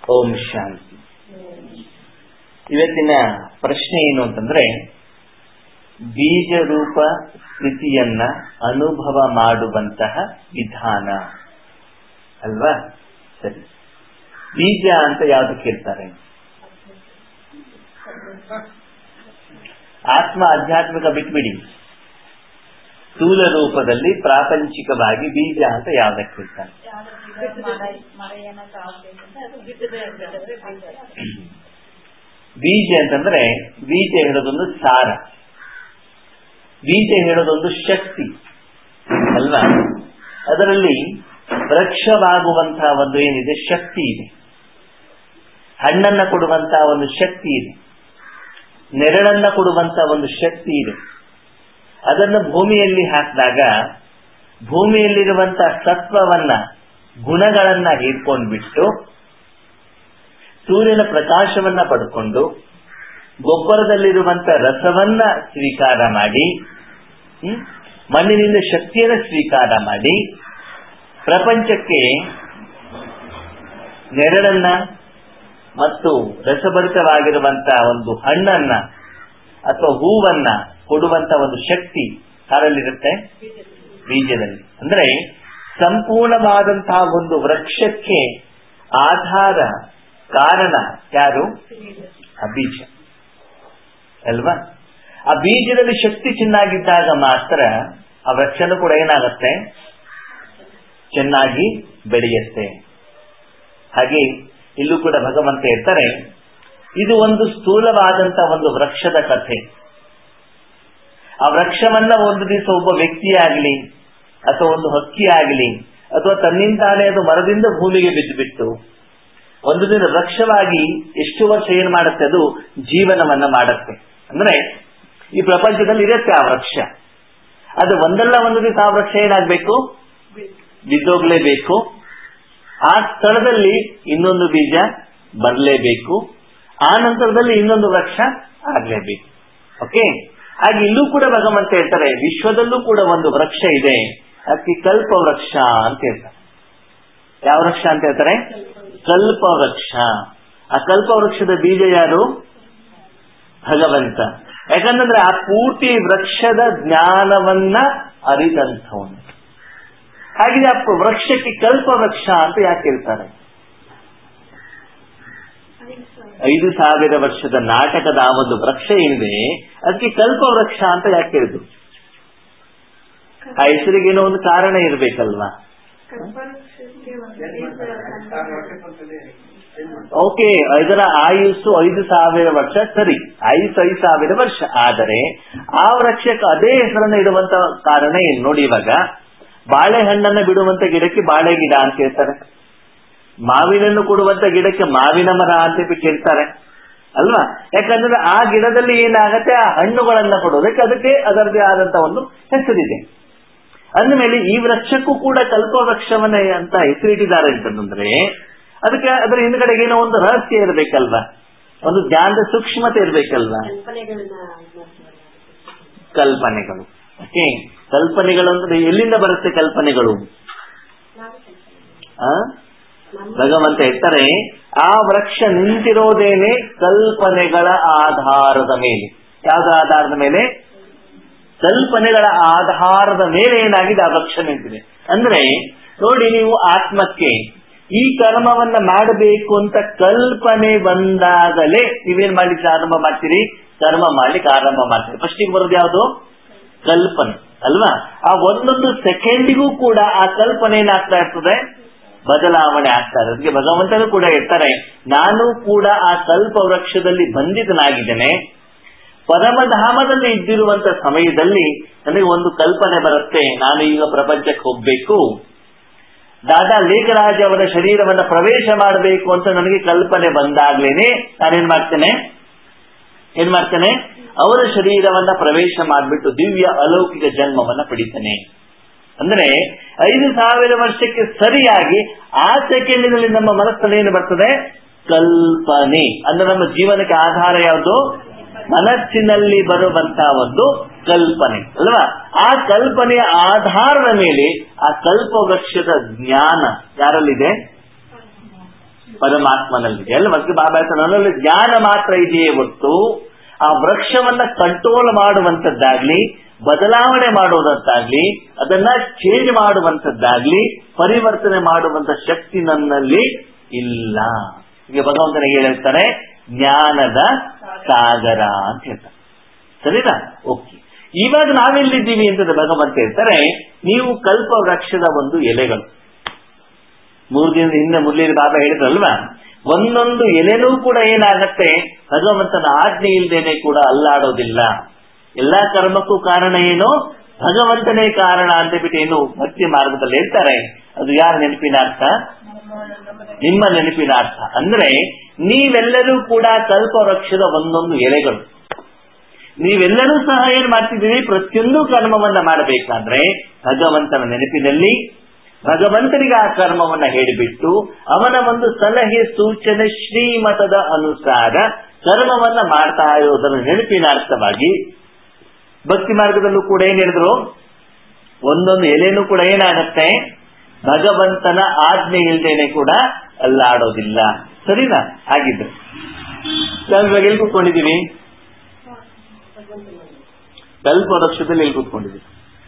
ಓಂ ಶಾಂತಿ ಇವತ್ತಿನ ಪ್ರಶ್ನೆ ಏನು ಅಂತಂದ್ರೆ ಬೀಜ ರೂಪ ಸ್ಥಿತಿಯನ್ನ ಅನುಭವ ಮಾಡುವಂತಹ ವಿಧಾನ ಅಲ್ವಾ ಸರಿ ಬೀಜ ಅಂತ ಯಾವ್ದಕ್ಕೆ ಹೇಳ್ತಾರೆ ಆತ್ಮ ಆಧ್ಯಾತ್ಮಿಕ ಬಿಟ್ಬಿಡಿ ಸ್ಥೂಲ ರೂಪದಲ್ಲಿ ಪ್ರಾಪಂಚಿಕವಾಗಿ ಬೀಜ ಅಂತ ಯಾವ್ದಕ್ಕೆ ಹೇಳ್ತಾರೆ ಬೀಜ ಅಂತಂದ್ರೆ ಬೀಜ ಹೇಳೋದೊಂದು ಸಾರ ಬೀಜ ಹೇಳೋದೊಂದು ಶಕ್ತಿ ಅಲ್ವಾ ಅದರಲ್ಲಿ ವೃಕ್ಷವಾಗುವಂತಹ ಒಂದು ಏನಿದೆ ಶಕ್ತಿ ಇದೆ ಹಣ್ಣನ್ನ ಕೊಡುವಂತಹ ಒಂದು ಶಕ್ತಿ ಇದೆ ನೆರಳನ್ನ ಕೊಡುವಂತಹ ಒಂದು ಶಕ್ತಿ ಇದೆ ಅದನ್ನು ಭೂಮಿಯಲ್ಲಿ ಹಾಕಿದಾಗ ಭೂಮಿಯಲ್ಲಿರುವಂತಹ ಸತ್ವವನ್ನ ಗುಣಗಳನ್ನ ಹೀರ್ಕೊಂಡ್ಬಿಟ್ಟು ಸೂರ್ಯನ ಪ್ರಕಾಶವನ್ನ ಪಡ್ಕೊಂಡು ಗೊಬ್ಬರದಲ್ಲಿರುವಂತ ರಸವನ್ನ ಸ್ವೀಕಾರ ಮಾಡಿ ಮಣ್ಣಿನಿಂದ ಶಕ್ತಿಯನ್ನು ಸ್ವೀಕಾರ ಮಾಡಿ ಪ್ರಪಂಚಕ್ಕೆ ನೆರಳನ್ನ ಮತ್ತು ರಸಭರಿತವಾಗಿರುವಂತಹ ಒಂದು ಹಣ್ಣನ್ನ ಅಥವಾ ಹೂವನ್ನ ಕೊಡುವಂತ ಒಂದು ಶಕ್ತಿ ಯಾರಲ್ಲಿರುತ್ತೆ ಬೀಜದಲ್ಲಿ ಅಂದ್ರೆ ಸಂಪೂರ್ಣವಾದಂತಹ ಒಂದು ವೃಕ್ಷಕ್ಕೆ ಆಧಾರ ಕಾರಣ ಯಾರು ಆ ಬೀಜ ಅಲ್ವಾ ಆ ಬೀಜದಲ್ಲಿ ಶಕ್ತಿ ಚೆನ್ನಾಗಿದ್ದಾಗ ಮಾತ್ರ ಆ ವೃಕ್ಷನು ಕೂಡ ಏನಾಗುತ್ತೆ ಚೆನ್ನಾಗಿ ಬೆಳೆಯುತ್ತೆ ಹಾಗೆ ಇಲ್ಲೂ ಕೂಡ ಭಗವಂತ ಇರ್ತಾರೆ ಇದು ಒಂದು ಸ್ಥೂಲವಾದಂತ ಒಂದು ವೃಕ್ಷದ ಕಥೆ ಆ ವೃಕ್ಷವನ್ನ ಒಂದು ದಿವಸ ಒಬ್ಬ ವ್ಯಕ್ತಿಯಾಗಲಿ ಅಥವಾ ಒಂದು ಹಕ್ಕಿ ಆಗಲಿ ಅಥವಾ ತನ್ನಿಂದಾನೇ ಅದು ಮರದಿಂದ ಭೂಮಿಗೆ ಬಿದ್ದು ಬಿಟ್ಟು ಒಂದು ದಿನ ವೃಕ್ಷವಾಗಿ ಎಷ್ಟು ವರ್ಷ ಏನ್ ಮಾಡುತ್ತೆ ಅದು ಜೀವನವನ್ನ ಮಾಡುತ್ತೆ ಅಂದ್ರೆ ಈ ಪ್ರಪಂಚದಲ್ಲಿ ಇರುತ್ತೆ ಆ ವೃಕ್ಷ ಅದು ಒಂದಲ್ಲ ಒಂದು ದಿವಸ ಆ ವೃಕ್ಷ ಏನಾಗ್ಬೇಕು ಬಿದ್ದೋಗ್ಲೇಬೇಕು ಆ ಸ್ಥಳದಲ್ಲಿ ಇನ್ನೊಂದು ಬೀಜ ಬರಲೇಬೇಕು ಆ ನಂತರದಲ್ಲಿ ಇನ್ನೊಂದು ವೃಕ್ಷ ಆಗ್ಲೇಬೇಕು ಓಕೆ ಹಾಗೆ ಇಲ್ಲೂ ಕೂಡ ಭಗವಂತ ಹೇಳ್ತಾರೆ ವಿಶ್ವದಲ್ಲೂ ಕೂಡ ಒಂದು ವೃಕ್ಷ ಇದೆ ಅದಕ್ಕೆ ಕಲ್ಪ ವೃಕ್ಷ ಅಂತ ಹೇಳ್ತಾರೆ ಯಾವ ವೃಕ್ಷ ಅಂತ ಹೇಳ್ತಾರೆ ಕಲ್ಪ ವೃಕ್ಷ ಆ ಕಲ್ಪ ವೃಕ್ಷದ ಬೀಜ ಯಾರು ಭಗವಂತ ಯಾಕಂತಂದ್ರೆ ಆ ಪೂರ್ತಿ ವೃಕ್ಷದ ಜ್ಞಾನವನ್ನ ಅರಿತಂಥವನು ಹಾಗೆ ಆ ವೃಕ್ಷಕ್ಕೆ ಕಲ್ಪ ವೃಕ್ಷ ಅಂತ ಯಾಕೆ ಹೇಳ್ತಾರೆ ಐದು ಸಾವಿರ ವರ್ಷದ ನಾಟಕದ ಆ ಒಂದು ವೃಕ್ಷ ಏನಿದೆ ಅದಕ್ಕೆ ಕಲ್ಪ ವೃಕ್ಷ ಅಂತ ಯಾಕೆ ಹೇಳಿದ್ರು ಆ ಹೆಸರಿಗೇನೋ ಒಂದು ಕಾರಣ ಇರ್ಬೇಕಲ್ವಾ ಓಕೆ ಇದರ ಆಯುಸ್ಸು ಐದು ಸಾವಿರ ವರ್ಷ ಸರಿ ಆಯುಸ್ಸು ಐದು ಸಾವಿರ ವರ್ಷ ಆದರೆ ಆ ವೃಕ್ಷಕ್ಕೆ ಅದೇ ಹೆಸರನ್ನ ಇಡುವಂತ ಕಾರಣ ಏನು ನೋಡಿ ಇವಾಗ ಬಾಳೆಹಣ್ಣನ್ನ ಬಿಡುವಂತ ಗಿಡಕ್ಕೆ ಬಾಳೆ ಗಿಡ ಅಂತ ಹೇಳ್ತಾರೆ ಮಾವಿನನ್ನು ಕೊಡುವಂತ ಗಿಡಕ್ಕೆ ಮಾವಿನ ಮರ ಅಂತ ಕೇಳ್ತಾರೆ ಅಲ್ವಾ ಯಾಕಂದ್ರೆ ಆ ಗಿಡದಲ್ಲಿ ಏನಾಗತ್ತೆ ಆ ಹಣ್ಣುಗಳನ್ನ ಕೊಡೋದಕ್ಕೆ ಅದಕ್ಕೆ ಅದರದೇ ಆದಂತ ಒಂದು ಹೆಸರಿದೆ ಅಂದಮೇಲೆ ಈ ವೃಕ್ಷಕ್ಕೂ ಕೂಡ ಕಲ್ಪ ವೃಕ್ಷವನ್ನ ಅಂತ ಹೆಸರಿಟ್ಟಿದ್ದಾರೆ ಅಂತಂದ್ರೆ ಅದಕ್ಕೆ ಅದರ ಹಿಂದ್ಗಡೆಗೆ ಏನೋ ಒಂದು ರಹಸ್ಯ ಇರಬೇಕಲ್ವಾ ಒಂದು ಜ್ಞಾನದ ಸೂಕ್ಷ್ಮತೆ ಇರಬೇಕಲ್ವಾ ಕಲ್ಪನೆಗಳು ಓಕೆ ಕಲ್ಪನೆಗಳು ಅಂದ್ರೆ ಎಲ್ಲಿಂದ ಬರುತ್ತೆ ಕಲ್ಪನೆಗಳು ಭಗವಂತ ಹೇಳ್ತಾರೆ ಆ ವೃಕ್ಷ ನಿಂತಿರೋದೇನೆ ಕಲ್ಪನೆಗಳ ಆಧಾರದ ಮೇಲೆ ಯಾವ್ದ ಆಧಾರದ ಮೇಲೆ ಕಲ್ಪನೆಗಳ ಆಧಾರದ ಮೇಲೆ ಏನಾಗಿದೆ ಆ ವೃಕ್ಷ ನಿಂತಿದೆ ಅಂದ್ರೆ ನೋಡಿ ನೀವು ಆತ್ಮಕ್ಕೆ ಈ ಕರ್ಮವನ್ನ ಮಾಡಬೇಕು ಅಂತ ಕಲ್ಪನೆ ಬಂದಾಗಲೇ ನೀವೇನ್ ಮಾಡ್ಲಿಕ್ಕೆ ಆರಂಭ ಮಾಡ್ತೀರಿ ಕರ್ಮ ಮಾಡ್ಲಿಕ್ಕೆ ಆರಂಭ ಮಾಡ್ತೀರಿ ಫಸ್ಟಿಗೆ ಬರೋದು ಯಾವುದು ಕಲ್ಪನೆ ಅಲ್ವಾ ಆ ಒಂದೊಂದು ಸೆಕೆಂಡಿಗೂ ಕೂಡ ಆ ಕಲ್ಪನೆ ಏನಾಗ್ತಾ ಇರ್ತದೆ ಬದಲಾವಣೆ ಆಗ್ತಾ ಇದೆ ಅದಕ್ಕೆ ಭಗವಂತನು ಕೂಡ ಇರ್ತಾರೆ ನಾನು ಕೂಡ ಆ ಕಲ್ಪ ವೃಕ್ಷದಲ್ಲಿ ಬಂಧಿತನಾಗಿದ್ದೇನೆ ಪರಮಧಾಮದಲ್ಲಿ ಇದ್ದಿರುವಂತ ಸಮಯದಲ್ಲಿ ನನಗೆ ಒಂದು ಕಲ್ಪನೆ ಬರುತ್ತೆ ನಾನು ಈಗ ಪ್ರಪಂಚಕ್ಕೆ ಹೋಗ್ಬೇಕು ದಾದಾ ಲೇಖರಾಜ್ ಅವರ ಶರೀರವನ್ನ ಪ್ರವೇಶ ಮಾಡಬೇಕು ಅಂತ ನನಗೆ ಕಲ್ಪನೆ ಬಂದಾಗ್ಲೇನೆ ನಾನೇನ್ ಮಾಡ್ತೇನೆ ಏನ್ ಮಾಡ್ತೇನೆ ಅವರ ಶರೀರವನ್ನ ಪ್ರವೇಶ ಮಾಡಿಬಿಟ್ಟು ದಿವ್ಯ ಅಲೌಕಿಕ ಜನ್ಮವನ್ನ ಪಡಿತೇನೆ ಅಂದ್ರೆ ಐದು ಸಾವಿರ ವರ್ಷಕ್ಕೆ ಸರಿಯಾಗಿ ಆ ಸೆಕೆಂಡಿನಲ್ಲಿ ನಮ್ಮ ಮನಸ್ಸಲ್ಲಿ ಏನು ಬರ್ತದೆ ಕಲ್ಪನೆ ಅಂದ್ರೆ ನಮ್ಮ ಜೀವನಕ್ಕೆ ಆಧಾರ ಯಾವುದು ಮನಸ್ಸಿನಲ್ಲಿ ಬರುವಂತಹ ಒಂದು ಕಲ್ಪನೆ ಅಲ್ವಾ ಆ ಕಲ್ಪನೆಯ ಆಧಾರದ ಮೇಲೆ ಆ ಕಲ್ಪ ವೃಕ್ಷದ ಜ್ಞಾನ ಯಾರಲ್ಲಿದೆ ಪರಮಾತ್ಮನಲ್ಲಿದೆ ಅಲ್ಲ ಮತ್ತೆ ಬಾಬಾ ಹೇಳ್ತಾರೆ, ನನ್ನಲ್ಲಿ ಜ್ಞಾನ ಮಾತ್ರ ಇದೆಯೇ ಹೊತ್ತು ಆ ವೃಕ್ಷವನ್ನ ಕಂಟ್ರೋಲ್ ಮಾಡುವಂತದ್ದಾಗ್ಲಿ ಬದಲಾವಣೆ ಮಾಡುವುದಂತಾಗ್ಲಿ ಅದನ್ನ ಚೇಂಜ್ ಮಾಡುವಂತದ್ದಾಗ್ಲಿ ಪರಿವರ್ತನೆ ಮಾಡುವಂತ ಶಕ್ತಿ ನನ್ನಲ್ಲಿ ಇಲ್ಲ ಈಗ ಭಗವಂತನಿಗೆ ಹೇಳ್ತಾರೆ ಜ್ಞಾನದ ಸಾಗರ ಅಂತ ಹೇಳ್ತಾರೆ ಸರಿನಾ ಓಕೆ ಇವಾಗ ನಾವೆಲ್ಲಿದ್ದೀವಿ ಅಂತ ಭಗವಂತ ಹೇಳ್ತಾರೆ ನೀವು ಕಲ್ಪ ವೃಕ್ಷದ ಒಂದು ಎಲೆಗಳು ಮೂರು ದಿನದ ಹಿಂದೆ ಮುರಳಿ ಬಾಬಾ ಹೇಳಿದ್ರಲ್ವಾ ಒಂದೊಂದು ಎಲೆನೂ ಕೂಡ ಏನಾಗತ್ತೆ ಭಗವಂತನ ಆಜ್ಞೆ ಇಲ್ದೇನೆ ಕೂಡ ಅಲ್ಲಾಡೋದಿಲ್ಲ ಎಲ್ಲಾ ಕರ್ಮಕ್ಕೂ ಕಾರಣ ಏನು ಭಗವಂತನೇ ಕಾರಣ ಅಂತ ಬಿಟ್ಟು ಏನು ಭಕ್ತಿ ಮಾರ್ಗದಲ್ಲಿ ಹೇಳ್ತಾರೆ ಅದು ಯಾರ ನೆನಪಿನ ಅರ್ಥ ನಿಮ್ಮ ನೆನಪಿನ ಅರ್ಥ ಅಂದ್ರೆ ನೀವೆಲ್ಲರೂ ಕೂಡ ಕಲ್ಪ ವೃಕ್ಷದ ಒಂದೊಂದು ಎಲೆಗಳು ನೀವೆಲ್ಲರೂ ಸಹ ಏನ್ ಮಾಡ್ತಿದ್ದೀರಿ ಪ್ರತಿಯೊಂದು ಕರ್ಮವನ್ನ ಮಾಡಬೇಕಾದ್ರೆ ಭಗವಂತನ ನೆನಪಿನಲ್ಲಿ ಭಗವಂತನಿಗೆ ಆ ಕರ್ಮವನ್ನ ಹೇಳಿಬಿಟ್ಟು ಅವನ ಒಂದು ಸಲಹೆ ಸೂಚನೆ ಶ್ರೀಮತದ ಅನುಸಾರ ಕರ್ಮವನ್ನ ಮಾಡ್ತಾ ಇರೋದರ ನೆನಪಿನ ಅರ್ಥವಾಗಿ ಭಕ್ತಿ ಮಾರ್ಗದಲ್ಲೂ ಕೂಡ ಏನ್ ಹೇಳಿದ್ರು ಒಂದೊಂದು ಎಲೆನೂ ಕೂಡ ಏನಾಗತ್ತೆ ಭಗವಂತನ ಆಜ್ಞೆ ಇಲ್ದೇನೆ ಕೂಡ ಅಲ್ಲಾಡೋದಿಲ್ಲ ಸರಿನಾ ಹಾಗಿದ್ರೆ ನಾವು ಇವಾಗ ಎಲ್ಲಿ ಕೂತ್ಕೊಂಡಿದ್ದೀವಿ ಕಲ್ಪ ವೃಕ್ಷದಲ್ಲಿ ಎಲ್ಲಿ ಕೂತ್ಕೊಂಡಿದ್ದೀವಿ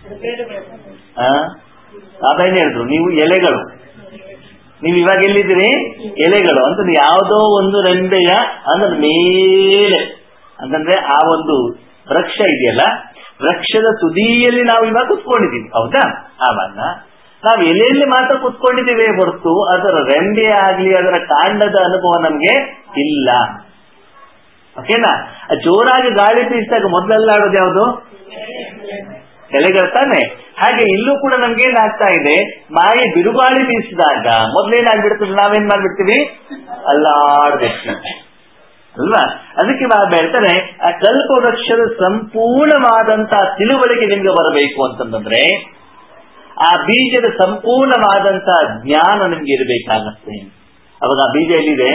ಆ ಅದೇನ್ ಹೇಳಿದ್ರು ನೀವು ಎಲೆಗಳು ನೀವು ಇವಾಗ ಎಲ್ಲಿದ್ದೀರಿ ಎಲೆಗಳು ಅಂತಂದ್ರೆ ಯಾವುದೋ ಒಂದು ರೆಂಬೆಯ ಅಂದ್ರೆ ಮೇಲೆ ಅಂತಂದ್ರೆ ಆ ಒಂದು ವೃಕ್ಷ ಇದೆಯಲ್ಲ ವೃಕ್ಷದ ತುದಿಯಲ್ಲಿ ನಾವು ಇವಾಗ ಕುತ್ಕೊಂಡಿದ್ದೀವಿ ಹೌದಾ ಆವಾಗ ನಾವು ಎಲೆಯಲ್ಲಿ ಮಾತ್ರ ಕುತ್ಕೊಂಡಿದ್ದೀವಿ ಹೊರತು ಅದರ ರೆಂಬೆ ಆಗ್ಲಿ ಅದರ ಕಾಂಡದ ಅನುಭವ ನಮ್ಗೆ ಇಲ್ಲ ಓಕೆನಾ ಜೋರಾಗಿ ಗಾಳಿ ಬೀಸಿದಾಗ ಮೊದಲೆಲ್ಲ ಆಡೋದು ಯಾವುದು ಎಲೆಗಳು ತಾನೆ ಹಾಗೆ ಇಲ್ಲೂ ಕೂಡ ನಮ್ಗೆ ಏನಾಗ್ತಾ ಇದೆ ಮಾಯಿ ಬಿರುಗಾಳಿ ಬೀಸಿದಾಗ ಮೊದ್ಲೇನಾಗ್ಬಿಡ್ತದೆ ನಾವೇನ್ ಮಾಡ್ಬಿಡ್ತೀವಿ ಅಲ್ಲಾಡ್ಬೇಕು ಅಲ್ವಾ ಅದಕ್ಕೆ ಬಾಬಾ ಹೇಳ್ತಾರೆ ಆ ಕಲ್ಪ ವೃಕ್ಷದ ಸಂಪೂರ್ಣವಾದಂತಹ ತಿಳುವಳಿಕೆ ನಿಮ್ಗೆ ಬರಬೇಕು ಅಂತಂದ್ರೆ ಆ ಬೀಜದ ಸಂಪೂರ್ಣವಾದಂತಹ ಜ್ಞಾನ ನಿಮ್ಗೆ ಇರಬೇಕಾಗತ್ತೆ ಅವಾಗ ಆ ಬೀಜ ಎಲ್ಲಿದೆ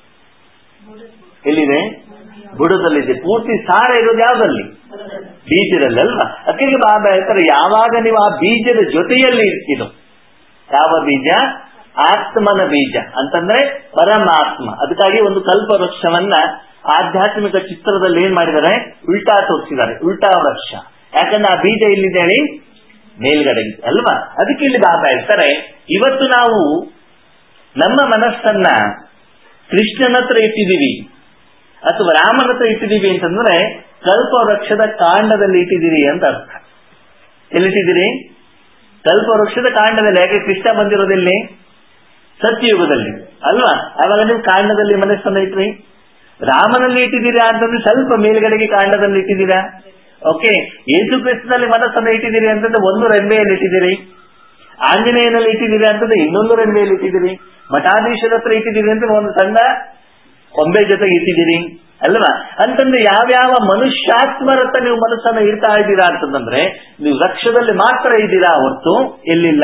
ಎಲ್ಲಿದೆ ಬುಡದಲ್ಲಿದೆ ಪೂರ್ತಿ ಸಾರ ಇರೋದು ಯಾವ್ದಲ್ಲಿ ಬೀಜದಲ್ಲಿ ಅಲ್ವಾ ಅದಕ್ಕೆ ಬಾಬಾ ಹೇಳ್ತಾರೆ ಯಾವಾಗ ನೀವು ಆ ಬೀಜದ ಜೊತೆಯಲ್ಲಿ ಇರ್ತೀರೋ ಯಾವ ಬೀಜ ಆತ್ಮನ ಬೀಜ ಅಂತಂದ್ರೆ ಪರಮಾತ್ಮ ಅದಕ್ಕಾಗಿ ಒಂದು ಕಲ್ಪ ವೃಕ್ಷವನ್ನ ಆಧ್ಯಾತ್ಮಿಕ ಚಿತ್ರದಲ್ಲಿ ಏನ್ ಮಾಡಿದ್ದಾರೆ ಉಲ್ಟಾ ತೋರಿಸಿದ್ದಾರೆ ಉಲ್ಟಾ ವೃಕ್ಷ ಯಾಕಂದ್ರೆ ಆ ಬೀಜ ಇಲ್ಲಿದೆ ಹೇಳಿ ಮೇಲ್ಗಡೆ ಇದೆ ಅಲ್ವಾ ಅದಕ್ಕೆ ಇಲ್ಲಿ ಬಾಬಾ ಹೇಳ್ತಾರೆ ಇವತ್ತು ನಾವು ನಮ್ಮ ಮನಸ್ಸನ್ನ ಕೃಷ್ಣನ ಹತ್ರ ಇಟ್ಟಿದ್ದೀವಿ ಅಥವಾ ರಾಮನ ಹತ್ರ ಇಟ್ಟಿದ್ದೀವಿ ಅಂತಂದ್ರೆ ಕಲ್ಪ ವೃಕ್ಷದ ಕಾಂಡದಲ್ಲಿ ಇಟ್ಟಿದ್ದೀರಿ ಅಂತ ಅರ್ಥ ಎಲ್ಲಿಟ್ಟಿದ್ದೀರಿ ಕಲ್ಪ ವೃಕ್ಷದ ಕಾಂಡದಲ್ಲಿ ಯಾಕೆ ಕೃಷ್ಣ ಬಂದಿರೋದಿಲ್ಲಿ ಸತ್ಯಯುಗದಲ್ಲಿ ಅಲ್ವಾ ಅವಾಗ ನೀವು ಕಾಂಡದಲ್ಲಿ ಮನಸ್ಸನ್ನ ಇಟ್ರಿ ರಾಮನಲ್ಲಿ ಇಟ್ಟಿದ್ದೀರಾ ಅಂತಂದ್ರೆ ಸ್ವಲ್ಪ ಮೇಲ್ಗಡೆಗೆ ಕಾಂಡದಲ್ಲಿ ಇಟ್ಟಿದ್ದೀರಾ ಓಕೆ ಯೇಸು ಕ್ರಿಸ್ತನಲ್ಲಿ ಮನಸ್ಸನ್ನ ಇಟ್ಟಿದ್ದೀರಿ ಅಂತಂದ್ರೆ ಒಂದು ರೆಂಬೆಯಲ್ಲಿ ಇಟ್ಟಿದ್ದೀರಿ ಆಂಜನೇಯನಲ್ಲಿ ಇಟ್ಟಿದ್ದೀರಿ ಅಂತಂದ್ರೆ ಇನ್ನೊಂದು ರೆಂಬೆಯಲ್ಲಿ ಇಟ್ಟಿದ್ದೀರಿ ಮಠಾಧೀಶರ ಹತ್ರ ಇಟ್ಟಿದ್ದೀರಿ ಅಂತ ಒಂದು ಸಣ್ಣ ಕೊಂಬೆ ಜೊತೆಗೆ ಇಟ್ಟಿದ್ದೀರಿ ಅಲ್ವಾ ಅಂತಂದ್ರೆ ಯಾವ್ಯಾವ ಮನುಷ್ಯಾತ್ಮರ ಹತ್ರ ನೀವು ಮನಸ್ಸನ್ನ ಇಡ್ತಾ ಇದ್ದೀರಾ ಅಂತಂದ್ರೆ ನೀವು ವೃಕ್ಷದಲ್ಲಿ ಮಾತ್ರ ಇದ್ದೀರಾ ಹೊರತು ಎಲ್ಲಿಲ್ಲ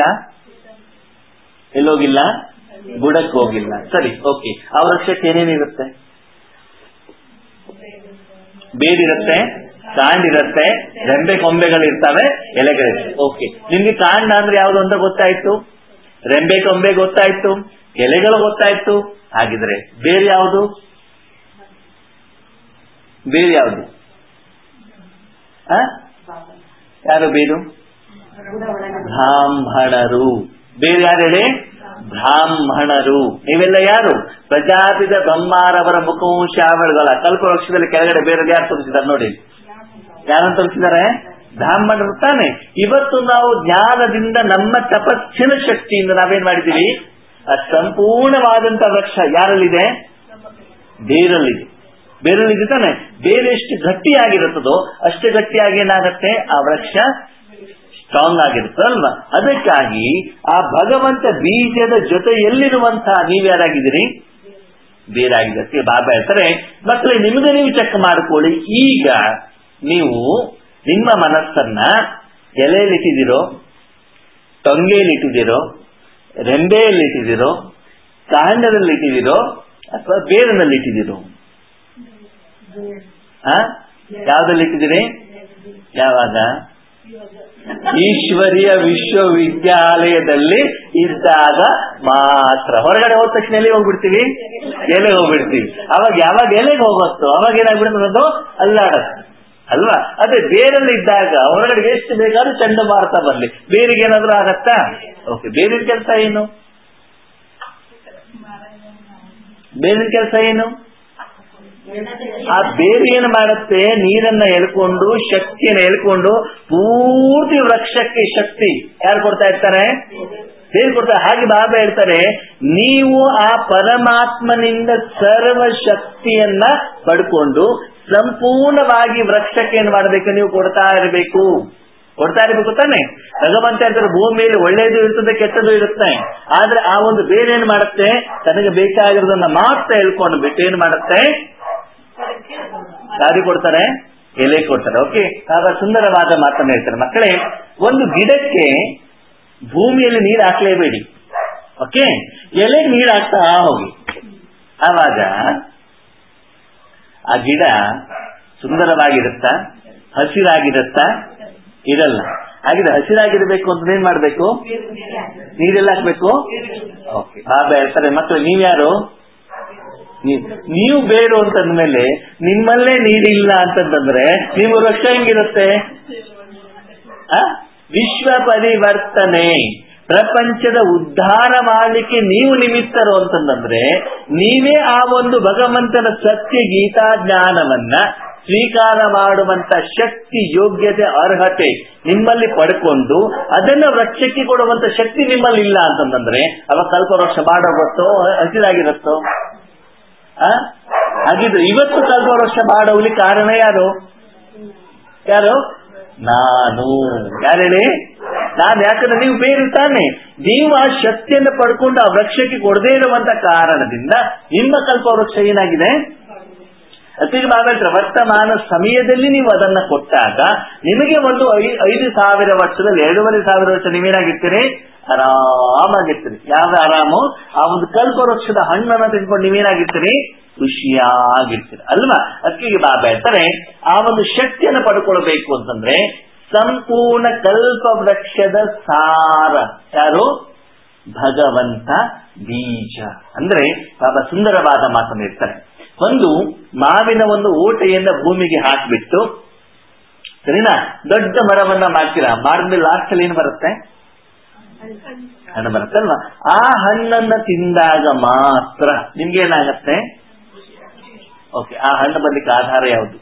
ಎಲ್ಲೋಗಿಲ್ಲ ಬುಡಕ್ಕೆ ಹೋಗಿಲ್ಲ ಸರಿ ಓಕೆ ಆ ವೃಕ್ಷಕ್ಕೆ ಏನೇನಿರುತ್ತೆ ಬೇರಿರುತ್ತೆ ಕಾಂಡಿರುತ್ತೆ ರೆಂಬೆ ಕೊಂಬೆಗಳಿರ್ತವೆ ಎಲೆಗಳಿರ್ತವೆ ಓಕೆ ನಿಮ್ಗೆ ಕಾಂಡ ಅಂದ್ರೆ ಯಾವುದು ಅಂತ ಗೊತ್ತಾಯ್ತು ರೆಂಬೆ ಕೊಂಬೆ ಗೊತ್ತಾಯ್ತು ಎಲೆಗಳು ಗೊತ್ತಾಯ್ತು ಹಾಗಿದ್ರೆ ಬೇರೆ ಯಾವುದು ಬೇರೆ ಯಾವುದು ಯಾರು ಬೇರು ಬ್ರಾಹ್ಮಣರು ಬೇರೆ ಯಾರು ಹೇಳಿ ಬ್ರಾಹ್ಮಣರು ನೀವೆಲ್ಲ ಯಾರು ಪ್ರಜಾಪಿತ ಬ್ರಹ್ಮಾರವರ ಮುಖವು ಶ್ಯಾವಳಗಳ ಕಲ್ಪವೃಕ್ಷದಲ್ಲಿ ಕೆಳಗಡೆ ಬೇರೆ ಯಾರು ತೋರಿಸಿದ್ದಾರೆ ನೋಡಿ ಯಾರನ್ನು ತೋರಿಸಿದ್ದಾರೆ ಬ್ರಾಹ್ಮಣರು ತಾನೆ ಇವತ್ತು ನಾವು ಜ್ಞಾನದಿಂದ ನಮ್ಮ ತಪಸ್ಸಿನ ಶಕ್ತಿಯಿಂದ ನಾವೇನ್ ಮಾಡಿದೀವಿ ಆ ಸಂಪೂರ್ಣವಾದಂತ ವೃಕ್ಷ ಯಾರಲ್ಲಿದೆ ಬೇರಲ್ಲಿದೆ ಬೇರಲ್ಲಿದೆ ತಾನೆ ಬೇರೆ ಎಷ್ಟು ಗಟ್ಟಿಯಾಗಿರುತ್ತದೋ ಅಷ್ಟು ಗಟ್ಟಿಯಾಗಿ ಏನಾಗತ್ತೆ ಆ ವೃಕ್ಷ ಸ್ಟ್ರಾಂಗ್ ಆಗಿರುತ್ತೆ ಅಲ್ವಾ ಅದಕ್ಕಾಗಿ ಆ ಭಗವಂತ ಬೀಜದ ಜೊತೆಯಲ್ಲಿರುವಂತಹ ನೀವ್ಯಾರಾಗಿದ್ದೀರಿ ಬೇರಾಗಿದೆ ಬಾಬಾ ಹೇಳ್ತಾರೆ ಮಕ್ಕಳೇ ನಿಮಗೆ ನೀವು ಚೆಕ್ ಮಾಡ್ಕೊಳ್ಳಿ ಈಗ ನೀವು ನಿಮ್ಮ ಮನಸ್ಸನ್ನ ಎಲೆಯಲ್ಲಿಟ್ಟಿದ್ದೀರೋ ಟೊಂಗೆಯಲ್ಲಿಟ್ಟಿದ್ದೀರೋ ರೆಂಬೆಯಲ್ಲಿಟ್ಟಿದ್ದೀರೋ ಕಾಂಡದಲ್ಲಿ ಇಟ್ಟಿದ್ದೀರೋ ಅಥವಾ ಬೇರಿನಲ್ಲಿ ಇಟ್ಟಿದ್ದೀರೋ ಯಾವ್ದಲ್ಲಿ ಇಟ್ಟಿದ್ದೀರಿ ಯಾವಾಗ ಈಶ್ವರಿಯ ವಿಶ್ವವಿದ್ಯಾಲಯದಲ್ಲಿ ಇದ್ದಾಗ ಮಾತ್ರ ಹೊರಗಡೆ ಹೋದ ತಕ್ಷಣ ಎಲ್ಲಿಗೆ ಹೋಗ್ಬಿಡ್ತೀವಿ ಎಲೆಗೆ ಹೋಗ್ಬಿಡ್ತೀವಿ ಅವಾಗ ಯಾವಾಗ ಎಲೆಗೆ ಹೋಗುತ್ತೋ ಅವಾಗ ಏನಾಗ್ಬಿಡುತ್ತೆ ಅದು ಅಲ್ಲಾಡತ್ತೆ ಅಲ್ವಾ ಅದೇ ಬೇರಲ್ಲಿ ಇದ್ದಾಗ ಹೊರಗಡೆ ಎಷ್ಟು ಬೇಕಾದ್ರೂ ಚಂಡಮಾರುತ ಬರ್ಲಿ ಬೇರಿಗೆ ಏನಾದ್ರೂ ಆಗತ್ತಾ ಓಕೆ ಬೇರಿನ ಕೆಲಸ ಏನು ಬೇರಿನ ಕೆಲಸ ಏನು ಆ ಬೇರು ಏನು ಮಾಡುತ್ತೆ ನೀರನ್ನ ಎಳ್ಕೊಂಡು ಶಕ್ತಿಯನ್ನು ಎಳ್ಕೊಂಡು ಪೂರ್ತಿ ವೃಕ್ಷಕ್ಕೆ ಶಕ್ತಿ ಯಾರು ಕೊಡ್ತಾ ಇರ್ತಾರೆ ಬೇರು ಕೊಡ್ತಾರೆ ಹಾಗೆ ಬಾಬಾ ಹೇಳ್ತಾರೆ ನೀವು ಆ ಪರಮಾತ್ಮನಿಂದ ಸರ್ವ ಶಕ್ತಿಯನ್ನ ಪಡ್ಕೊಂಡು ಸಂಪೂರ್ಣವಾಗಿ ವೃಕ್ಷಕ್ಕೆ ಏನ್ ಮಾಡಬೇಕು ನೀವು ಕೊಡ್ತಾ ಇರಬೇಕು ಕೊಡ್ತಾ ಇರಬೇಕು ತಾನೆ ಭಗವಂತ ಹೇಳ್ತಾರೆ ಭೂಮಿಯಲ್ಲಿ ಒಳ್ಳೇದು ಇರ್ತದೆ ಕೆಟ್ಟದ್ದು ಇರುತ್ತೆ ಆದ್ರೆ ಆ ಒಂದು ಬೇರೆ ಏನ್ ಮಾಡುತ್ತೆ ತನಗೆ ಬೇಕಾಗಿರೋದನ್ನ ಮಾತ್ರ ಹೇಳ್ಕೊಂಡು ಬಿಟ್ಟು ಏನ್ ಮಾಡುತ್ತೆ ದಾರಿ ಕೊಡ್ತಾರೆ ಎಲೆ ಕೊಡ್ತಾರೆ ಓಕೆ ಆಗ ಸುಂದರವಾದ ಮಾತನ್ನ ಹೇಳ್ತಾರೆ ಮಕ್ಕಳೇ ಒಂದು ಗಿಡಕ್ಕೆ ಭೂಮಿಯಲ್ಲಿ ನೀರು ಹಾಕ್ಲೇಬೇಡಿ ಓಕೆ ಎಲೆ ನೀರು ಹಾಕ್ತಾ ಹೋಗಿ ಆವಾಗ ಆ ಗಿಡ ಸುಂದರವಾಗಿರುತ್ತಾ ಹಸಿರಾಗಿರುತ್ತಾ ಇರಲ್ಲ ಹಾಗಿದ್ರೆ ಹಸಿರಾಗಿರ್ಬೇಕು ಅಂತ ಏನ್ ಮಾಡ್ಬೇಕು ನೀರೆಲ್ಲ ಹಾಕ್ಬೇಕು ಓಕೆ ಬಾಬಾ ಹೇಳ್ತಾರೆ ಮಕ್ಕಳು ನೀವ್ಯಾರು ನೀವು ಬೇರು ಅಂತಂದ್ಮೇಲೆ ನಿಮ್ಮಲ್ಲೇ ನೀರಿಲ್ಲ ಅಂತಂದ್ರೆ ನಿಮ್ಮ ವೃಕ್ಷ ಹೆಂಗಿರುತ್ತೆ ವಿಶ್ವ ಪರಿವರ್ತನೆ ಪ್ರಪಂಚದ ಉದ್ಧಾರ ಮಾಡಲಿಕ್ಕೆ ನೀವು ನಿಮಿತ್ತರು ಅಂತಂದ್ರೆ ನೀವೇ ಆ ಒಂದು ಭಗವಂತನ ಸತ್ಯ ಗೀತಾ ಜ್ಞಾನವನ್ನ ಸ್ವೀಕಾರ ಮಾಡುವಂತ ಶಕ್ತಿ ಯೋಗ್ಯತೆ ಅರ್ಹತೆ ನಿಮ್ಮಲ್ಲಿ ಪಡ್ಕೊಂಡು ಅದನ್ನ ವೃಕ್ಷಕ್ಕೆ ಕೊಡುವಂತ ಶಕ್ತಿ ನಿಮ್ಮಲ್ಲಿ ಇಲ್ಲ ಅಂತಂದ್ರೆ ಅವ ಕಲ್ಪವೃಕ್ಷ ಮಾಡೋಗುತ್ತೋ ಹಸಿರಾಗಿರುತ್ತೋ ಹಾಗಿದ್ರೆ ಇವತ್ತು ಕಲ್ಪವೃಕ್ಷ ಮಾಡೋಲಿ ಕಾರಣ ಯಾರು ಯಾರು ನಾನು ಯಾರು ಹೇಳಿ ನಾನು ಯಾಕಂದ್ರೆ ನೀವು ಬೇರೆ ತಾನೆ ನೀವು ಆ ಶಕ್ತಿಯನ್ನು ಪಡ್ಕೊಂಡು ಆ ವೃಕ್ಷಕ್ಕೆ ಕೊಡದೇ ಇರುವಂತ ಕಾರಣದಿಂದ ನಿಮ್ಮ ಕಲ್ಪವೃಕ್ಷ ಏನಾಗಿದೆ ಅದಕ್ಕೆ ಬಾಬಾ ವರ್ತಮಾನ ಸಮಯದಲ್ಲಿ ನೀವು ಅದನ್ನ ಕೊಟ್ಟಾಗ ನಿಮಗೆ ಒಂದು ಐದು ಸಾವಿರ ವರ್ಷದಲ್ಲಿ ಎರಡೂವರೆ ಸಾವಿರ ವರ್ಷ ನೀವೇನಾಗಿರ್ತೀರಿ ಆರಾಮಾಗಿರ್ತೀರಿ ಯಾವ ಆರಾಮು ಆ ಒಂದು ಕಲ್ಪವೃಕ್ಷದ ಹಣ್ಣನ್ನು ತಿನ್ಕೊಂಡು ನೀವೇನಾಗಿರ್ತೀರಿ ಖುಷಿಯಾಗಿರ್ತೀರಿ ಅಲ್ವಾ ಅದಕ್ಕೆ ಬಾಬಾ ಹೇಳ್ತಾರೆ ಆ ಒಂದು ಶಕ್ತಿಯನ್ನು ಪಡ್ಕೊಳ್ಬೇಕು ಅಂತಂದ್ರೆ ಸಂಪೂರ್ಣ ಕಲ್ಪ ವೃಕ್ಷದ ಸಾರ ಯಾರು ಭಗವಂತ ಬೀಜ ಅಂದ್ರೆ ಬಾಬಾ ಸುಂದರವಾದ ಮಾತನ್ನು ಇರ್ತಾರೆ ಒಂದು ಮಾವಿನ ಒಂದು ಓಟೆಯನ್ನ ಭೂಮಿಗೆ ಹಾಕಿಬಿಟ್ಟು ಸರಿನಾ ದೊಡ್ಡ ಮರವನ್ನ ಮಾಡ್ತೀರಾ ಮಾರದ ಲಾಸ್ಟ್ ಅಲ್ಲಿ ಏನು ಬರುತ್ತೆ ಹಣ್ಣು ಬರುತ್ತಲ್ವಾ ಆ ಹಣ್ಣನ್ನ ತಿಂದಾಗ ಮಾತ್ರ ನಿಮ್ಗೆ ಏನಾಗತ್ತೆ ಓಕೆ ಆ ಹಣ್ಣು ಬರ್ಲಿಕ್ಕೆ ಆಧಾರ ಯಾವುದು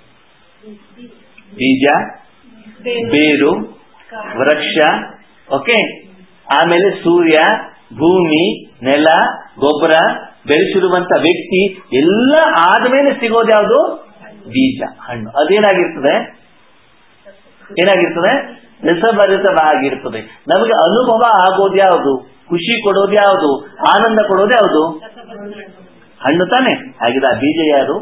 ಬೀಜ ಬೇರು ವೃಕ್ಷ ಓಕೆ ಆಮೇಲೆ ಸೂರ್ಯ ಭೂಮಿ ನೆಲ ಗೊಬ್ಬರ ಬೆಳೆಸಿರುವಂತ ವ್ಯಕ್ತಿ ಎಲ್ಲ ಆದ್ಮೇಲೆ ಸಿಗೋದು ಯಾವುದು ಬೀಜ ಹಣ್ಣು ಅದೇನಾಗಿರ್ತದೆ ಏನಾಗಿರ್ತದೆ ರಸಭರಿತವಾಗಿರ್ತದೆ ನಮಗೆ ಅನುಭವ ಆಗೋದು ಯಾವುದು ಖುಷಿ ಕೊಡೋದು ಯಾವುದು ಆನಂದ ಕೊಡೋದು ಯಾವುದು ಹಣ್ಣು ತಾನೆ ಹಾಗಿದ ಬೀಜ ಯಾರು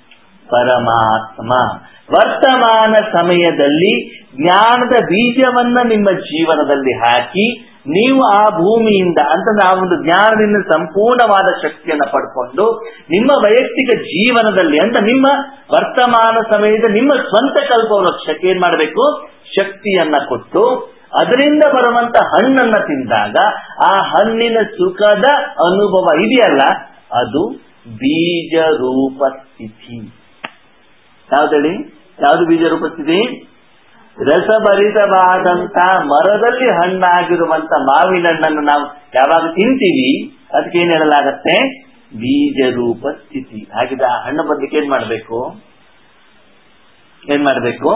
ಪರಮಾತ್ಮ ವರ್ತಮಾನ ಸಮಯದಲ್ಲಿ ಜ್ಞಾನದ ಬೀಜವನ್ನ ನಿಮ್ಮ ಜೀವನದಲ್ಲಿ ಹಾಕಿ ನೀವು ಆ ಭೂಮಿಯಿಂದ ಅಂತಂದ್ರೆ ಆ ಒಂದು ಜ್ಞಾನದಿಂದ ಸಂಪೂರ್ಣವಾದ ಶಕ್ತಿಯನ್ನ ಪಡ್ಕೊಂಡು ನಿಮ್ಮ ವೈಯಕ್ತಿಕ ಜೀವನದಲ್ಲಿ ಅಂತ ನಿಮ್ಮ ವರ್ತಮಾನ ಸಮಯದ ನಿಮ್ಮ ಸ್ವಂತ ಕಲ್ಪವೃಕ್ಷಕ್ಕೆ ಏನ್ ಮಾಡಬೇಕು ಶಕ್ತಿಯನ್ನ ಕೊಟ್ಟು ಅದರಿಂದ ಬರುವಂತ ಹಣ್ಣನ್ನ ತಿಂದಾಗ ಆ ಹಣ್ಣಿನ ಸುಖದ ಅನುಭವ ಇದೆಯಲ್ಲ ಅದು ಬೀಜ ರೂಪ ಸ್ಥಿತಿ ಯಾವ್ದೇಳಿ ಯಾವ್ದು ಬೀಜ ರೂಪ ಸ್ಥಿತಿ ರಸಭರಿತವಾದಂತ ಮರದಲ್ಲಿ ಹಣ್ಣಾಗಿರುವಂತ ಮಾವಿನ ಹಣ್ಣನ್ನು ನಾವು ಯಾವಾಗ ತಿಂತೀವಿ ಅದಕ್ಕೆ ಏನ್ ಹೇಳಲಾಗತ್ತೆ ಬೀಜ ರೂಪ ಸ್ಥಿತಿ ಹಾಗಿದ್ರೆ ಆ ಹಣ್ಣು ಬರ್ಲಿಕ್ಕೆ ಏನ್ ಮಾಡ್ಬೇಕು ಏನ್ ಮಾಡ್ಬೇಕು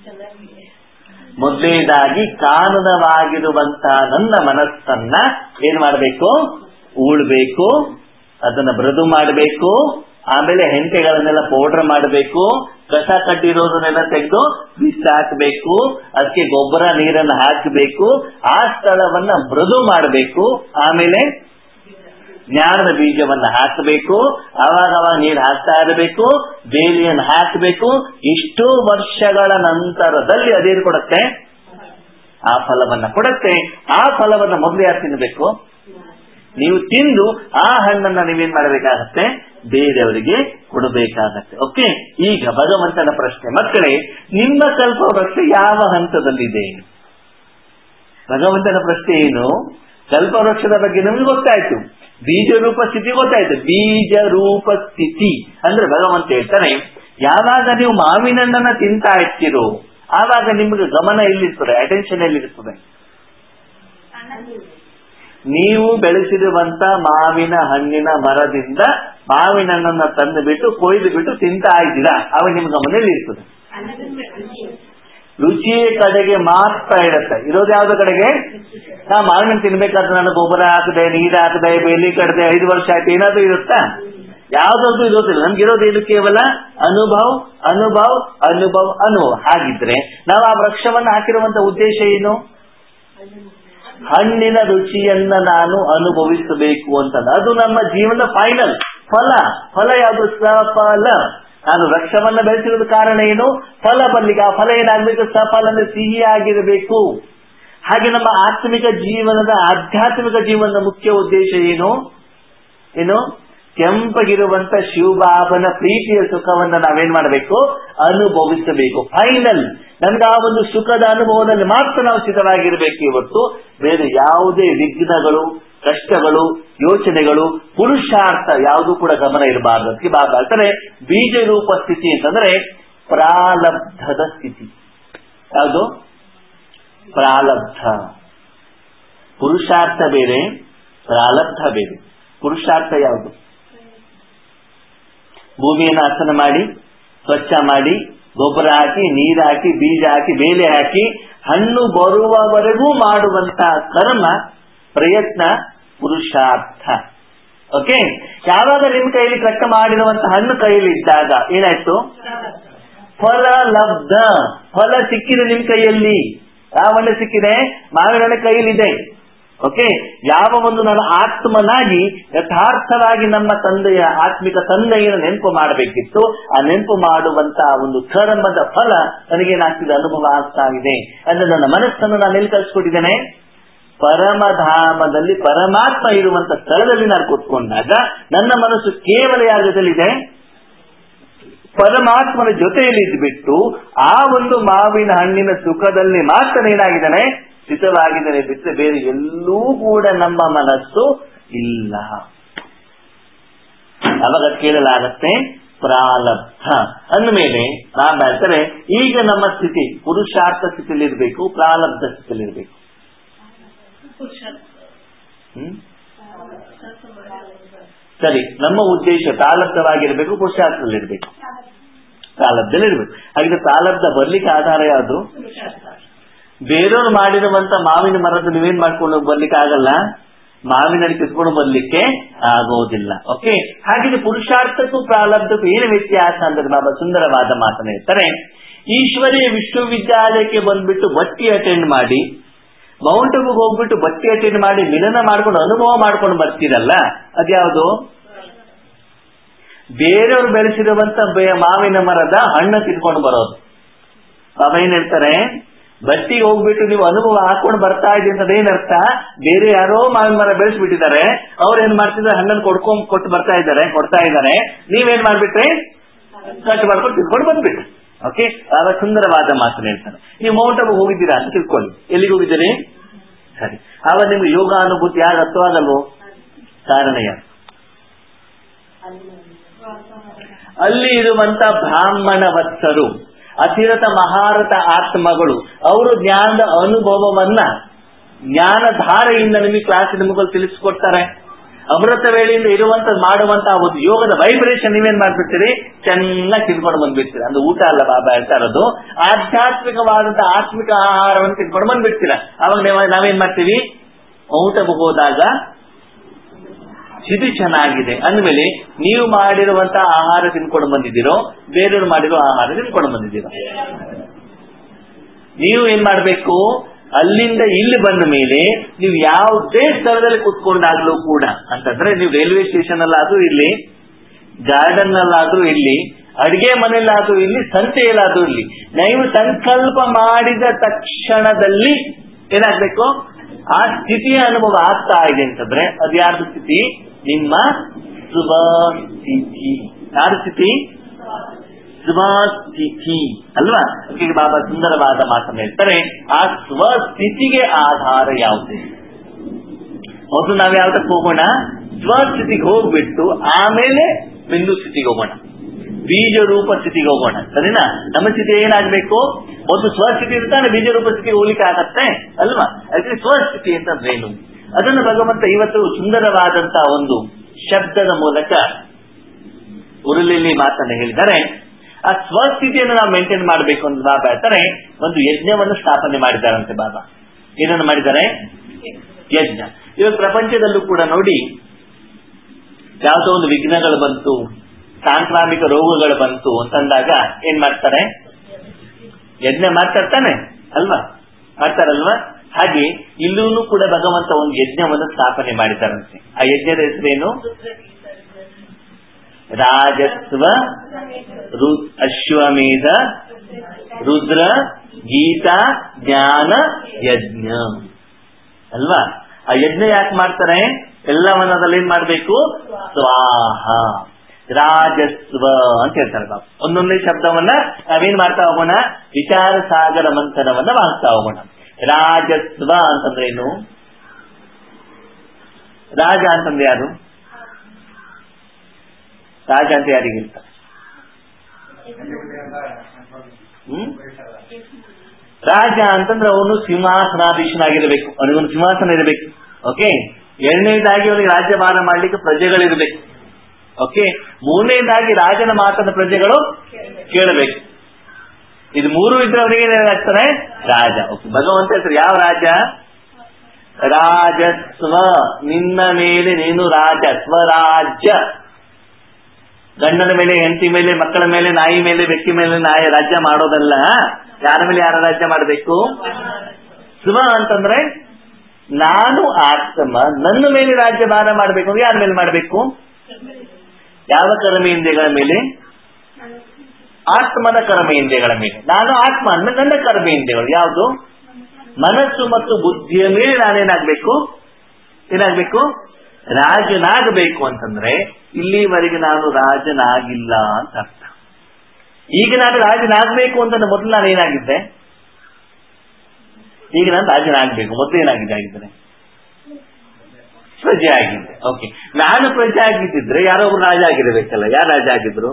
ಮೊದಲೇದಾಗಿ ಕಾನೂನವಾಗಿರುವಂತ ನನ್ನ ಮನಸ್ಸನ್ನ ಏನ್ ಮಾಡಬೇಕು ಉಳ್ಬೇಕು ಅದನ್ನ ಮೃದು ಮಾಡಬೇಕು ಆಮೇಲೆ ಹೆಂಟೆಗಳನ್ನೆಲ್ಲ ಪೌಡರ್ ಮಾಡಬೇಕು ಕಸ ಕಟ್ಟಿರೋದನ್ನೆಲ್ಲ ತೆಗೆದು ಬಿಸಾಕಬೇಕು ಅದಕ್ಕೆ ಗೊಬ್ಬರ ನೀರನ್ನು ಹಾಕಬೇಕು ಆ ಸ್ಥಳವನ್ನ ಮೃದು ಮಾಡಬೇಕು ಆಮೇಲೆ ಜ್ಞಾನದ ಬೀಜವನ್ನ ಹಾಕಬೇಕು ಅವಾಗ ಅವಾಗ ನೀರು ಹಾಕ್ತಾ ಇರಬೇಕು ಬೇಲಿಯನ್ನು ಹಾಕಬೇಕು ಇಷ್ಟು ವರ್ಷಗಳ ನಂತರದಲ್ಲಿ ಅದೇನು ಕೊಡುತ್ತೆ ಆ ಫಲವನ್ನ ಕೊಡುತ್ತೆ ಆ ಫಲವನ್ನ ಮೊದಲು ಯಾರು ತಿನ್ನಬೇಕು ನೀವು ತಿಂದು ಆ ಹಣ್ಣನ್ನ ನೀವೇನ್ ಮಾಡಬೇಕಾಗತ್ತೆ ಬೇರೆಯವರಿಗೆ ಕೊಡಬೇಕಾಗತ್ತೆ ಓಕೆ ಈಗ ಭಗವಂತನ ಪ್ರಶ್ನೆ ಮಕ್ಕಳೇ ನಿಮ್ಮ ಕಲ್ಪವೃಕ್ಷ ಯಾವ ಹಂತದಲ್ಲಿದೆ ಭಗವಂತನ ಪ್ರಶ್ನೆ ಏನು ಕಲ್ಪವೃಕ್ಷದ ಬಗ್ಗೆ ನಮ್ಗೆ ಗೊತ್ತಾಯ್ತು ಬೀಜ ರೂಪ ಸ್ಥಿತಿ ಗೊತ್ತಾಯ್ತು ಬೀಜ ರೂಪ ಸ್ಥಿತಿ ಅಂದ್ರೆ ಭಗವಂತ ಹೇಳ್ತಾನೆ ಯಾವಾಗ ನೀವು ಮಾವಿನ ಹಣ್ಣನ್ನ ತಿಂತಾ ಇರ್ತೀರೋ ಆವಾಗ ನಿಮ್ಗೆ ಗಮನ ಎಲ್ಲಿರ್ತದೆ ಅಟೆನ್ಷನ್ ಎಲ್ಲಿರ್ತದೆ ನೀವು ಬೆಳೆಸಿರುವಂತ ಮಾವಿನ ಹಣ್ಣಿನ ಮರದಿಂದ ಮಾವಿನ ಹಣ್ಣನ್ನ ತಂದು ಬಿಟ್ಟು ಕೊಯ್ದು ಬಿಟ್ಟು ತಿಂತಾ ಇದ್ದೀರಾ ಅವಾಗ ನಿಮ್ ಗಮನ ಎಲ್ಲಿರ್ತದೆ ರುಚಿಯ ಕಡೆಗೆ ಮಾತ್ರ ಇರುತ್ತೆ ಇರೋದು ಯಾವ್ದು ಕಡೆಗೆ ನಾ ಮಾವಿನ ತಿನ್ಬೇಕಾದ್ರೆ ನಾನು ಗೊಬ್ಬರ ಹಾಕದೆ ನೀರು ಹಾಕದೆ ಬೇಲಿ ಕಡದೆ ಐದು ವರ್ಷ ಆಯ್ತು ಏನಾದ್ರೂ ಇರುತ್ತಾ ಯಾವ್ದಾದ್ರು ಇರೋದಿಲ್ಲ ನಮ್ಗಿರೋದು ಇದು ಕೇವಲ ಅನುಭವ್ ಅನುಭವ್ ಅನುಭವ್ ಅನುಭವ ಹಾಗಿದ್ರೆ ನಾವು ಆ ವೃಕ್ಷವನ್ನು ಹಾಕಿರುವಂತ ಉದ್ದೇಶ ಏನು ಹಣ್ಣಿನ ರುಚಿಯನ್ನ ನಾನು ಅನುಭವಿಸಬೇಕು ಅಂತ ಅದು ನಮ್ಮ ಜೀವನದ ಫೈನಲ್ ಫಲ ಫಲ ಯಾವುದು ಸಫಲ ನಾನು ವೃಕ್ಷವನ್ನ ಬೆಳೆಸಿರೋದು ಕಾರಣ ಏನು ಫಲ ಬರ್ಲಿಕ್ಕೆ ಆ ಫಲ ಏನಾಗಬೇಕು ಸಫಲ ಅಂದ್ರೆ ಸಿಹಿಯಾಗಿರಬೇಕು ಹಾಗೆ ನಮ್ಮ ಆತ್ಮಿಕ ಜೀವನದ ಆಧ್ಯಾತ್ಮಿಕ ಜೀವನದ ಮುಖ್ಯ ಉದ್ದೇಶ ಏನು ಏನು ಕೆಂಪಗಿರುವಂತ ಶಿವಬಾಬನ ಪ್ರೀತಿಯ ಸುಖವನ್ನ ನಾವೇನ್ ಮಾಡಬೇಕು ಅನುಭವಿಸಬೇಕು ಫೈನಲ್ ನಮ್ಗೆ ಆ ಒಂದು ಸುಖದ ಅನುಭವದಲ್ಲಿ ಮಾತ್ರ ನಾವು ಸ್ಥಿತವಾಗಿರಬೇಕು ಇವತ್ತು ಬೇರೆ ಯಾವುದೇ ವಿಘ್ನಗಳು ಕಷ್ಟಗಳು ಯೋಚನೆಗಳು ಪುರುಷಾರ್ಥ ಯಾವುದು ಕೂಡ ಗಮನ ಇರಬಾರ್ದು ಅದಕ್ಕೆ ಬಾಬಾ ಹೇಳ್ತಾರೆ ಬೀಜ ರೂಪ ಸ್ಥಿತಿ ಅಂತಂದ್ರೆ ಪ್ರಾಲಬ್ಧದ ಸ್ಥಿತಿ ಯಾವುದು ಪ್ರಾಲಬ್ಧ ಪುರುಷಾರ್ಥ ಬೇರೆ ಪ್ರಾಲಬ್ಧ ಬೇರೆ ಪುರುಷಾರ್ಥ ಯಾವುದು ಭೂಮಿಯನ್ನು ಹಸನ ಮಾಡಿ ಸ್ವಚ್ಛ ಮಾಡಿ ಗೊಬ್ಬರ ಹಾಕಿ ನೀರು ಹಾಕಿ ಬೀಜ ಹಾಕಿ ಬೇಲೆ ಹಾಕಿ ಹಣ್ಣು ಬರುವವರೆಗೂ ಮಾಡುವಂತ ಕರ್ಮ ಪ್ರಯತ್ನ ಪುರುಷಾರ್ಥ ಓಕೆ ಯಾವಾಗ ನಿಮ್ ಕೈಯಲ್ಲಿ ಕಟ್ಟ ಮಾಡಿರುವಂತ ಹಣ್ಣು ಕೈಯಲ್ಲಿ ಇದ್ದಾಗ ಏನಾಯ್ತು ಫಲ ಲಬ್ಧ ಫಲ ಸಿಕ್ಕಿದೆ ನಿಮ್ ಕೈಯಲ್ಲಿ ಯಾವ ಹಣ್ಣು ಸಿಕ್ಕಿದೆ ಮಾವಿನ ಹಣ್ಣು ಕೈಯಲ್ಲಿದೆ ಓಕೆ ಯಾವ ಒಂದು ನಾನು ಆತ್ಮನಾಗಿ ಯಥಾರ್ಥವಾಗಿ ನಮ್ಮ ತಂದೆಯ ಆತ್ಮಿಕ ತಂದೆಯನ್ನು ನೆನಪು ಮಾಡಬೇಕಿತ್ತು ಆ ನೆನಪು ಮಾಡುವಂತ ಒಂದು ಕರ್ಮದ ಫಲ ನನಗೇನಾಗ್ತಿದೆ ಅನುಭವ ಆಗ್ತಾ ಇದೆ ಅಂದ್ರೆ ನನ್ನ ಮನಸ್ಸನ್ನು ನಾನು ಎಲ್ಲಿ ಕಳ್ಸಿಕೊಟ್ಟಿದ್ದೇನೆ ಪರಮಧಾಮದಲ್ಲಿ ಪರಮಾತ್ಮ ಇರುವಂತ ಸ್ಥಳದಲ್ಲಿ ನಾನು ಕೂತ್ಕೊಂಡಾಗ ನನ್ನ ಮನಸ್ಸು ಕೇವಲ ಯಾರ ಜೊತೆಲಿದೆ ಪರಮಾತ್ಮನ ಜೊತೆಯಲ್ಲಿ ಬಿಟ್ಟು ಆ ಒಂದು ಮಾವಿನ ಹಣ್ಣಿನ ಸುಖದಲ್ಲಿ ಮಾತ್ರ ಏನಾಗಿದ್ದಾನೆ ಸ್ಥಿತವಾಗಿದ್ದಾನೆ ಬಿಟ್ಟರೆ ಬೇರೆ ಎಲ್ಲೂ ಕೂಡ ನಮ್ಮ ಮನಸ್ಸು ಇಲ್ಲ ಅವಾಗ ಕೇಳಲಾಗತ್ತೆ ಪ್ರಾಲಬ್ಧ ಅಂದಮೇಲೆ ನಾನು ಹೇಳ್ತಾರೆ ಈಗ ನಮ್ಮ ಸ್ಥಿತಿ ಪುರುಷಾರ್ಥ ಸ್ಥಿತಿಯಲ್ಲಿರ್ಬೇಕು ಪ್ರಾಲಬ್ಧ ಸ್ಥಿತಿಯಲ್ಲಿರ್ಬೇಕು ಹ್ಮ್ ಸರಿ ನಮ್ಮ ಉದ್ದೇಶ ಪ್ರಾಲಬ್ಧವಾಗಿರ್ಬೇಕು ಪುರುಷಾರ್ಥದಲ್ಲಿರ್ಬೇಕು ಪ್ರಾಲಬ್ಧದಲ್ಲಿರ್ಬೇಕು ಹಾಗೆ ಪ್ರಾಲಬ್ಧ ಬರ್ಲಿಕ್ಕೆ ಆಧಾರ ಯಾವುದು ಬೇರೆಯವ್ರು ಮಾಡಿರುವಂತ ಮಾವಿನ ಮರದ ನೀವೇನ್ ಮಾಡ್ಕೊಂಡು ಬರ್ಲಿಕ್ಕೆ ಆಗಲ್ಲ ಮಾವಿನ ಕಿತ್ಕೊಂಡು ಬರ್ಲಿಕ್ಕೆ ಆಗೋದಿಲ್ಲ ಓಕೆ ಹಾಗೆ ಪುರುಷಾರ್ಥಕ್ಕೂ ಪ್ರಾಲಬ್ಧಕ್ಕೂ ಏನು ವ್ಯತ್ಯಾಸ ಅಂದ್ರೆ ಬಾಬಾ ಸುಂದರವಾದ ಮಾತನ್ನ ಹೇಳ್ತಾರೆ ಈಶ್ವರೀಯ ವಿಶ್ವವಿದ್ಯಾಲಯಕ್ಕೆ ಬಂದ್ಬಿಟ್ಟು ಬಟ್ಟಿ ಅಟೆಂಡ್ ಮಾಡಿ ಮೌಂಟ್ ಅಬುಗೆ ಹೋಗ್ಬಿಟ್ಟು ಬಟ್ಟಿ ಅಟೆಂಡ್ ಮಾಡಿ ಮಿಲನ ಮಾಡ್ಕೊಂಡು ಅನುಭವ ಮಾಡ್ಕೊಂಡು ಬರ್ತೀರಲ್ಲ ಅದ್ಯಾವುದು ಬೇರೆಯವ್ರು ಬೆಳೆಸಿರುವಂತ ಮಾವಿನ ಮರದ ಹಣ್ಣು ತಿನ್ಕೊಂಡು ಬರೋದು ಬಾಬಾ ಏನ್ ಹೇಳ್ತಾರೆ ಬಟ್ಟಿಗೆ ಹೋಗ್ಬಿಟ್ಟು ನೀವು ಅನುಭವ ಹಾಕೊಂಡು ಬರ್ತಾ ಇದೆ ಅಂತ ಏನರ್ಥ ಬೇರೆ ಯಾರೋ ಮಾವಿನ ಮರ ಬೆಳೆಸ್ಬಿಟ್ಟಿದ್ದಾರೆ ಅವ್ರು ಏನ್ ಮಾಡ್ತಿದ್ದಾರೆ ಹಣ್ಣನ್ನು ಕೊಡ್ಕೊಂಡ್ ಕೊಟ್ಟು ಬರ್ತಾ ಇದ್ದಾರೆ ಕೊಡ್ತಾ ಇದ್ದಾರೆ ನೀವೇನ್ ಮಾಡ್ಬಿಟ್ರಿ ಕಟ್ ಮಾಡ್ಕೊಂಡು ತಿಳ್ಕೊಂಡು ಬಂದ್ಬಿಟ್ರಿ ಓಕೆ ಆಗ ಸುಂದರವಾದ ಮಾತನ್ನ ಹೇಳ್ತಾರೆ ನೀವು ಮೌಂಟ್ ಅಬು ಹೋಗಿದ್ದೀರಾ ಅಂತ ತಿಳ್ಕೊಳ್ಳಿ ಎಲ್ಲಿಗೆ ಹೋಗಿದ್ದೀರಿ ಸರಿ ಆವಾಗ ನಿಮ್ಗೆ ಯೋಗ ಅನುಭೂತಿ ಯಾರು ಅರ್ಥವಾಗಲ್ವೋ ಕಾರಣ ಯಾರು ಅಲ್ಲಿ ಇರುವಂತ ಬ್ರಾಹ್ಮಣ ವತ್ಸರು ಅತಿರಥ ಮಹಾರಥ ಆತ್ಮಗಳು ಅವರು ಜ್ಞಾನದ ಅನುಭವವನ್ನ ಜ್ಞಾನಧಾರೆಯಿಂದ ನಿಮಗೆ ಕ್ಲಾಸಿನ ಮುಖದಲ್ಲಿ ತಿಳಿಸ್ಕೊಡ್ತಾರೆ ಅಮೃತ ವೇಳೆಯಿಂದ ಇರುವಂತ ಮಾಡುವಂತ ಒಂದು ಯೋಗದ ವೈಬ್ರೇಷನ್ ನೀವೇನ್ ಮಾಡ್ಬಿಡ್ತೀರಿ ಚೆನ್ನಾಗಿ ತಿನ್ಕೊಂಡು ಬಂದ್ಬಿಡ್ತೀರಾ ಅಂದ್ರೆ ಊಟ ಅಲ್ಲ ಬಾಬಾ ಹೇಳ್ತಾ ಇರೋದು ಆಧ್ಯಾತ್ಮಿಕವಾದಂತ ಆತ್ಮಿಕ ಆಹಾರವನ್ನು ತಿನ್ಕೊಂಡು ಬಂದ್ಬಿಡ್ತೀರಾ ಅವಾಗ ನಾವೇನ್ ಮಾಡ್ತೀವಿ ಊಟ ಹೋದಾಗ ಸ್ಥಿತಿ ಚೆನ್ನಾಗಿದೆ ಅಂದ್ಮೇಲೆ ನೀವು ಮಾಡಿರುವಂತ ಆಹಾರ ತಿನ್ಕೊಂಡು ಬಂದಿದ್ದೀರೋ ಬೇರೆಯವರು ಮಾಡಿರೋ ಆಹಾರ ತಿನ್ಕೊಂಡು ಬಂದಿದ್ದೀರೋ ನೀವು ಏನ್ ಮಾಡ್ಬೇಕು ಅಲ್ಲಿಂದ ಇಲ್ಲಿ ಬಂದ ಮೇಲೆ ನೀವು ಯಾವುದೇ ಸ್ಥಳದಲ್ಲಿ ಕುತ್ಕೊಂಡಾಗ್ಲೂ ಕೂಡ ಅಂತಂದ್ರೆ ನೀವು ರೈಲ್ವೆ ಸ್ಟೇಷನ್ ಅಲ್ಲಾದ್ರೂ ಇಲ್ಲಿ ಗಾರ್ಡನ್ ಅಲ್ಲಾದ್ರೂ ಇಲ್ಲಿ ಅಡಿಗೆ ಮನೆಯಲ್ಲಾದ್ರೂ ಇಲ್ಲಿ ಸಂತೆಯಲ್ಲಾದ್ರೂ ಇಲ್ಲಿ ನೀವು ಸಂಕಲ್ಪ ಮಾಡಿದ ತಕ್ಷಣದಲ್ಲಿ ಏನಾಗ್ಬೇಕು ಆ ಸ್ಥಿತಿಯ ಅನುಭವ ಆಗ್ತಾ ಇದೆ ಅಂತಂದ್ರೆ ಅದು ಯಾರ್ದು ಸ್ಥಿತಿ ನಿಮ್ಮ ಶುಭ ಸ್ಥಿತಿ ಯಾರ ಸ್ಥಿತಿ ಸ್ವಸ್ಥಿತಿ ಅಲ್ವಾ ಅದಕ್ಕೆ ಬಾಬಾ ಸುಂದರವಾದ ಮಾತನ್ನು ಹೇಳ್ತಾರೆ ಆ ಸ್ವಸ್ಥಿತಿಗೆ ಆಧಾರ ಯಾವುದು ಮೊದಲು ನಾವು ಯಾವ್ದಕ್ಕೆ ಹೋಗೋಣ ಸ್ವಸ್ಥಿತಿಗೆ ಹೋಗ್ಬಿಟ್ಟು ಆಮೇಲೆ ಬಿಂದು ಸ್ಥಿತಿಗೆ ಹೋಗೋಣ ಬೀಜ ರೂಪ ಸ್ಥಿತಿಗೆ ಹೋಗೋಣ ಸರಿನಾ ನಮ್ಮ ಸ್ಥಿತಿ ಏನಾಗ್ಬೇಕು ಒಂದು ಸ್ವಸ್ಥಿತಿ ಇರ್ತಾನೆ ಬೀಜ ರೂಪ ಸ್ಥಿತಿಗೆ ಹೋಗ್ಲಿಕ್ಕೆ ಆಗತ್ತೆ ಅಲ್ವಾ ಅದಕ್ಕೆ ಸ್ವಸ್ಥಿತಿ ಅಂತಂದ್ರೆ ಏನು ಅದನ್ನು ಭಗವಂತ ಇವತ್ತು ಸುಂದರವಾದಂತಹ ಒಂದು ಶಬ್ದದ ಮೂಲಕ ಉರುಳಿಲಿ ಮಾತನ್ನು ಹೇಳಿದರೆ ಆ ಸ್ವಸ್ಥಿತಿಯನ್ನು ನಾವು ಮೇಂಟೈನ್ ಮಾಡಬೇಕು ಅಂತ ಬಾಬಾ ಹೇಳ್ತಾರೆ ಒಂದು ಯಜ್ಞವನ್ನು ಸ್ಥಾಪನೆ ಮಾಡಿದಾರಂತೆ ಬಾಬಾ ಏನನ್ನು ಮಾಡಿದ್ದಾರೆ ಯಜ್ಞ ಇವತ್ತು ಪ್ರಪಂಚದಲ್ಲೂ ಕೂಡ ನೋಡಿ ಯಾವುದೋ ಒಂದು ವಿಘ್ನಗಳು ಬಂತು ಸಾಂಕ್ರಾಮಿಕ ರೋಗಗಳು ಬಂತು ಅಂತಂದಾಗ ಏನ್ ಮಾಡ್ತಾರೆ ಯಜ್ಞ ಮಾಡ್ತಾನೆ ಅಲ್ವಾ ಮಾಡ್ತಾರಲ್ವಾ ಹಾಗೆ ಇಲ್ಲೂ ಕೂಡ ಭಗವಂತ ಒಂದು ಯಜ್ಞವನ್ನು ಸ್ಥಾಪನೆ ಮಾಡಿದ್ದಾರಂತೆ ಆ ಯಜ್ಞದ ಹೆಸರೇನು ರಾಜಸ್ವ ರು ಅಶ್ವಮೇಧ ರುದ್ರ ಗೀತಾ ಜ್ಞಾನ ಯಜ್ಞ ಅಲ್ವಾ ಆ ಯಜ್ಞ ಯಾಕೆ ಮಾಡ್ತಾರೆ ಎಲ್ಲವನ್ನದಲ್ಲಿ ಏನ್ ಮಾಡ್ಬೇಕು ಸ್ವಾಹ ರಾಜಸ್ವ ಅಂತ ಹೇಳ್ತಾರೆ ಬಾಬು ಒಂದೊಂದೇ ಶಬ್ದವನ್ನ ನಾವೇನ್ ಮಾಡ್ತಾ ಹೋಗೋಣ ವಿಚಾರ ಸಾಗರ ಮಂಥನವನ್ನ ಮಾಡ್ತಾ ಹೋಗೋಣ ರಾಜಸ್ವ ಅಂತಂದ್ರೆ ಏನು ರಾಜ ಅಂತಂದ್ರೆ ಯಾರು ರಾಜ ಅಂತ ಯಾರಿಗೆ ಹೇಳ್ತಾರೆ ಹ್ಮ್ ರಾಜ ಅಂತಂದ್ರೆ ಅವನು ಸಿಂಹಾಸನಾಧೀಶನಾಗಿರಬೇಕು ಅವನಿಗೊಂದು ಸಿಂಹಾಸನ ಇರಬೇಕು ಓಕೆ ಎರಡನೇದಾಗಿ ಅವನಿಗೆ ರಾಜ್ಯಭಾರ ಮಾಡ್ಲಿಕ್ಕೆ ಪ್ರಜೆಗಳಿರಬೇಕು ಓಕೆ ಮೂರನೇದಾಗಿ ರಾಜನ ಮಾತನ್ನ ಪ್ರಜೆಗಳು ಕೇಳಬೇಕು ಇದು ಮೂರು ಇದ್ರೆ ಅವನಿಗೆ ಏನಾಗ್ತಾನೆ ರಾಜ ಓಕೆ ಭಗವಂತ ಹೇಳ್ತಾರೆ ಯಾವ ರಾಜ ರಾಜಸ್ವ ನಿನ್ನ ಮೇಲೆ ನೀನು ರಾಜ ಸ್ವರಾಜ್ಯ ಗಂಡನ ಮೇಲೆ ಹೆಂಡತಿ ಮೇಲೆ ಮಕ್ಕಳ ಮೇಲೆ ನಾಯಿ ಮೇಲೆ ವ್ಯಕ್ತಿ ಮೇಲೆ ನಾಯಿ ರಾಜ್ಯ ಮಾಡೋದಲ್ಲ ಯಾರ ಮೇಲೆ ಯಾರ ರಾಜ್ಯ ಮಾಡಬೇಕು ಸ್ವ ಅಂತಂದ್ರೆ ನಾನು ಆತ್ಮ ನನ್ನ ಮೇಲೆ ರಾಜ್ಯಭಾರ ಮಾಡಬೇಕು ಅಂದ್ರೆ ಯಾರ ಮೇಲೆ ಮಾಡಬೇಕು ಯಾವ ಕರ್ಮೇಂದ್ರಿಯಗಳ ಮೇಲೆ ಆತ್ಮನ ಕರ್ಮೇಂದ್ರಿಯಗಳ ಮೇಲೆ ನಾನು ಆತ್ಮ ಅಂದ್ರೆ ನನ್ನ ಕರ್ಮೇಂದ್ರಿಯಗಳು ಯಾವುದು ಮನಸ್ಸು ಮತ್ತು ಬುದ್ಧಿಯ ಮೇಲೆ ನಾನೇನಾಗ್ಬೇಕು ಏನಾಗ್ಬೇಕು ರಾಜನಾಗಬೇಕು ಅಂತಂದ್ರೆ ಇಲ್ಲಿವರೆಗೆ ನಾನು ರಾಜನಾಗಿಲ್ಲ ಅಂತ ಅರ್ಥ ಈಗ ನಾನು ರಾಜನಾಗಬೇಕು ಅಂತ ಮೊದಲು ನಾನು ಏನಾಗಿದ್ದೆ ಈಗ ನಾನು ರಾಜನಾಗಬೇಕು ಮೊದಲು ಏನಾಗಿದೆ ಆಗಿದ್ರೆ ಪ್ರಜೆ ಆಗಿದ್ದೆ ಓಕೆ ನಾನು ಪ್ರಜೆ ಆಗಿದ್ದಿದ್ರೆ ಯಾರೋ ಒಬ್ರು ರಾಜ ಆಗಿರ್ಬೇಕಲ್ಲ ಯಾರು ರಾಜ ಆಗಿದ್ರು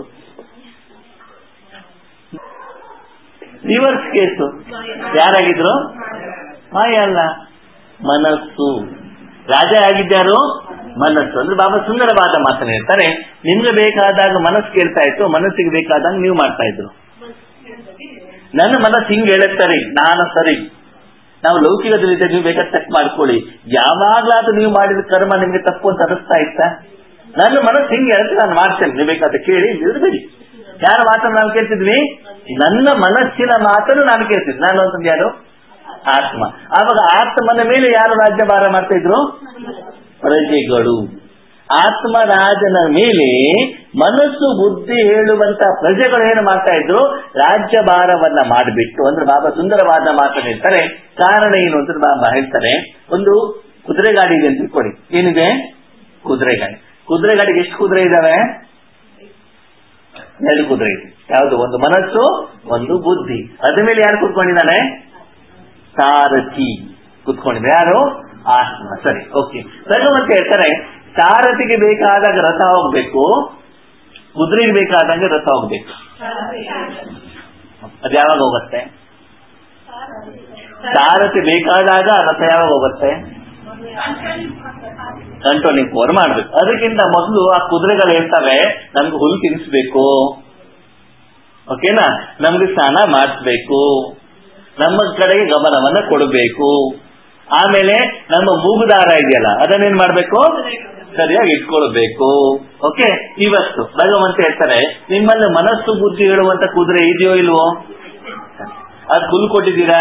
ರಿವರ್ಸ್ ಕೇಸು ಯಾರಾಗಿದ್ರು ಮಾಯ ಅಲ್ಲ ಮನಸ್ಸು ರಾಜ ಆಗಿದ್ದಾರು ಮನಸ್ಸು ಅಂದ್ರೆ ಬಾಬಾ ಸುಂದರವಾದ ಮಾತನ್ನ ಹೇಳ್ತಾರೆ ನಿಮ್ಗೆ ಬೇಕಾದಾಗ ಮನಸ್ಸು ಕೇಳ್ತಾ ಇತ್ತು ಮನಸ್ಸಿಗೆ ಬೇಕಾದಾಗ ನೀವು ಮಾಡ್ತಾ ಇದ್ರು ನನ್ನ ಮನಸ್ಸು ಹಿಂಗ್ ಹೇಳುತ್ತಾರೆ ನಾನು ಸರಿ ನಾವು ಲೌಕಿಕದ ರೀತಿ ನೀವು ಬೇಕಾದ್ರೆ ಚೆಕ್ ಮಾಡ್ಕೊಳ್ಳಿ ಯಾವಾಗ್ಲಾದ್ರೂ ನೀವು ಮಾಡಿದ ಕರ್ಮ ನಿಮ್ಗೆ ತಪ್ಪು ಅಂತ ಅನಿಸ್ತಾ ಇತ್ತಾ ನನ್ನ ಮನಸ್ಸು ಹಿಂಗೆ ಹೇಳ್ತಾರೆ ನಾನು ಮಾಡ್ತೇನೆ ನೀವು ಬೇಕಾದ್ರೆ ಕೇಳಿ ಇಲ್ದಿರಬೇಡಿ ಯಾರ ಮಾತನ್ನು ನಾವು ಕೇಳ್ತಿದ್ವಿ ನನ್ನ ಮನಸ್ಸಿನ ಮಾತನ್ನು ನಾನು ಕೇಳ್ತಿದ್ವಿ ನಾನು ಅಂತಂದು ಯಾರು ಆತ್ಮ ಆವಾಗ ಆತ್ಮನ ಮೇಲೆ ಯಾರು ರಾಜ್ಯಭಾರ ಮಾಡ್ತಾ ಇದ್ರು ಪ್ರಜೆಗಳು ಆತ್ಮರಾಜನ ಮೇಲೆ ಮನಸ್ಸು ಬುದ್ಧಿ ಹೇಳುವಂತ ಪ್ರಜೆಗಳು ಏನು ಮಾಡ್ತಾ ಇದ್ರು ರಾಜ್ಯಭಾರವನ್ನ ಮಾಡಿಬಿಟ್ಟು ಅಂದ್ರೆ ಬಾಬಾ ಸುಂದರವಾದ ಮಾತನ್ನು ಹೇಳ್ತಾರೆ ಕಾರಣ ಏನು ಅಂತ ಬಾಬಾ ಹೇಳ್ತಾರೆ ಒಂದು ಕುದುರೆ ಗಾಡಿ ಇದೆ ಅಂತ ತಿಳ್ಕೊಳ್ಳಿ ಏನಿದೆ ಕುದುರೆ ಗಾಡಿ ಕುದುರೆ ಗಾಡಿಗೆ ಎಷ್ಟು ಕುದುರೆ ಇದಾವೆ ಎರಡು ಕುದುರೆ ಇದೆ ಯಾವುದು ಒಂದು ಮನಸ್ಸು ಒಂದು ಬುದ್ಧಿ ಅದ್ರ ಮೇಲೆ ಯಾರು ಕೂತ್ಕೊಂಡಿದ್ದಾನೆ ಸಾರಥಿ ಕುತ್ಕೊಂಡಿದೆ ಯಾರು ಆತ್ಮ ಸರಿ ಓಕೆ ಭಗವಂತ ಹೇಳ್ತಾರೆ ಸಾರಥಿಗೆ ಬೇಕಾದಾಗ ರಥ ಹೋಗ್ಬೇಕು ಕುದುರೆಗೆ ಬೇಕಾದಂಗೆ ರಥ ಹೋಗ್ಬೇಕು ಅದು ಯಾವಾಗ ಹೋಗುತ್ತೆ ಸಾರಥಿ ಬೇಕಾದಾಗ ರಥ ಯಾವಾಗ ಹೋಗುತ್ತೆ ಕಂಟ್ರೋಲಿಂಗ್ ಪವರ್ ಮಾಡ್ಬೇಕು ಅದಕ್ಕಿಂತ ಮೊದಲು ಆ ಕುದುರೆಗಳು ಹೇಳ್ತವೆ ನಮ್ಗೆ ಹುಲ್ಲು ತಿನ್ನಿಸ್ಬೇಕು ಓಕೆನಾ ನಮ್ಗೆ ಸ್ನಾನ ಮಾಡಿಸ್ಬೇಕು ನಮ್ಮ ಕಡೆಗೆ ಗಮನವನ್ನ ಕೊಡಬೇಕು ಆಮೇಲೆ ನಮ್ಮ ಮೂಗುದಾರ ಇದೆಯಲ್ಲ ಅದನ್ನೇನ್ ಮಾಡ್ಬೇಕು ಸರಿಯಾಗಿ ಇಟ್ಕೊಳ್ಬೇಕು ಓಕೆ ಇವತ್ತು ಭಗವಂತ ಹೇಳ್ತಾರೆ ನಿಮ್ಮಲ್ಲಿ ಮನಸ್ಸು ಬುದ್ಧಿ ಹೇಳುವಂತ ಕುದುರೆ ಇದೆಯೋ ಇಲ್ವೋ ಅದ್ ಹುಲ್ ಕೊಟ್ಟಿದ್ದೀರಾ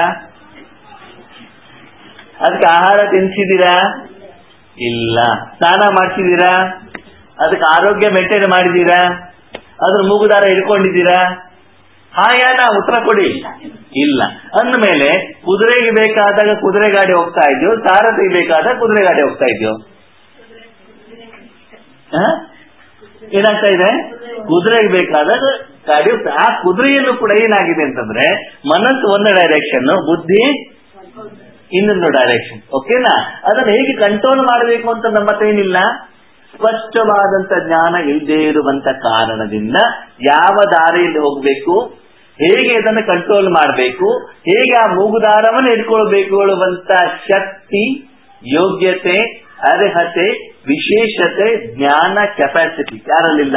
ಅದಕ್ಕೆ ಆಹಾರ ತಿನ್ಸಿದ್ದೀರಾ ಇಲ್ಲ ಸ್ನಾನ ಮಾಡ್ಸಿದ್ದೀರಾ ಅದಕ್ಕೆ ಆರೋಗ್ಯ ಮೇಂಟೈನ್ ಮಾಡಿದ್ದೀರಾ ಅದ್ರ ಮೂಗುದಾರ ಇಟ್ಕೊಂಡಿದ್ದೀರಾ ಹಾಯಾನ ಉತ್ತರ ಕೊಡಿ ಇಲ್ಲ ಅಂದಮೇಲೆ ಕುದುರೆಗೆ ಬೇಕಾದಾಗ ಕುದುರೆ ಗಾಡಿ ಹೋಗ್ತಾ ಇದೆಯೋ ಸಾರಥಿಗೆ ಬೇಕಾದಾಗ ಕುದುರೆ ಗಾಡಿ ಹೋಗ್ತಾ ಇದೆಯೋ ಏನಾಗ್ತಾ ಇದೆ ಕುದುರೆಗೆ ಬೇಕಾದಾಗ ಗಾಡಿ ಆ ಕುದುರೆಯಲ್ಲೂ ಕೂಡ ಏನಾಗಿದೆ ಅಂತಂದ್ರೆ ಮನಸ್ಸು ಒಂದು ಡೈರೆಕ್ಷನ್ ಬುದ್ಧಿ ಇನ್ನೊಂದು ಡೈರೆಕ್ಷನ್ ಓಕೆನಾ ಅದನ್ನ ಹೇಗೆ ಕಂಟ್ರೋಲ್ ಮಾಡಬೇಕು ಅಂತ ನಮ್ಮ ಹತ್ರ ಏನಿಲ್ಲ ಸ್ಪಷ್ಟವಾದಂತ ಜ್ಞಾನ ಇಲ್ಲದೆ ಇರುವಂತ ಕಾರಣದಿಂದ ಯಾವ ದಾರಿಯಲ್ಲಿ ಹೋಗ್ಬೇಕು ಹೇಗೆ ಇದನ್ನು ಕಂಟ್ರೋಲ್ ಮಾಡಬೇಕು ಹೇಗೆ ಆ ಮೂಗುದಾರವನ್ನು ಹಿಡ್ಕೊಳ್ಬೇಕು ಹೇಳುವಂತ ಶಕ್ತಿ ಯೋಗ್ಯತೆ ಅರ್ಹತೆ ವಿಶೇಷತೆ ಜ್ಞಾನ ಕೆಪಾಸಿಟಿ ಯಾರಲ್ಲಿಲ್ಲ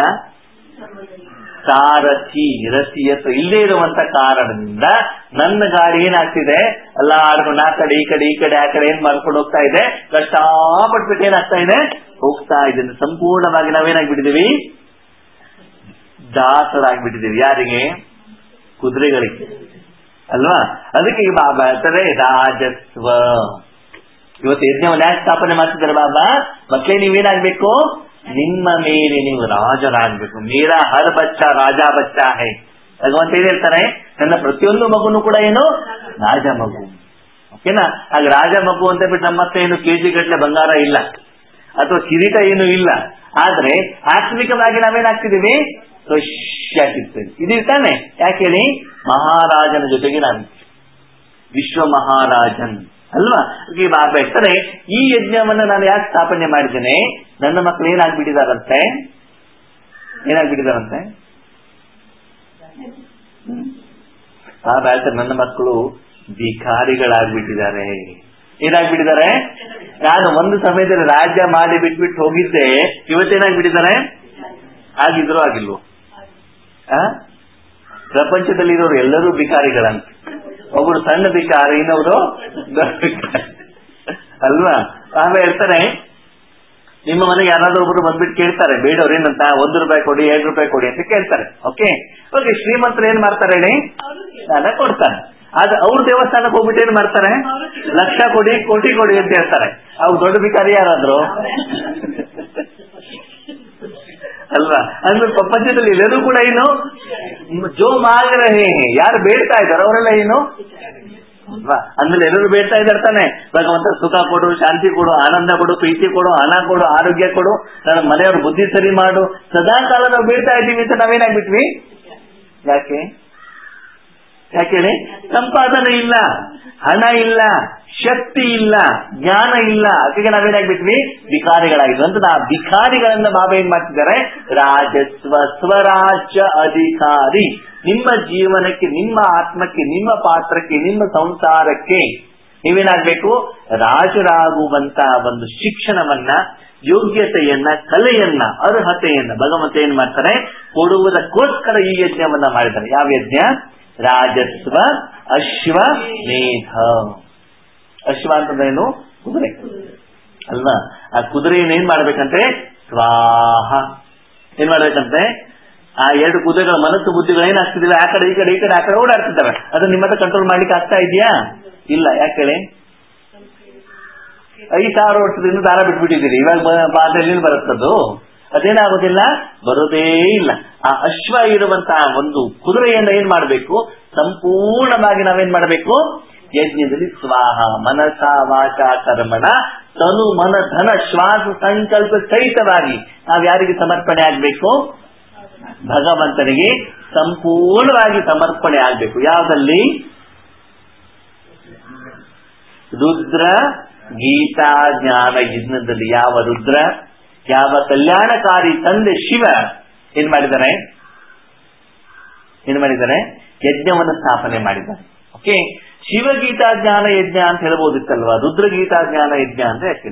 ಸಾರಥಿ ರಥಿಯತ್ವ ಇಲ್ಲೇ ಇರುವಂತ ಕಾರಣದಿಂದ ನನ್ನ ಗಾಡಿ ಏನಾಗ್ತಿದೆ ಎಲ್ಲ ಆಡ್ಕೊಂಡು ಆ ಕಡೆ ಈ ಕಡೆ ಈ ಕಡೆ ಆ ಕಡೆ ಏನ್ ಮಾಡ್ಕೊಂಡು ಹೋಗ್ತಾ ಇದೆ ಕಷ್ಟಪಟ್ಬಿಟ್ಟು ಏನಾಗ್ತಾ ಇದೆ ಹೋಗ್ತಾ ಇದೆ ಸಂಪೂರ್ಣವಾಗಿ ನಾವೇನಾಗ್ಬಿಟ್ಟಿದೀವಿ ದಾಸರಾಗ್ಬಿಟ್ಟಿದೀವಿ ಯಾರಿಗೆ ಕುದುರೆಗಳಿಗೆ ಅಲ್ವಾ ಅದಕ್ಕೆ ಈ ಬಾಬಾ ಹೇಳ್ತಾರೆ ರಾಜಸ್ವ ಇವತ್ತು ಯಜ್ಞವನ್ನು ಯಾಕೆ ಸ್ಥಾಪನೆ ಮಾಡ್ತಿದ್ದಾರೆ ಬಾಬಾ ಮಕ್ಕಳೇ ನೀವೇನಾಗ್ಬೇಕು ನಿಮ್ಮ ಮೇಲೆ ನೀವು ರಾಜರಾಗ್ಬೇಕು ಮೀರಾ ಹರ್ ಬಚ್ಚ ರಾಜ ಬಚ್ಚ ಹೇ ಭಗವಂತ ಏನ್ ಹೇಳ್ತಾರೆ ನನ್ನ ಪ್ರತಿಯೊಂದು ಮಗುನು ಕೂಡ ಏನು ರಾಜ ಮಗು ಓಕೆನಾ ಹಾಗೆ ರಾಜ ಮಗು ಅಂತ ಬಿಟ್ಟು ನಮ್ಮ ಹತ್ರ ಏನು ಕೆಜಿ ಗಟ್ಟಲೆ ಬಂಗಾರ ಇಲ್ಲ ಅಥವಾ ಕಿರೀಟ ಏನು ಇಲ್ಲ ಆದ್ರೆ ಆತ್ಮಿಕವಾಗಿ ನಾವೇನಾಗ್ತಿದೀವಿ ಖುಷಿಯಾಗಿರ್ತೇವೆ ಇದು ತಾನೆ ಯಾಕೆ ಹೇಳಿ ಮಹಾರಾಜನ ಜೊತೆಗೆ ನಾನು ವಿಶ್ವ ಮಹಾರಾಜನ್ ಅಲ್ವಾ ಈ ಬಾಬಾ ಹೇಳ್ತಾರೆ ಈ ಯಜ್ಞವನ್ನ ನಾನು ಯಾಕೆ ಸ್ಥಾಪನೆ ಮಾಡಿದ್ದೇನೆ ನನ್ನ ಮಕ್ಕಳು ಏನಾಗ್ಬಿಟ್ಟಿದಾರಂತೆ ಏನಾಗ್ಬಿಟ್ಟಿದಾರಂತೆ ಬಾಬಾ ಹೇಳ್ತಾರೆ ನನ್ನ ಮಕ್ಕಳು ಭಿಕಾರಿಗಳಾಗ್ಬಿಟ್ಟಿದ್ದಾರೆ ಏನಾಗ್ಬಿಟ್ಟಿದ್ದಾರೆ ನಾನು ಒಂದು ಸಮಯದಲ್ಲಿ ರಾಜ್ಯ ಮಾಡಿ ಬಿಟ್ಬಿಟ್ಟು ಹೋಗಿದ್ದೆ ಇವತ್ತೇನಾಗ್ಬಿಟ್ಟಿದ್ದಾರೆ ಆಗಿದ್ರು ಆಗಿಲ್ವೋ ಆ ಪ್ರಪಂಚದಲ್ಲಿ ಇರೋರು ಎಲ್ಲರೂ ಭಿಕಾರಿಗಳಂತ ಒಬ್ರು ಸಣ್ಣ ಭಿಕಾರಿ ಇನ್ನೊಬ್ರು ದೊಡ್ಡ ಭಿಕಾರಿ ಅಲ್ವಾ ಆಮೇಲೆ ಹೇಳ್ತಾರೆ ನಿಮ್ಮ ಮನೆಗೆ ಯಾರಾದ್ರೂ ಒಬ್ರು ಬಂದ್ಬಿಟ್ಟು ಕೇಳ್ತಾರೆ ಬೇಡವ್ರು ಏನಂತ ಒಂದು ರೂಪಾಯಿ ಕೊಡಿ ಎರಡು ರೂಪಾಯಿ ಕೊಡಿ ಅಂತ ಕೇಳ್ತಾರೆ ಓಕೆ ಓಕೆ ಶ್ರೀಮಂತರು ಏನ್ ಮಾಡ್ತಾರೆ ಹೇಳಿ ಹಣ ಕೊಡ್ತಾರೆ ಆದ್ರೆ ಅವ್ರ ದೇವಸ್ಥಾನಕ್ಕೆ ಹೋಗ್ಬಿಟ್ಟು ಏನ್ ಮಾಡ್ತಾರೆ ಲಕ್ಷ ಕೊಡಿ ಕೋಟಿ ಕೊಡಿ ಅಂತ ಹೇಳ್ತಾರೆ ಅವ್ರು ದೊಡ್ಡ ಭಿಕಾರಿ ಯಾರಾದ್ರು ಅಲ್ವಾ ಅಂದ್ರೆ ಪ್ರಪಂಚದಲ್ಲಿ ಎಲ್ಲರೂ ಕೂಡ ಏನು ಜೋ ಮಾಗ ರಹೆ ಯಾರು ಬೇಡ್ತಾ ಇದಾರೆ ಅವರೆಲ್ಲ ಏನು ಅಲ್ವಾ ಅಂದ್ರೆ ಎಲ್ಲರೂ ಬೇಡ್ತಾ ಇದ್ದಾರೆ ತಾನೆ ಭಗವಂತ ಸುಖ ಕೊಡು ಶಾಂತಿ ಕೊಡು ಆನಂದ ಕೊಡು ಪ್ರೀತಿ ಕೊಡು ಹಣ ಕೊಡು ಆರೋಗ್ಯ ಕೊಡು ನನ್ನ ಮನೆಯವ್ರ ಬುದ್ಧಿ ಸರಿ ಮಾಡು ಸದಾ ಕಾಲ ನಾವು ಬೇಡ್ತಾ ಇದ್ದೀವಿ ಅಂತ ನಾವೇನಾಗ್ಬಿಟ್ವಿ ಯಾಕೆ ಯಾಕೆ ಹೇಳಿ ಸಂಪಾದನೆ ಇಲ್ಲ ಹಣ ಇಲ್ಲ ಶಕ್ತಿ ಇಲ್ಲ ಜ್ಞಾನ ಇಲ್ಲ ಅದಕ್ಕೆ ನಾವೇನಾಗ್ಬಿಟ್ವಿ ಭಿಕಾರಿಗಳಾಗಿದ್ವಿ ಅಂತ ಆ ಭಿಕಾರಿಗಳನ್ನ ಬಾಬಾ ಏನ್ ಮಾಡ್ತಿದ್ದಾರೆ ರಾಜಸ್ವ ಸ್ವರಾಜ್ಯ ಅಧಿಕಾರಿ ನಿಮ್ಮ ಜೀವನಕ್ಕೆ ನಿಮ್ಮ ಆತ್ಮಕ್ಕೆ ನಿಮ್ಮ ಪಾತ್ರಕ್ಕೆ ನಿಮ್ಮ ಸಂಸಾರಕ್ಕೆ ನೀವೇನಾಗ್ಬೇಕು ರಾಜರಾಗುವಂತ ಒಂದು ಶಿಕ್ಷಣವನ್ನ ಯೋಗ್ಯತೆಯನ್ನ ಕಲೆಯನ್ನ ಅರ್ಹತೆಯನ್ನ ಭಗವಂತ ಏನ್ ಮಾಡ್ತಾರೆ ಕೊಡುವುದಕ್ಕೋಸ್ಕರ ಈ ಯಜ್ಞವನ್ನ ಮಾಡಿದ್ದಾರೆ ಯಾವ ಯಜ್ಞ ರಾಜಸ್ವ ಅಶ್ವ ಮೇಧ ಅಶ್ವ ಅಂತಂದ್ರೇನು ಕುದುರೆ ಅಲ್ವಾ ಆ ಕುದುರೆಯನ್ನು ಏನ್ ಮಾಡ್ಬೇಕಂತೆ ಸ್ವಾಹ ಏನ್ ಮಾಡ್ಬೇಕಂತೆ ಆ ಎರಡು ಕುದುರೆಗಳ ಮನಸ್ಸು ಬುದ್ಧಿಗಳು ಏನಾಗ್ತಿದಿಲ್ಲ ಆ ಕಡೆ ಈ ಕಡೆ ಈ ಕಡೆ ಆ ಕಡೆ ಓಡಾಡ್ತಿದ್ದಾವೆ ಅದನ್ನ ನಿಮ್ಮ ಹತ್ರ ಕಂಟ್ರೋಲ್ ಮಾಡ್ಲಿಕ್ಕೆ ಆಗ್ತಾ ಇದೆಯಾ ಇಲ್ಲ ಯಾಕೆ ಹೇಳಿ ಐದು ಸಾವಿರ ವರ್ಷದಿಂದ ದಾರ ಬಿಟ್ಬಿಟ್ಟಿದ್ದೀರಿ ಇವಾಗ ಬಾಧೆಯಲ್ಲಿ ಬರುತ್ತದು ಅದೇನಾಗೋದಿಲ್ಲ ಬರೋದೇ ಇಲ್ಲ ಆ ಅಶ್ವ ಇರುವಂತಹ ಒಂದು ಕುದುರೆಯನ್ನ ಏನ್ ಮಾಡಬೇಕು ಸಂಪೂರ್ಣವಾಗಿ ನಾವೇನ್ ಮಾಡಬೇಕು ಯಜ್ಞದಲ್ಲಿ ಸ್ವಾಹ ಮನಸ ವಾಚ ಕರ್ಮಣ ತನು ಮನ ಧನ ಶ್ವಾಸ ಸಂಕಲ್ಪ ಸಹಿತವಾಗಿ ನಾವ್ ಯಾರಿಗೆ ಸಮರ್ಪಣೆ ಆಗ್ಬೇಕು ಭಗವಂತನಿಗೆ ಸಂಪೂರ್ಣವಾಗಿ ಸಮರ್ಪಣೆ ಆಗ್ಬೇಕು ಯಾವ್ದಲ್ಲಿ ರುದ್ರ ಗೀತಾ ಜ್ಞಾನ ಯಜ್ಞದಲ್ಲಿ ಯಾವ ರುದ್ರ ಯಾವ ಕಲ್ಯಾಣಕಾರಿ ತಂದೆ ಶಿವ ಏನ್ ಮಾಡಿದ್ದಾರೆ ಏನ್ ಮಾಡಿದ್ದಾರೆ ಯಜ್ಞವನ್ನು ಸ್ಥಾಪನೆ ಮಾಡಿದ್ದಾರೆ ಓಕೆ ಶಿವಗೀತಾ ಜ್ಞಾನ ಯಜ್ಞ ಅಂತ ಹೇಳ್ಬೋದಿತ್ತಲ್ವಾ ರುದ್ರಗೀತಾ ಜ್ಞಾನ ಯಜ್ಞ ಅಂತ ಯಾಕೆ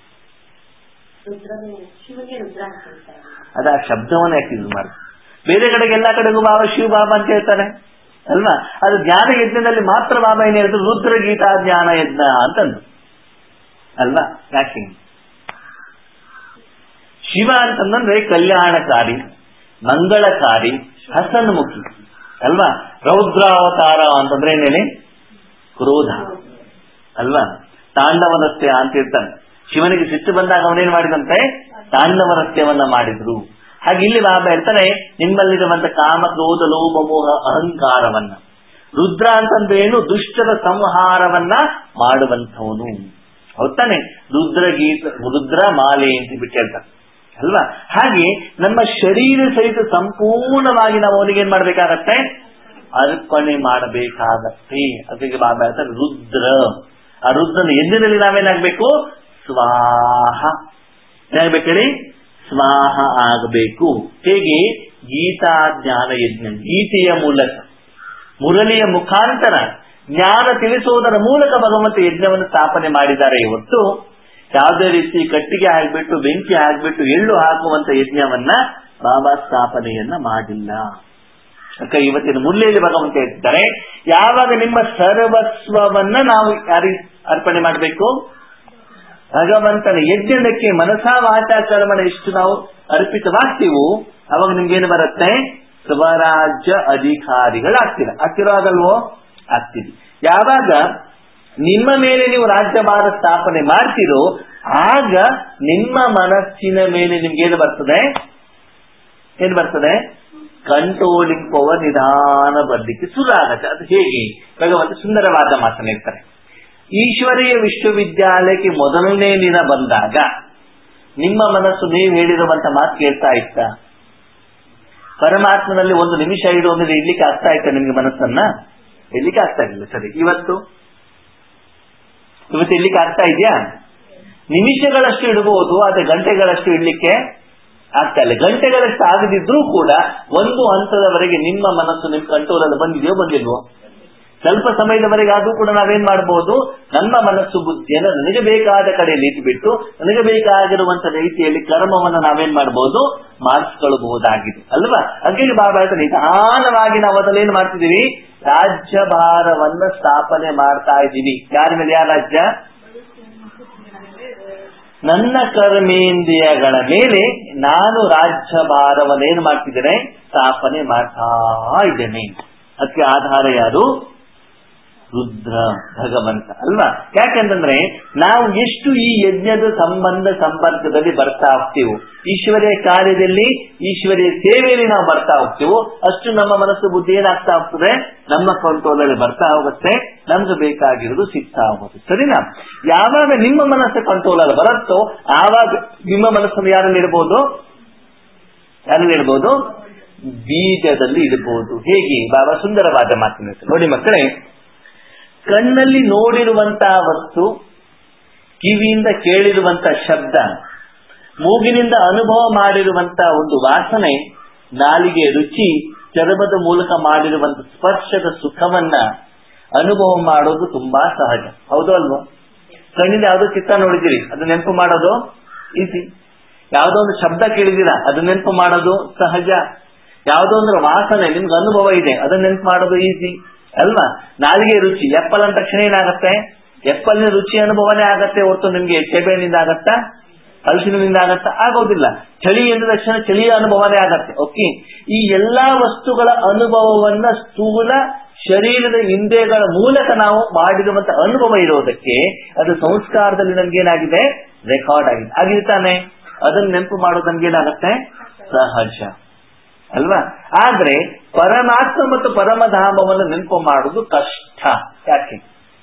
ಶಿವಗೆ ರುದ್ರ ಅಂತ ಹೇಳ್ತಾರೆ ಅದ ಆ ಶಬ್ದವನ್ನ ಯಾಕೆ ಯೂಸ್ ಮಾಡಿ ಬೇರೆ ಕಡೆಗೆ ಎಲ್ಲಾ ಕಡೆಗೂ ಬಾಬಾ ಶಿವ ಬಾಬಾ ಅಂತ ಹೇಳ್ತಾರೆ ಅಲ್ವಾ ಅದು ಜ್ಞಾನ ಯಜ್ಞದಲ್ಲಿ ಮಾತ್ರ ಬಾಬಾ ಏನ್ ಹೇಳಿದ್ರು ರುದ್ರ ಗೀತಾ ಜ್ಞಾನ ಯಜ್ಞ ಅಂತಂದು ಅಲ್ವಾ ಯಾಕೆ ಶಿವ ಅಂತಂದ್ರೆ ಕಲ್ಯಾಣಕಾರಿ ಮಂಗಳಕಾರಿ ಹಸನ್ಮುಖಿ ಅಲ್ವಾ ರೌದ್ರಾವತಾರ ಅಂತಂದ್ರೆ ಏನ್ ಹೇಳಿ ಕ್ರೋಧ ಅಲ್ವಾ ತಾಂಡವನಸ್ಯ ಅಂತ ಇರ್ತಾನೆ ಶಿವನಿಗೆ ಸಿಟ್ಟು ಬಂದಾಗ ಅವನೇನ್ ಮಾಡಿದಂತೆ ತಾಂಡವನಸ್ಯವನ್ನ ಮಾಡಿದ್ರು ಹಾಗೆ ಇಲ್ಲಿ ಬಾಬಾ ಹೇಳ್ತಾನೆ ನಿಮ್ಮಲ್ಲಿರುವಂತ ಕಾಮ ಕ್ರೋಧ ಲೋಭ ಮೋಹ ಅಹಂಕಾರವನ್ನ ರುದ್ರ ಅಂತಂದ್ರೆ ಏನು ದುಷ್ಟರ ಸಂಹಾರವನ್ನ ಮಾಡುವಂಥವನು ಹೌದಾನೆ ರುದ್ರ ಗೀತ ರುದ್ರ ಮಾಲೆ ಅಂತ ಬಿಟ್ಟು ಹೇಳ್ತಾರೆ ಅಲ್ವಾ ಹಾಗೆ ನಮ್ಮ ಶರೀರ ಸಹಿತ ಸಂಪೂರ್ಣವಾಗಿ ನಾವು ಅವನಿಗೆ ಏನ್ ಮಾಡ್ಬೇಕಾಗತ್ತೆ ಅರ್ಪಣೆ ಮಾಡಬೇಕಾಗತ್ತೆ ಅದಕ್ಕೆ ಬಾಬಾ ಹೇಳ್ತಾರೆ ರುದ್ರ ಆ ರುದ್ರನ ಎದ್ದಿನಲ್ಲಿ ನಾವೇನಾಗ್ಬೇಕು ಸ್ವಾಹ ಏನಾಗ್ಬೇಕು ಹೇಳಿ ಸ್ವಾಹ ಆಗಬೇಕು ಹೇಗೆ ಗೀತಾ ಜ್ಞಾನ ಯಜ್ಞ ಗೀತೆಯ ಮೂಲಕ ಮುರಳಿಯ ಮುಖಾಂತರ ಜ್ಞಾನ ತಿಳಿಸುವುದರ ಮೂಲಕ ಭಗವಂತ ಯಜ್ಞವನ್ನು ಸ್ಥಾಪನೆ ಮಾಡಿದ್ದಾರೆ ಇವತ್ತು ಯಾವುದೇ ರೀತಿ ಕಟ್ಟಿಗೆ ಹಾಕ್ಬಿಟ್ಟು ಬೆಂಕಿ ಹಾಕ್ಬಿಟ್ಟು ಎಳ್ಳು ಹಾಕುವಂತ ಯಜ್ಞವನ್ನ ಬಾಬಾ ಸ್ಥಾಪನೆಯನ್ನ ಮಾಡಿಲ್ಲ ಅಕ್ಕ ಇವತ್ತಿನ ಮುಲ್ಲೆಯಲ್ಲಿ ಭಗವಂತ ಹೇಳ್ತಾರೆ ಯಾವಾಗ ನಿಮ್ಮ ಸರ್ವಸ್ವವನ್ನ ನಾವು ಯಾರಿಗೆ ಅರ್ಪಣೆ ಮಾಡಬೇಕು ಭಗವಂತನ ಯಜ್ಞಕ್ಕೆ ಮನಸಾ ವಾಚಾ ಕರ್ಮಣ ಎಷ್ಟು ನಾವು ಅರ್ಪಿತವಾಗ್ತೀವೋ ಅವಾಗ ನಿಮ್ಗೇನು ಬರುತ್ತೆ ಸ್ವರಾಜ್ಯ ಅಧಿಕಾರಿಗಳಾಗ್ತೀರ ಆಗ್ತಿರೋ ಆಗಲ್ವೋ ಆಗ್ತೀರಿ ಯಾವಾಗ ನಿಮ್ಮ ಮೇಲೆ ನೀವು ರಾಜ್ಯಭಾರ ಸ್ಥಾಪನೆ ಮಾಡ್ತೀರೋ ಆಗ ನಿಮ್ಮ ಮನಸ್ಸಿನ ಮೇಲೆ ನಿಮ್ಗೇನು ಬರ್ತದೆ ಏನ್ ಬರ್ತದೆ ಕಂಟ್ರೋಲಿಂಗ್ ಪವರ್ ನಿಧಾನ ಬರ್ಲಿಕ್ಕೆ ಶುರು ಆಗತ್ತೆ ಅದು ಹೇಗೆ ಭಗವಂತ ಸುಂದರವಾದ ಮಾತನ್ನ ಇರ್ತಾರೆ ಈಶ್ವರೀಯ ವಿಶ್ವವಿದ್ಯಾಲಯಕ್ಕೆ ಮೊದಲನೇ ದಿನ ಬಂದಾಗ ನಿಮ್ಮ ಮನಸ್ಸು ನೀವು ಹೇಳಿರುವಂತ ಮಾತು ಕೇಳ್ತಾ ಇತ್ತ ಪರಮಾತ್ಮನಲ್ಲಿ ಒಂದು ನಿಮಿಷ ಇಡು ಅಂದ್ರೆ ಇಡ್ಲಿಕ್ಕೆ ಆಗ್ತಾ ಇತ್ತ ನಿಮ್ಗೆ ಮನಸ್ಸನ್ನ ಇಡ್ಲಿಕ್ಕೆ ಆಗ್ತಾ ಇಲ್ಲ ಸರಿ ಇವತ್ತು ಇವತ್ತು ಇಡ್ಲಿಕ್ಕೆ ಆಗ್ತಾ ಇದೆಯಾ ನಿಮಿಷಗಳಷ್ಟು ಇಡಬಹುದು ಆದ್ರೆ ಗಂಟೆಗಳಷ್ಟು ಇಡ್ಲಿಕ್ಕೆ ಆಗ್ತಾ ಇಲ್ಲ ಗಂಟೆಗಳಷ್ಟು ಆಗದಿದ್ರೂ ಕೂಡ ಒಂದು ಹಂತದವರೆಗೆ ನಿಮ್ಮ ಮನಸ್ಸು ನಿಮ್ಮ ಕಂಟ್ರೋಲ್ ಅಲ್ಲಿ ಬಂದಿದೆಯೋ ಬಂದಿಲ್ವೋ ಸ್ವಲ್ಪ ಸಮಯದವರೆಗೆ ಆದ್ರೂ ಕೂಡ ನಾವೇನ್ ಮಾಡಬಹುದು ನಮ್ಮ ಮನಸ್ಸು ಬುದ್ಧಿಯನ್ನು ನನಗೆ ಬೇಕಾದ ಕಡೆಯಲ್ಲಿ ಇಟ್ಬಿಟ್ಟು ನನಗೆ ಬೇಕಾಗಿರುವಂತ ರೀತಿಯಲ್ಲಿ ಕರ್ಮವನ್ನು ನಾವೇನ್ ಮಾಡಬಹುದು ಮಾಡಿಸ್ಕೊಳ್ಬಹುದಾಗಿದೆ ಅಲ್ವಾ ಹಾಗಾಗಿ ಬಾಬಾ ಹೇಳ್ತಾರೆ ನಿಧಾನವಾಗಿ ನಾವು ಅದನ್ನೇನು ಮಾಡ್ತಿದೀವಿ ರಾಜ್ಯಭಾರವನ್ನ ಸ್ಥಾಪನೆ ಮಾಡ್ತಾ ಇದ್ದೀವಿ ಯಾರ ಮೇಲೆ ಯಾರ ರಾಜ್ಯ ನನ್ನ ಕರ್ಮೇಂದ್ರಿಯಗಳ ಮೇಲೆ ನಾನು ರಾಜ್ಯಭಾರವನ್ನೇನು ಮಾಡ್ತಿದ್ದೇನೆ ಸ್ಥಾಪನೆ ಮಾಡ್ತಾ ಇದ್ದೇನೆ ಅದಕ್ಕೆ ಆಧಾರ ಯಾರು ರುದ್ರ ಭಗವಂತ ಅಲ್ವಾ ಯಾಕಂತಂದ್ರೆ ನಾವು ಎಷ್ಟು ಈ ಯಜ್ಞದ ಸಂಬಂಧ ಸಂಪರ್ಕದಲ್ಲಿ ಬರ್ತಾ ಹೋಗ್ತೀವೋ ಈಶ್ವರಿಯ ಕಾರ್ಯದಲ್ಲಿ ಈಶ್ವರಿಯ ಸೇವೆಯಲ್ಲಿ ನಾವು ಬರ್ತಾ ಹೋಗ್ತೀವೋ ಅಷ್ಟು ನಮ್ಮ ಮನಸ್ಸು ಬುದ್ಧಿ ಏನಾಗ್ತಾ ಹೋಗ್ತದೆ ನಮ್ಮ ಕಂಟ್ರೋಲ್ ಅಲ್ಲಿ ಬರ್ತಾ ಹೋಗುತ್ತೆ ನಮ್ಗೆ ಬೇಕಾಗಿರೋದು ಸಿಗ್ತಾ ಹೋಗುತ್ತೆ ಸರಿನಾ ಯಾವಾಗ ನಿಮ್ಮ ಮನಸ್ಸು ಕಂಟ್ರೋಲ್ ಅಲ್ಲಿ ಬರುತ್ತೋ ಆವಾಗ ನಿಮ್ಮ ಮನಸ್ಸನ್ನು ಯಾರಲ್ಲಿ ಇಡಬಹುದು ಯಾರಲ್ಲಿ ಇಡಬಹುದು ಬೀಜದಲ್ಲಿ ಇಡಬಹುದು ಹೇಗೆ ಬಾಬಾ ಸುಂದರವಾದ ಮಾತಿನ ನೋಡಿ ಮಕ್ಕಳೇ ಕಣ್ಣಲ್ಲಿ ನೋಡಿರುವಂತಹ ವಸ್ತು ಕಿವಿಯಿಂದ ಕೇಳಿರುವಂತಹ ಶಬ್ದ ಮೂಗಿನಿಂದ ಅನುಭವ ಮಾಡಿರುವಂತಹ ಒಂದು ವಾಸನೆ ನಾಲಿಗೆ ರುಚಿ ಚರ್ಮದ ಮೂಲಕ ಮಾಡಿರುವಂತ ಸ್ಪರ್ಶದ ಸುಖವನ್ನ ಅನುಭವ ಮಾಡೋದು ತುಂಬಾ ಸಹಜ ಹೌದು ಅಲ್ವಾ ಕಣ್ಣಿಂದ ಯಾವುದೋ ಚಿತ್ರ ನೋಡಿದಿರಿ ಅದು ನೆನಪು ಮಾಡೋದು ಈಸಿ ಯಾವುದೋ ಒಂದು ಶಬ್ದ ಕೇಳಿದಿರಾ ಅದು ನೆನಪು ಮಾಡೋದು ಸಹಜ ಯಾವುದೋ ಒಂದು ವಾಸನೆ ನಿಮ್ಗೆ ಅನುಭವ ಇದೆ ಅದನ್ನ ನೆನಪು ಮಾಡೋದು ಈಸಿ ಅಲ್ವಾ ನಾಲಿಗೆ ರುಚಿ ಎಪ್ಪಲ್ ಅಂದ ತಕ್ಷಣ ಏನಾಗತ್ತೆ ಎಪ್ಪಲ್ನ ರುಚಿ ಅನುಭವನೇ ಆಗತ್ತೆ ಹೊರತು ನಿಮ್ಗೆ ಚೆಬೆನಿಂದ ಆಗತ್ತಾ ಹಲಸಿನಿಂದ ಆಗತ್ತಾ ಆಗೋದಿಲ್ಲ ಚಳಿ ಎಂದ ತಕ್ಷಣ ಚಳಿಯ ಅನುಭವನೇ ಆಗತ್ತೆ ಓಕೆ ಈ ಎಲ್ಲಾ ವಸ್ತುಗಳ ಅನುಭವವನ್ನ ಸ್ಥೂಲ ಶರೀರದ ಇಂದ್ರಿಯಗಳ ಮೂಲಕ ನಾವು ಮಾಡಿರುವಂತ ಅನುಭವ ಇರೋದಕ್ಕೆ ಅದು ಸಂಸ್ಕಾರದಲ್ಲಿ ನಮ್ಗೇನಾಗಿದೆ ರೆಕಾರ್ಡ್ ಆಗಿದೆ ಆಗಿರ್ತಾನೆ ಅದನ್ನ ನೆನಪು ಮಾಡೋದು ನಮ್ಗೇನಾಗತ್ತೆ ಸಹಜ ಅಲ್ವಾ ಆದ್ರೆ ಪರಮಾತ್ಮ ಮತ್ತು ಪರಮಧಾಮವನ್ನು ನೆನಪು ಮಾಡುವುದು ಕಷ್ಟ ಯಾಕೆ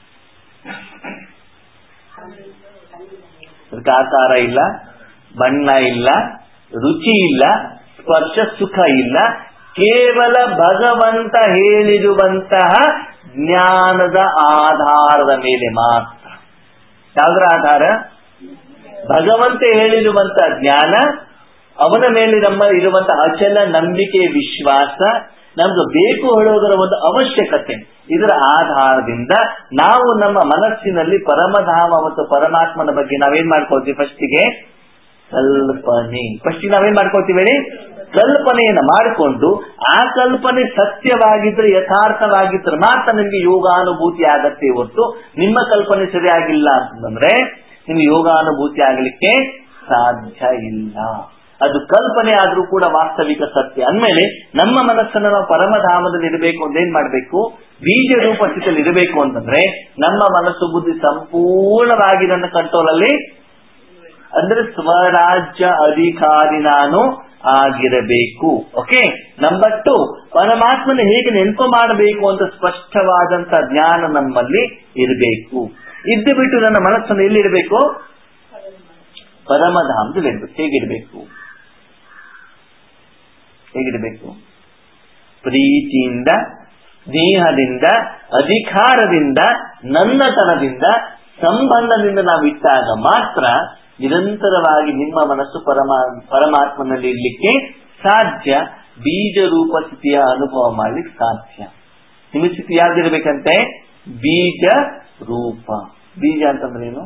ಅದಕ್ಕೆ ಆಕಾರ ಇಲ್ಲ ಬಣ್ಣ ಇಲ್ಲ ರುಚಿ ಇಲ್ಲ ಸ್ಪರ್ಶ ಸುಖ ಇಲ್ಲ ಕೇವಲ ಭಗವಂತ ಹೇಳಿರುವಂತಹ ಜ್ಞಾನದ ಆಧಾರದ ಮೇಲೆ ಮಾತ್ರ ಯಾವುದರ ಆಧಾರ ಭಗವಂತ ಹೇಳಿರುವಂತಹ ಜ್ಞಾನ ಅವನ ಮೇಲೆ ನಮ್ಮ ಇರುವಂತಹ ಅಚಲ ನಂಬಿಕೆ ವಿಶ್ವಾಸ ನಮ್ಗೆ ಬೇಕು ಹೇಳುವುದರ ಒಂದು ಅವಶ್ಯಕತೆ ಇದರ ಆಧಾರದಿಂದ ನಾವು ನಮ್ಮ ಮನಸ್ಸಿನಲ್ಲಿ ಪರಮಧಾಮ ಮತ್ತು ಪರಮಾತ್ಮನ ಬಗ್ಗೆ ನಾವೇನ್ ಮಾಡ್ಕೊಳ್ತೀವಿ ಫಸ್ಟಿಗೆ ಕಲ್ಪನೆ ಫಸ್ಟ್ ನಾವೇನ್ ಮಾಡ್ಕೊಳ್ತೀವಿ ಹೇಳಿ ಕಲ್ಪನೆಯನ್ನ ಮಾಡಿಕೊಂಡು ಆ ಕಲ್ಪನೆ ಸತ್ಯವಾಗಿದ್ರೆ ಯಥಾರ್ಥವಾಗಿದ್ರೆ ಮಾತ್ರ ನಿಮ್ಗೆ ಯೋಗಾನುಭೂತಿ ಆಗತ್ತೆ ಹೊತ್ತು ನಿಮ್ಮ ಕಲ್ಪನೆ ಸರಿಯಾಗಿಲ್ಲ ಅಂತಂದ್ರೆ ನಿಮ್ಗೆ ಯೋಗಾನುಭೂತಿ ಆಗಲಿಕ್ಕೆ ಸಾಧ್ಯ ಇಲ್ಲ ಅದು ಕಲ್ಪನೆ ಆದ್ರೂ ಕೂಡ ವಾಸ್ತವಿಕ ಸತ್ಯ ಅಂದ್ಮೇಲೆ ನಮ್ಮ ಮನಸ್ಸನ್ನು ನಾವು ಪರಮಧಾಮದಲ್ಲಿ ಇರಬೇಕು ಅಂತ ಏನ್ ಮಾಡ್ಬೇಕು ಬೀಜ ರೂಪ ಸ್ಥಿತಿಯಲ್ಲಿ ಇರಬೇಕು ಅಂತಂದ್ರೆ ನಮ್ಮ ಮನಸ್ಸು ಬುದ್ಧಿ ಸಂಪೂರ್ಣವಾಗಿ ನನ್ನ ಕಂಟ್ರೋಲ್ ಅಲ್ಲಿ ಅಂದ್ರೆ ಸ್ವರಾಜ್ಯ ಅಧಿಕಾರಿ ನಾನು ಆಗಿರಬೇಕು ಓಕೆ ನಂಬರ್ ಟು ಪರಮಾತ್ಮನ ಹೇಗೆ ನೆನಪು ಮಾಡಬೇಕು ಅಂತ ಸ್ಪಷ್ಟವಾದಂತ ಜ್ಞಾನ ನಮ್ಮಲ್ಲಿ ಇರಬೇಕು ಇದ್ದು ಬಿಟ್ಟು ನನ್ನ ಮನಸ್ಸನ್ನು ಎಲ್ಲಿರಬೇಕು ಪರಮಧಾಮದಲ್ಲಿ ಇರ್ಬೇಕು ಹೇಗಿರ್ಬೇಕು ಹೇಗಿರ್ಬೇಕು ಪ್ರೀತಿಯಿಂದ ಸ್ನೇಹದಿಂದ ಅಧಿಕಾರದಿಂದ ನನ್ನತನದಿಂದ ಸಂಬಂಧದಿಂದ ನಾವು ಇಟ್ಟಾಗ ಮಾತ್ರ ನಿರಂತರವಾಗಿ ನಿಮ್ಮ ಮನಸ್ಸು ಪರಮ ಪರಮಾತ್ಮನಲ್ಲಿ ಇರ್ಲಿಕ್ಕೆ ಸಾಧ್ಯ ಬೀಜ ರೂಪ ಸ್ಥಿತಿಯ ಅನುಭವ ಮಾಡ್ಲಿಕ್ಕೆ ಸಾಧ್ಯ ನಿಮ್ಮ ಸ್ಥಿತಿ ಯಾವ್ದಿರ್ಬೇಕಂತೆ ಬೀಜ ರೂಪ ಬೀಜ ಅಂತಂದ್ರೆ ಏನು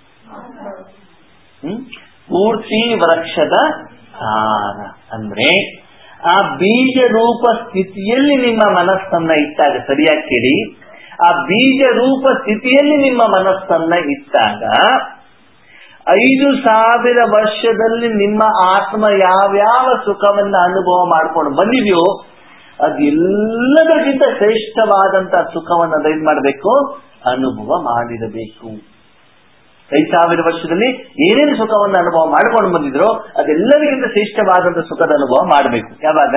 ಹ್ಮ್ ಪೂರ್ತಿ ವೃಕ್ಷದ ಸಾರ ಅಂದ್ರೆ ಆ ಬೀಜ ರೂಪ ಸ್ಥಿತಿಯಲ್ಲಿ ನಿಮ್ಮ ಮನಸ್ಸನ್ನ ಇಟ್ಟಾಗ ಸರಿಯಾಗಿ ಕೇಳಿ ಆ ಬೀಜ ರೂಪ ಸ್ಥಿತಿಯಲ್ಲಿ ನಿಮ್ಮ ಮನಸ್ಸನ್ನ ಇಟ್ಟಾಗ ಐದು ಸಾವಿರ ವರ್ಷದಲ್ಲಿ ನಿಮ್ಮ ಆತ್ಮ ಯಾವ್ಯಾವ ಸುಖವನ್ನ ಅನುಭವ ಮಾಡ್ಕೊಂಡು ಬಂದಿದೆಯೋ ಅದೆಲ್ಲದಕ್ಕಿಂತ ಶ್ರೇಷ್ಠವಾದಂತ ಸುಖವನ್ನ ಏನ್ ಮಾಡಬೇಕು ಅನುಭವ ಮಾಡಿರಬೇಕು ಐದು ಸಾವಿರ ವರ್ಷದಲ್ಲಿ ಏನೇನು ಸುಖವನ್ನು ಅನುಭವ ಮಾಡ್ಕೊಂಡು ಬಂದಿದ್ರೋ ಅದೆಲ್ಲರಿಗಿಂತ ಶ್ರೇಷ್ಠವಾದಂತ ಸುಖದ ಅನುಭವ ಮಾಡಬೇಕು ಯಾವಾಗ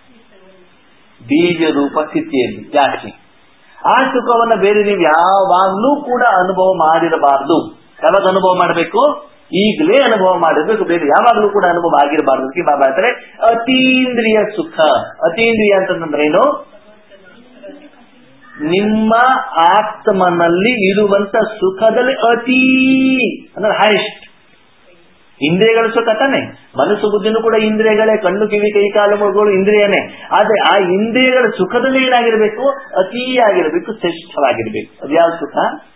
ಬೀಜ ರೂಪ ಸ್ಥಿತಿಯಲ್ಲಿ ಯಾಕೆ ಆ ಸುಖವನ್ನ ಬೇರೆ ನೀವು ಯಾವಾಗ್ಲೂ ಕೂಡ ಅನುಭವ ಮಾಡಿರಬಾರ್ದು ಯಾವಾಗ ಅನುಭವ ಮಾಡಬೇಕು ಈಗಲೇ ಅನುಭವ ಮಾಡಿರ್ಬೇಕು ಬೇರೆ ಯಾವಾಗಲೂ ಕೂಡ ಅನುಭವ ಆಗಿರಬಾರ್ದು ಅದಕ್ಕೆ ಬಾಬಾ ಹೇಳ್ತಾರೆ ಅತೀಂದ್ರಿಯ ಸುಖ ಅತೀಂದ್ರಿಯ ಅಂತಂದ್ರೆ ಏನು ನಿಮ್ಮ ಆತ್ಮನಲ್ಲಿ ಇರುವಂತ ಸುಖದಲ್ಲಿ ಅತೀ ಅಂದ್ರೆ ಹೈಯೆಸ್ಟ್ ಇಂದ್ರಿಯಗಳ ಸುಖ ತಾನೆ ಮನಸ್ಸು ಬುದ್ಧಿನೂ ಕೂಡ ಇಂದ್ರಿಯಗಳೇ ಕಣ್ಣು ಕಿವಿ ಕೈ ಕಾಲು ಮುಳುಗಳು ಇಂದ್ರಿಯನೇ ಆದ್ರೆ ಆ ಇಂದ್ರಿಯಗಳ ಸುಖದಲ್ಲಿ ಏನಾಗಿರ್ಬೇಕು ಅತೀಯಾಗಿರ್ಬೇಕು ಶ್ರೇಷ್ಠವಾಗಿರ್ಬೇಕು ಅದು ಯಾವ ಸುಖ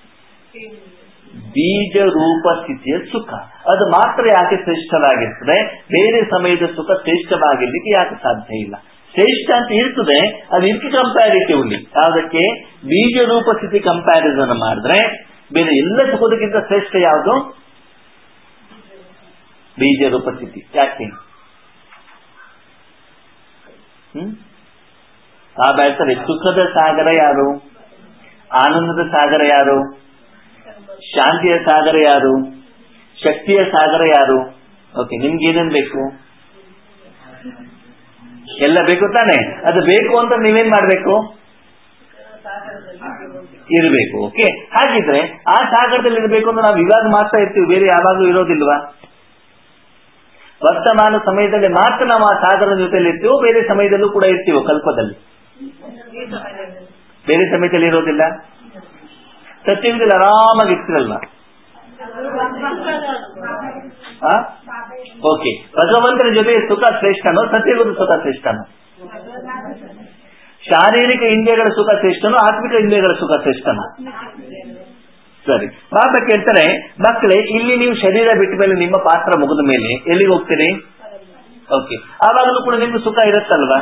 ಬೀಜ ರೂಪ ಸ್ಥಿತಿಯ ಸುಖ ಅದು ಮಾತ್ರ ಯಾಕೆ ಶ್ರೇಷ್ಠವಾಗಿರ್ತದೆ ಬೇರೆ ಸಮಯದ ಸುಖ ಶ್ರೇಷ್ಠವಾಗಿರ್ಲಿಕ್ಕೆ ಯಾಕೆ ಸಾಧ್ಯ ಇಲ್ಲ ಶ್ರೇಷ್ಠ ಅಂತ ಇರ್ತದೆ ಅದು ಇದಕ್ಕೆ ಕಂಪ್ಯಾರಿಟಿವ್ಲಿ ಯಾವುದಕ್ಕೆ ಬೀಜ ರೂಪ ಸ್ಥಿತಿ ಕಂಪ್ಯಾರಿಸನ್ ಮಾಡಿದ್ರೆ ಬೇರೆ ಎಲ್ಲ ಸುಖದಕ್ಕಿಂತ ಶ್ರೇಷ್ಠ ಯಾವುದು ಬೀಜ ರೂಪ ಸ್ಥಿತಿ ಯಾಕೆ ಹ್ಮ್ ಆ ಹೇಳ್ತಾರೆ ಸುಖದ ಸಾಗರ ಯಾರು ಆನಂದದ ಸಾಗರ ಯಾರು ಶಾಂತಿಯ ಸಾಗರ ಯಾರು ಶಕ್ತಿಯ ಸಾಗರ ಯಾರು ಓಕೆ ನಿಮ್ಗೆ ಏನೇನ್ ಬೇಕು ಎಲ್ಲ ಬೇಕು ತಾನೆ ಅದು ಬೇಕು ಅಂತ ನೀವೇನ್ ಮಾಡ್ಬೇಕು ಇರಬೇಕು ಓಕೆ ಹಾಗಿದ್ರೆ ಆ ಸಾಗರದಲ್ಲಿ ಇರಬೇಕು ಅಂದ್ರೆ ನಾವು ಇವಾಗ ಮಾತ್ರ ಇರ್ತೀವಿ ಬೇರೆ ಯಾವಾಗಲೂ ಇರೋದಿಲ್ವಾ ವರ್ತಮಾನ ಸಮಯದಲ್ಲಿ ಮಾತ್ರ ನಾವು ಆ ಸಾಗರದ ಜೊತೆಲಿ ಇರ್ತೀವೋ ಬೇರೆ ಸಮಯದಲ್ಲೂ ಕೂಡ ಇರ್ತೀವೋ ಕಲ್ಪದಲ್ಲಿ ಬೇರೆ ಸಮಯದಲ್ಲಿ ಇರೋದಿಲ್ಲ ಸತ್ಯವಿದಲ್ಲಿ ಆರಾಮಾಗಿ ಇರ್ತಿರಲ್ವಾ ಓಕೆ ಭಗವಂತನ ಜೊತೆ ಸುಖ ಶ್ರೇಷ್ಠನೋ ಸತ್ಯಗುರು ಸುಖ ಶ್ರೇಷ್ಠನೋ ಶಾರೀರಿಕ ಇಂದ್ರಿಯಗಳ ಸುಖ ಶ್ರೇಷ್ಠನೋ ಆತ್ಮಿಕ ಇಂದ್ರಿಯಗಳ ಸುಖ ಶ್ರೇಷ್ಠನೋ ಸರಿ ಬಾಬಾ ಕೇಳ್ತಾರೆ ಮಕ್ಕಳೇ ಇಲ್ಲಿ ನೀವು ಶರೀರ ಬಿಟ್ಟ ಮೇಲೆ ನಿಮ್ಮ ಪಾತ್ರ ಮುಗಿದ ಮೇಲೆ ಎಲ್ಲಿಗೆ ಹೋಗ್ತೀರಿ ಓಕೆ ಆವಾಗಲೂ ಕೂಡ ನಿಮ್ಗೆ ಸುಖ ಇರುತ್ತಲ್ವಾ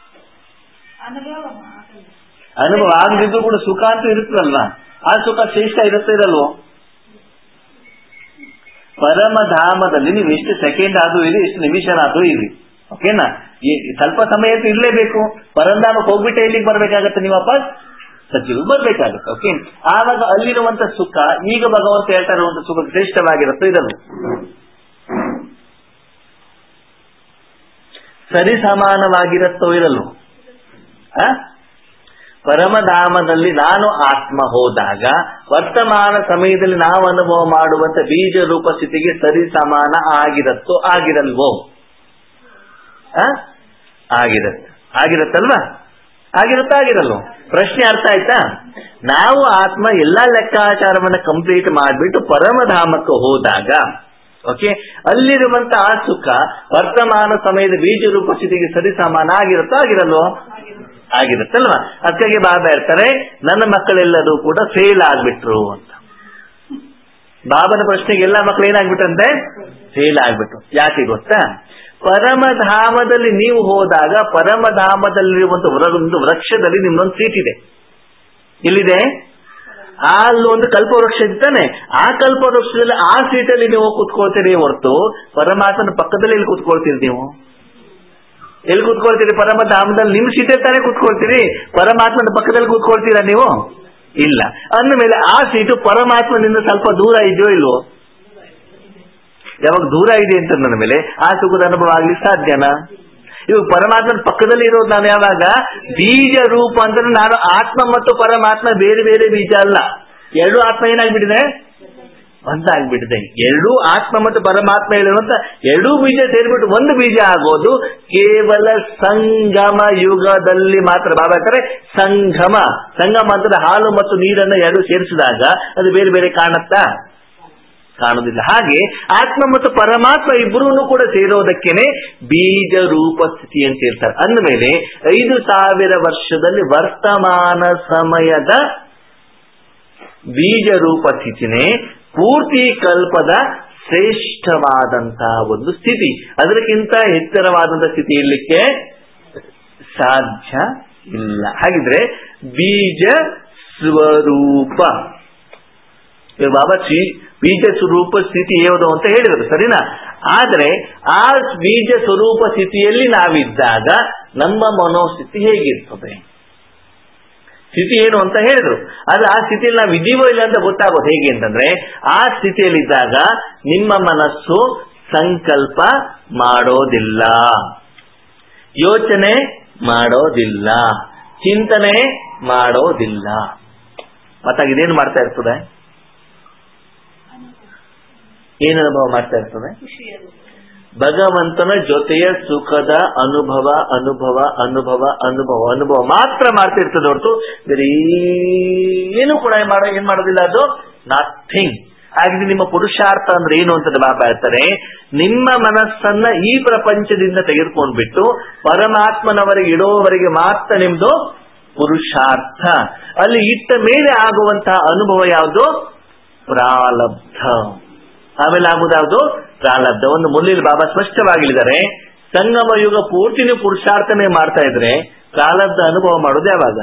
ಅನುಭವ ಆಗದಿದ್ದು ಕೂಡ ಸುಖ ಅಂತೂ ಇರುತ್ತಲ್ವಾ ಆ ಸುಖ ಶ್ರೇಷ್ಠ ಇರುತ್ತೆ ಇರಲ್ವೋ ಪರಮಧಾಮದಲ್ಲಿ ನೀವು ಎಷ್ಟು ಸೆಕೆಂಡ್ ಆದ್ರೂ ಇರಿ ಎಷ್ಟು ನಿಮಿಷನಾದ್ರೂ ಇರಿ ಓಕೆನಾ ಸ್ವಲ್ಪ ಸಮಯ ಅಂತೂ ಇರಲೇಬೇಕು ಪರಂಧಾಮಕ್ಕೆ ಹೋಗ್ಬಿಟ್ಟೆ ಇಲ್ಲಿಗೆ ಬರ್ಬೇಕಾಗತ್ತೆ ನೀವು ವಾಪಸ್ ಸಚಿವ ಬರ್ಬೇಕಾಗುತ್ತೆ ಓಕೆ ಆವಾಗ ಅಲ್ಲಿರುವಂತ ಸುಖ ಈಗ ಭಗವಂತ ಹೇಳ್ತಾ ಇರುವಂತ ಸುಖ ಶ್ರೇಷ್ಠವಾಗಿರುತ್ತೆ ಇದನ್ನು ಸರಿ ಸಮಾನವಾಗಿರುತ್ತೋ ಇರಲ್ವೋ ಆ ಪರಮಧಾಮದಲ್ಲಿ ನಾನು ಆತ್ಮ ಹೋದಾಗ ವರ್ತಮಾನ ಸಮಯದಲ್ಲಿ ನಾವು ಅನುಭವ ಮಾಡುವಂತ ಬೀಜ ರೂಪ ಸ್ಥಿತಿಗೆ ಸರಿ ಸಮಾನ ಆಗಿರತ್ತೋ ಆಗಿರಲ್ವೋ ಆಗಿರತ್ತೆ ಆಗಿರತ್ತಲ್ವಾ ಆಗಿರುತ್ತಾ ಆಗಿರಲ್ವೋ ಪ್ರಶ್ನೆ ಅರ್ಥ ಆಯ್ತಾ ನಾವು ಆತ್ಮ ಎಲ್ಲಾ ಲೆಕ್ಕಾಚಾರವನ್ನ ಕಂಪ್ಲೀಟ್ ಮಾಡಿಬಿಟ್ಟು ಪರಮಧಾಮಕ್ಕೆ ಹೋದಾಗ ಓಕೆ ಅಲ್ಲಿರುವಂತ ಆ ಸುಖ ವರ್ತಮಾನ ಸಮಯದ ಬೀಜ ರೂಪ ಸ್ಥಿತಿಗೆ ಸರಿ ಸಮಾನ ಆಗಿರುತ್ತೋ ಆಗಿರಲ್ವೋ ಆಗಿರುತ್ತಲ್ವಾ ಅದಕ್ಕಾಗಿ ಬಾಬಾ ಇರ್ತಾರೆ ನನ್ನ ಮಕ್ಕಳೆಲ್ಲರೂ ಕೂಡ ಫೇಲ್ ಆಗ್ಬಿಟ್ರು ಅಂತ ಬಾಬನ ಪ್ರಶ್ನೆಗೆ ಎಲ್ಲ ಮಕ್ಕಳು ಏನಾಗ್ಬಿಟ್ರಂತೆ ಫೇಲ್ ಆಗ್ಬಿಟ್ರು ಯಾಕೆ ಗೊತ್ತಾ ಪರಮಧಾಮದಲ್ಲಿ ನೀವು ಹೋದಾಗ ಪರಮಧಾಮದಲ್ಲಿರುವಂತ ಒಂದು ವೃಕ್ಷದಲ್ಲಿ ನಿಮ್ಮೊಂದು ಸೀಟ್ ಇದೆ ಇಲ್ಲಿದೆ ಅಲ್ಲಿ ಒಂದು ಕಲ್ಪವೃಕ್ಷ ಇದ್ದಾನೆ ಆ ಕಲ್ಪವೃಕ್ಷದಲ್ಲಿ ಆ ಸೀಟಲ್ಲಿ ನೀವು ಕುತ್ಕೊಳ್ತೀರಿ ಹೊರತು ಪರಮಾತ್ಮನ ಪಕ್ಕದಲ್ಲಿ ಇಲ್ಲಿ ಕುತ್ಕೊಳ್ತೀರಿ ನೀವು ಎಲ್ಲಿ ಕೂತ್ಕೊಳ್ತೀರಿ ಪರಮಧಾಮದಲ್ಲಿ ನಿಮ್ ಸೀಟೆ ತಾನೇ ಕೂತ್ಕೊಳ್ತೀರಿ ಪರಮಾತ್ಮನ ಪಕ್ಕದಲ್ಲಿ ಕೂತ್ಕೊಳ್ತೀರಾ ನೀವು ಇಲ್ಲ ಅಂದಮೇಲೆ ಆ ಸೀಟು ಪರಮಾತ್ಮನಿಂದ ಸ್ವಲ್ಪ ದೂರ ಇದೆಯೋ ಇಲ್ವೋ ಯಾವಾಗ ದೂರ ಇದೆ ಅಂತ ನನ್ನ ಮೇಲೆ ಆ ಸುಖದ ಅನುಭವ ಆಗ್ಲಿಕ್ಕೆ ಸಾಧ್ಯನಾ ಇವಾಗ ಪರಮಾತ್ಮನ ಪಕ್ಕದಲ್ಲಿ ಇರೋದು ನಾನು ಯಾವಾಗ ಬೀಜ ರೂಪ ಅಂದ್ರೆ ನಾನು ಆತ್ಮ ಮತ್ತು ಪರಮಾತ್ಮ ಬೇರೆ ಬೇರೆ ಬೀಜ ಅಲ್ಲ ಎರಡು ಆತ್ಮ ಏನಾಗ್ಬಿಟ್ಟಿದೆ ಒಂದಾಗ್ಬಿಟ್ಟಿದೆ ಎರಡೂ ಆತ್ಮ ಮತ್ತು ಪರಮಾತ್ಮ ಹೇಳಿರುವಂತ ಎರಡೂ ಬೀಜ ಸೇರಿಬಿಟ್ಟು ಒಂದು ಬೀಜ ಆಗೋದು ಕೇವಲ ಸಂಗಮ ಯುಗದಲ್ಲಿ ಮಾತ್ರ ಬಾಬಾ ಹೇಳ್ತಾರೆ ಸಂಗಮ ಸಂಗಮ ಅಂತಂದ್ರೆ ಹಾಲು ಮತ್ತು ನೀರನ್ನು ಎರಡು ಸೇರಿಸಿದಾಗ ಅದು ಬೇರೆ ಬೇರೆ ಕಾಣುತ್ತಾ ಕಾಣುವುದಿಲ್ಲ ಹಾಗೆ ಆತ್ಮ ಮತ್ತು ಪರಮಾತ್ಮ ಇಬ್ಬರೂ ಕೂಡ ಸೇರೋದಕ್ಕೇನೆ ಬೀಜ ರೂಪ ಸ್ಥಿತಿ ಅಂತ ಹೇಳ್ತಾರೆ ಅಂದಮೇಲೆ ಐದು ಸಾವಿರ ವರ್ಷದಲ್ಲಿ ವರ್ತಮಾನ ಸಮಯದ ಬೀಜ ರೂಪ ಸ್ಥಿತಿನೇ ಪೂರ್ತಿ ಕಲ್ಪದ ಶ್ರೇಷ್ಠವಾದಂತಹ ಒಂದು ಸ್ಥಿತಿ ಅದಕ್ಕಿಂತ ಎತ್ತರವಾದಂತಹ ಸ್ಥಿತಿ ಇರ್ಲಿಕ್ಕೆ ಸಾಧ್ಯ ಇಲ್ಲ ಹಾಗಿದ್ರೆ ಬೀಜ ಸ್ವರೂಪ ಇವಾಗ ಬಾಬಾ ಶ್ರೀ ಬೀಜ ಸ್ವರೂಪ ಸ್ಥಿತಿ ಯಾವುದು ಅಂತ ಹೇಳಿದ್ರು ಸರಿನಾ ಆದ್ರೆ ಆ ಬೀಜ ಸ್ವರೂಪ ಸ್ಥಿತಿಯಲ್ಲಿ ನಾವಿದ್ದಾಗ ನಮ್ಮ ಮನೋಸ್ಥಿತಿ ಹೇಗಿರ್ತದೆ ಸ್ಥಿತಿ ಏನು ಅಂತ ಹೇಳಿದ್ರು ಆದ್ರೆ ಆ ಸ್ಥಿತಿಯಲ್ಲಿ ನಾವು ಇದೀವೋ ಇಲ್ಲ ಅಂತ ಗೊತ್ತಾಗೋದು ಹೇಗೆ ಅಂತಂದ್ರೆ ಆ ಸ್ಥಿತಿಯಲ್ಲಿದ್ದಾಗ ನಿಮ್ಮ ಮನಸ್ಸು ಸಂಕಲ್ಪ ಮಾಡೋದಿಲ್ಲ ಯೋಚನೆ ಮಾಡೋದಿಲ್ಲ ಚಿಂತನೆ ಮಾಡೋದಿಲ್ಲ ಮತ್ತಾಗ ಇದೇನು ಮಾಡ್ತಾ ಇರ್ತದೆ ಏನು ಅನುಭವ ಮಾಡ್ತಾ ಇರ್ತದೆ ಭಗವಂತನ ಜೊತೆಯ ಸುಖದ ಅನುಭವ ಅನುಭವ ಅನುಭವ ಅನುಭವ ಅನುಭವ ಮಾತ್ರ ಮಾಡ್ತಿರ್ತದೆ ಹೊರತು ಬೇರೆ ಏನು ಕೂಡ ಏನ್ ಮಾಡೋ ಏನ್ ಮಾಡೋದಿಲ್ಲ ಅದು ನಥಿಂಗ್ ಹಾಗೆ ನಿಮ್ಮ ಪುರುಷಾರ್ಥ ಅಂದ್ರೆ ಏನು ಅಂತ ಬಾಬಾ ಹೇಳ್ತಾರೆ ನಿಮ್ಮ ಮನಸ್ಸನ್ನ ಈ ಪ್ರಪಂಚದಿಂದ ತೆಗೆದುಕೊಂಡ್ಬಿಟ್ಟು ಪರಮಾತ್ಮನವರಿಗೆ ಇಡೋವರೆಗೆ ಮಾತ್ರ ನಿಮ್ದು ಪುರುಷಾರ್ಥ ಅಲ್ಲಿ ಇಟ್ಟ ಮೇಲೆ ಆಗುವಂತಹ ಅನುಭವ ಯಾವುದು ಪ್ರಾಲಬ್ಧ ಆಮೇಲೆ ಆಗುವುದು ಪ್ರಾಲಬ್ಧ ಒಂದು ಮುಲ್ಲಿಲ್ ಬಾಬಾ ಸ್ಪಷ್ಟವಾಗಿ ಹೇಳಿದ್ದಾರೆ ಸಂಗಮ ಯುಗ ಪೂರ್ತಿ ನೀವು ಪುರುಷಾರ್ಥನೆ ಮಾಡ್ತಾ ಇದ್ರೆ ಪ್ರಾಲಬ್ಧ ಅನುಭವ ಮಾಡೋದು ಯಾವಾಗ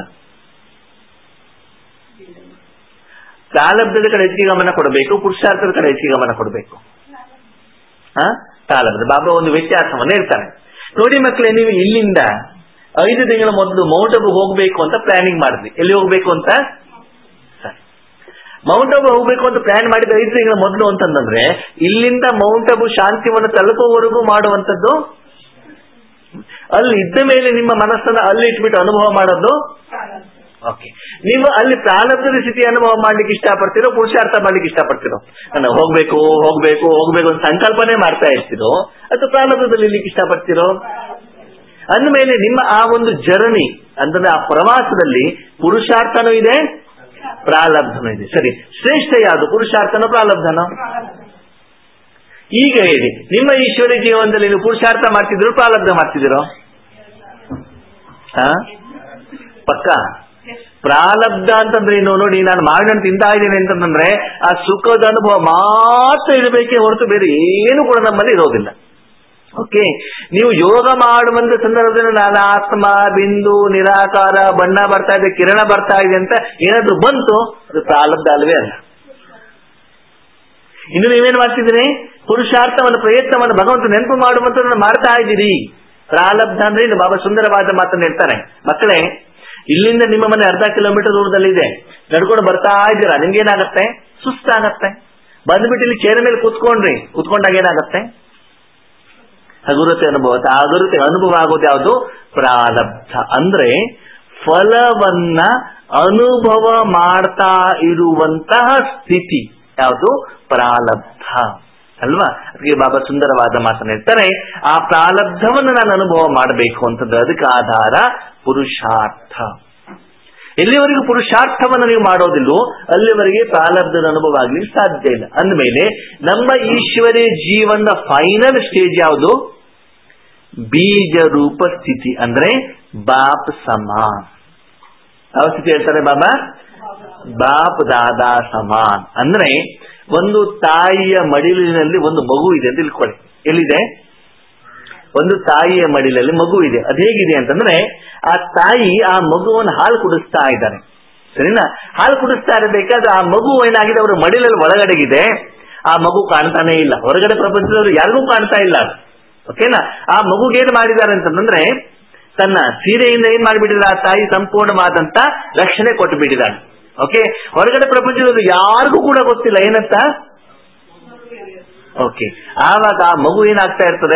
ಪ್ರಾಲಬ್ಧದ ಕಡೆ ಹೆಚ್ಚಿಗೆ ಗಮನ ಕೊಡಬೇಕು ಪುರುಷಾರ್ಥದ ಕಡೆ ಹೆಚ್ಚಿಗೆ ಗಮನ ಕೊಡಬೇಕು ಹಾ ಪ್ರಾಲಬ್ಧ ಬಾಬಾ ಒಂದು ವ್ಯತ್ಯಾಸವನ್ನು ಹೇಳ್ತಾರೆ ನೋಡಿ ಮಕ್ಕಳೇ ನೀವು ಇಲ್ಲಿಂದ ಐದು ತಿಂಗಳ ಮೊದಲು ಮೌಂಟ್ ಅಬು ಹೋಗ್ಬೇಕು ಅಂತ ಪ್ಲಾನಿಂಗ್ ಮಾಡಿದ್ವಿ ಎಲ್ಲಿ ಹೋಗ್ಬೇಕು ಅಂತ ಸರಿ ಮೌಂಟ್ ಅಬು ಹೋಗ್ಬೇಕು ಅಂತ ಪ್ಲಾನ್ ಮಾಡಿದ ಐದು ತಿಂಗಳ ಮೊದಲು ಅಂತಂದ್ರೆ ಇಲ್ಲಿಂದ ಮೌಂಟ್ ಅಬು ಶಾಂತಿವನ್ನು ತಲುಪುವವರೆಗೂ ಮಾಡುವಂತದ್ದು ಅಲ್ಲಿ ಇದ್ದ ಮೇಲೆ ನಿಮ್ಮ ಮನಸ್ಸನ್ನ ಅಲ್ಲಿ ಇಟ್ಬಿಟ್ಟು ಅನುಭವ ಮಾಡೋದು ಓಕೆ ನೀವು ಅಲ್ಲಿ ಪ್ರಾರಬ್ಧದ ಸ್ಥಿತಿ ಅನುಭವ ಮಾಡ್ಲಿಕ್ಕೆ ಇಷ್ಟಪಡ್ತಿರೋ ಪುರುಷಾರ್ಥ ಮಾಡ್ಲಿಕ್ಕೆ ಇಷ್ಟಪಡ್ತಿರೋ ನಾನು ಹೋಗ್ಬೇಕು ಹೋಗ್ಬೇಕು ಹೋಗ್ಬೇಕು ಅಂತ ಸಂಕಲ್ಪನೆ ಮಾಡ್ತಾ ಇರ್ತಿರೋ ಅಥವಾ ಪ್ರಾರಬ್ಧದಲ್ಲಿ ಇರ್ಲಿಕ್ಕೆ ಇಷ್ಟಪಡ್ತಿರೋ ಅಂದಮೇಲೆ ನಿಮ್ಮ ಆ ಒಂದು ಜರ್ನಿ ಅಂತಂದ್ರೆ ಆ ಪ್ರವಾಸದಲ್ಲಿ ಪುರುಷಾರ್ಥನೂ ಇದೆ ಪ್ರಾರಬ್ಧನೂ ಇದೆ ಸರಿ ಶ್ರೇಷ್ಠ ಯಾವುದು ಪುರುಷಾರ್ಥನೋ ಪ್ರಾರಬ್ಧನೋ ಈಗ ಹೇಳಿ ನಿಮ್ಮ ಈಶ್ವರಿ ಜೀವನದಲ್ಲಿ ನೀವು ಪುರುಷಾರ್ಥ ಮಾಡ್ತಿದ್ರು ಪ್ರಾರಬ್ಧ ಮಾಡ್ತಿದ್ದೀರೋ ಹಾ ಪಕ್ಕ ಪ್ರಾರಬ್ಧ ಅಂತಂದ್ರೆ ಏನು ನೋಡಿ ನಾನು ಮಾವಿನ ತಿಂತಾ ಇದ್ದೀನಿ ಅಂತಂದ್ರೆ ಆ ಸುಖದ ಅನುಭವ ಮಾತ್ರ ಇರಬೇಕೇ ಹೊರತು ಬೇರೆ ಏನು ಕೂಡ ನಮ್ಮಲ್ಲಿ ಇರೋದಿಲ್ಲ ಓಕೆ ನೀವು ಯೋಗ ಮಾಡುವಂತ ಸಂದರ್ಭದಲ್ಲಿ ನಾನು ಆತ್ಮ ಬಿಂದು ನಿರಾಕಾರ ಬಣ್ಣ ಬರ್ತಾ ಇದೆ ಕಿರಣ ಬರ್ತಾ ಇದೆ ಅಂತ ಏನಾದ್ರೂ ಬಂತು ಅದು ಪ್ರಾರಬ್ಧ ಅಲ್ವೇ ಅಲ್ಲ ಇನ್ನು ನೀವೇನ್ ಮಾಡ್ತಿದ್ದೀರಿ ಪುರುಷಾರ್ಥವನ್ನು ಪ್ರಯತ್ನವನ್ನು ಭಗವಂತ ನೆನಪು ಮಾಡುವಂತದನ್ನು ಮಾಡ್ತಾ ಇದ್ದೀರಿ ಪ್ರಾರಬ್ಧ ಅಂದ್ರೆ ಇನ್ನು ಬಾಬಾ ಸುಂದರವಾದ ಮಾತನ್ನು ಹೇಳ್ತಾರೆ ಮಕ್ಕಳೇ ಇಲ್ಲಿಂದ ನಿಮ್ಮ ಮನೆ ಅರ್ಧ ಕಿಲೋಮೀಟರ್ ದೂರದಲ್ಲಿ ಇದೆ ನಡ್ಕೊಂಡು ಬರ್ತಾ ಇದ್ದೀರಾ ನಿಮ್ಗೇನಾಗತ್ತೆ ಸುಸ್ತಾಗತ್ತೆ ಬಂದ್ಬಿಟ್ಟು ಇಲ್ಲಿ ಚೇರ್ ಮೇಲೆ ಕೂತ್ಕೊಂಡ್ರಿ ಕೂತ್ಕೊಂಡಾಗ ಏನಾಗತ್ತೆ ಹಗುರತೆ ಅನುಭವ ಹಗುರತೆ ಅನುಭವ ಆಗೋದು ಯಾವುದು ಪ್ರಾರಬ್ಧ ಅಂದ್ರೆ ಫಲವನ್ನ ಅನುಭವ ಮಾಡ್ತಾ ಇರುವಂತಹ ಸ್ಥಿತಿ ಯಾವುದು ಪ್ರಾರಬ್ಧ ಅಲ್ವಾ ಅದಕ್ಕೆ ಬಾಬಾ ಸುಂದರವಾದ ಮಾತನ್ನ ಹೇಳ್ತಾರೆ ಆ ಪ್ರಾರಬ್ಧವನ್ನು ನಾನು ಅನುಭವ ಮಾಡಬೇಕು ಅಂತಂದ್ರೆ ಅದಕ್ಕೆ ಆಧಾರ ಪುರುಷಾರ್ಥ ಎಲ್ಲಿವರೆಗೂ ಪುರುಷಾರ್ಥವನ್ನು ನೀವು ಮಾಡೋದಿಲ್ಲೋ ಅಲ್ಲಿವರೆಗೆ ಪ್ರಾರಬ್ಧದ ಅನುಭವ ಆಗ್ಲಿಕ್ಕೆ ಸಾಧ್ಯ ಇಲ್ಲ ಅಂದಮೇಲೆ ನಮ್ಮ ಈಶ್ವರಿ ಜೀವನದ ಫೈನಲ್ ಸ್ಟೇಜ್ ಯಾವುದು ಬೀಜ ರೂಪ ಸ್ಥಿತಿ ಅಂದ್ರೆ ಬಾಪ್ ಸಮಾನ್ ಯಾವ ಸ್ಥಿತಿ ಹೇಳ್ತಾರೆ ಬಾಬಾ ಬಾಪ್ ದಾದಾ ಸಮಾನ್ ಅಂದ್ರೆ ಒಂದು ತಾಯಿಯ ಮಡಿಲಿನಲ್ಲಿ ಒಂದು ಮಗು ಇದೆ ಅಂತ ತಿಳ್ಕೊಳ್ಳಿ ಎಲ್ಲಿದೆ ಒಂದು ತಾಯಿಯ ಮಡಿಲಲ್ಲಿ ಮಗು ಇದೆ ಅದು ಹೇಗಿದೆ ಅಂತಂದ್ರೆ ಆ ತಾಯಿ ಆ ಮಗುವನ್ನು ಹಾಲು ಕುಡಿಸ್ತಾ ಇದ್ದಾರೆ ಸರಿನಾ ಹಾಲು ಕುಡಿಸ್ತಾ ಇರಬೇಕಾದ್ರೆ ಆ ಮಗು ಏನಾಗಿದೆ ಅವರ ಮಡಿಲಲ್ಲಿ ಒಳಗಡೆಗಿದೆ ಆ ಮಗು ಕಾಣ್ತಾನೆ ಇಲ್ಲ ಹೊರಗಡೆ ಪ್ರಪಂಚದವರು ಯಾರಿಗೂ ಕಾಣ್ತಾ ಇಲ್ಲ ಓಕೆನಾ ಆ ಮಗುಗೆ ಏನ್ ಮಾಡಿದ್ದಾರೆ ಅಂತಂದ್ರೆ ತನ್ನ ಸೀರೆಯಿಂದ ಏನ್ ಮಾಡಿಬಿಟ್ಟಿಲ್ಲ ಆ ತಾಯಿ ಸಂಪೂರ್ಣವಾದಂತ ರಕ್ಷಣೆ ಕೊಟ್ಟು ಬಿಟ್ಟಿದ್ದಾಳೆ ಓಕೆ ಹೊರಗಡೆ ಪ್ರಪಂಚದವರು ಯಾರಿಗೂ ಕೂಡ ಗೊತ್ತಿಲ್ಲ ಏನಂತ ಓಕೆ ಆವಾಗ ಆ ಮಗು ಏನಾಗ್ತಾ ಇರ್ತದೆ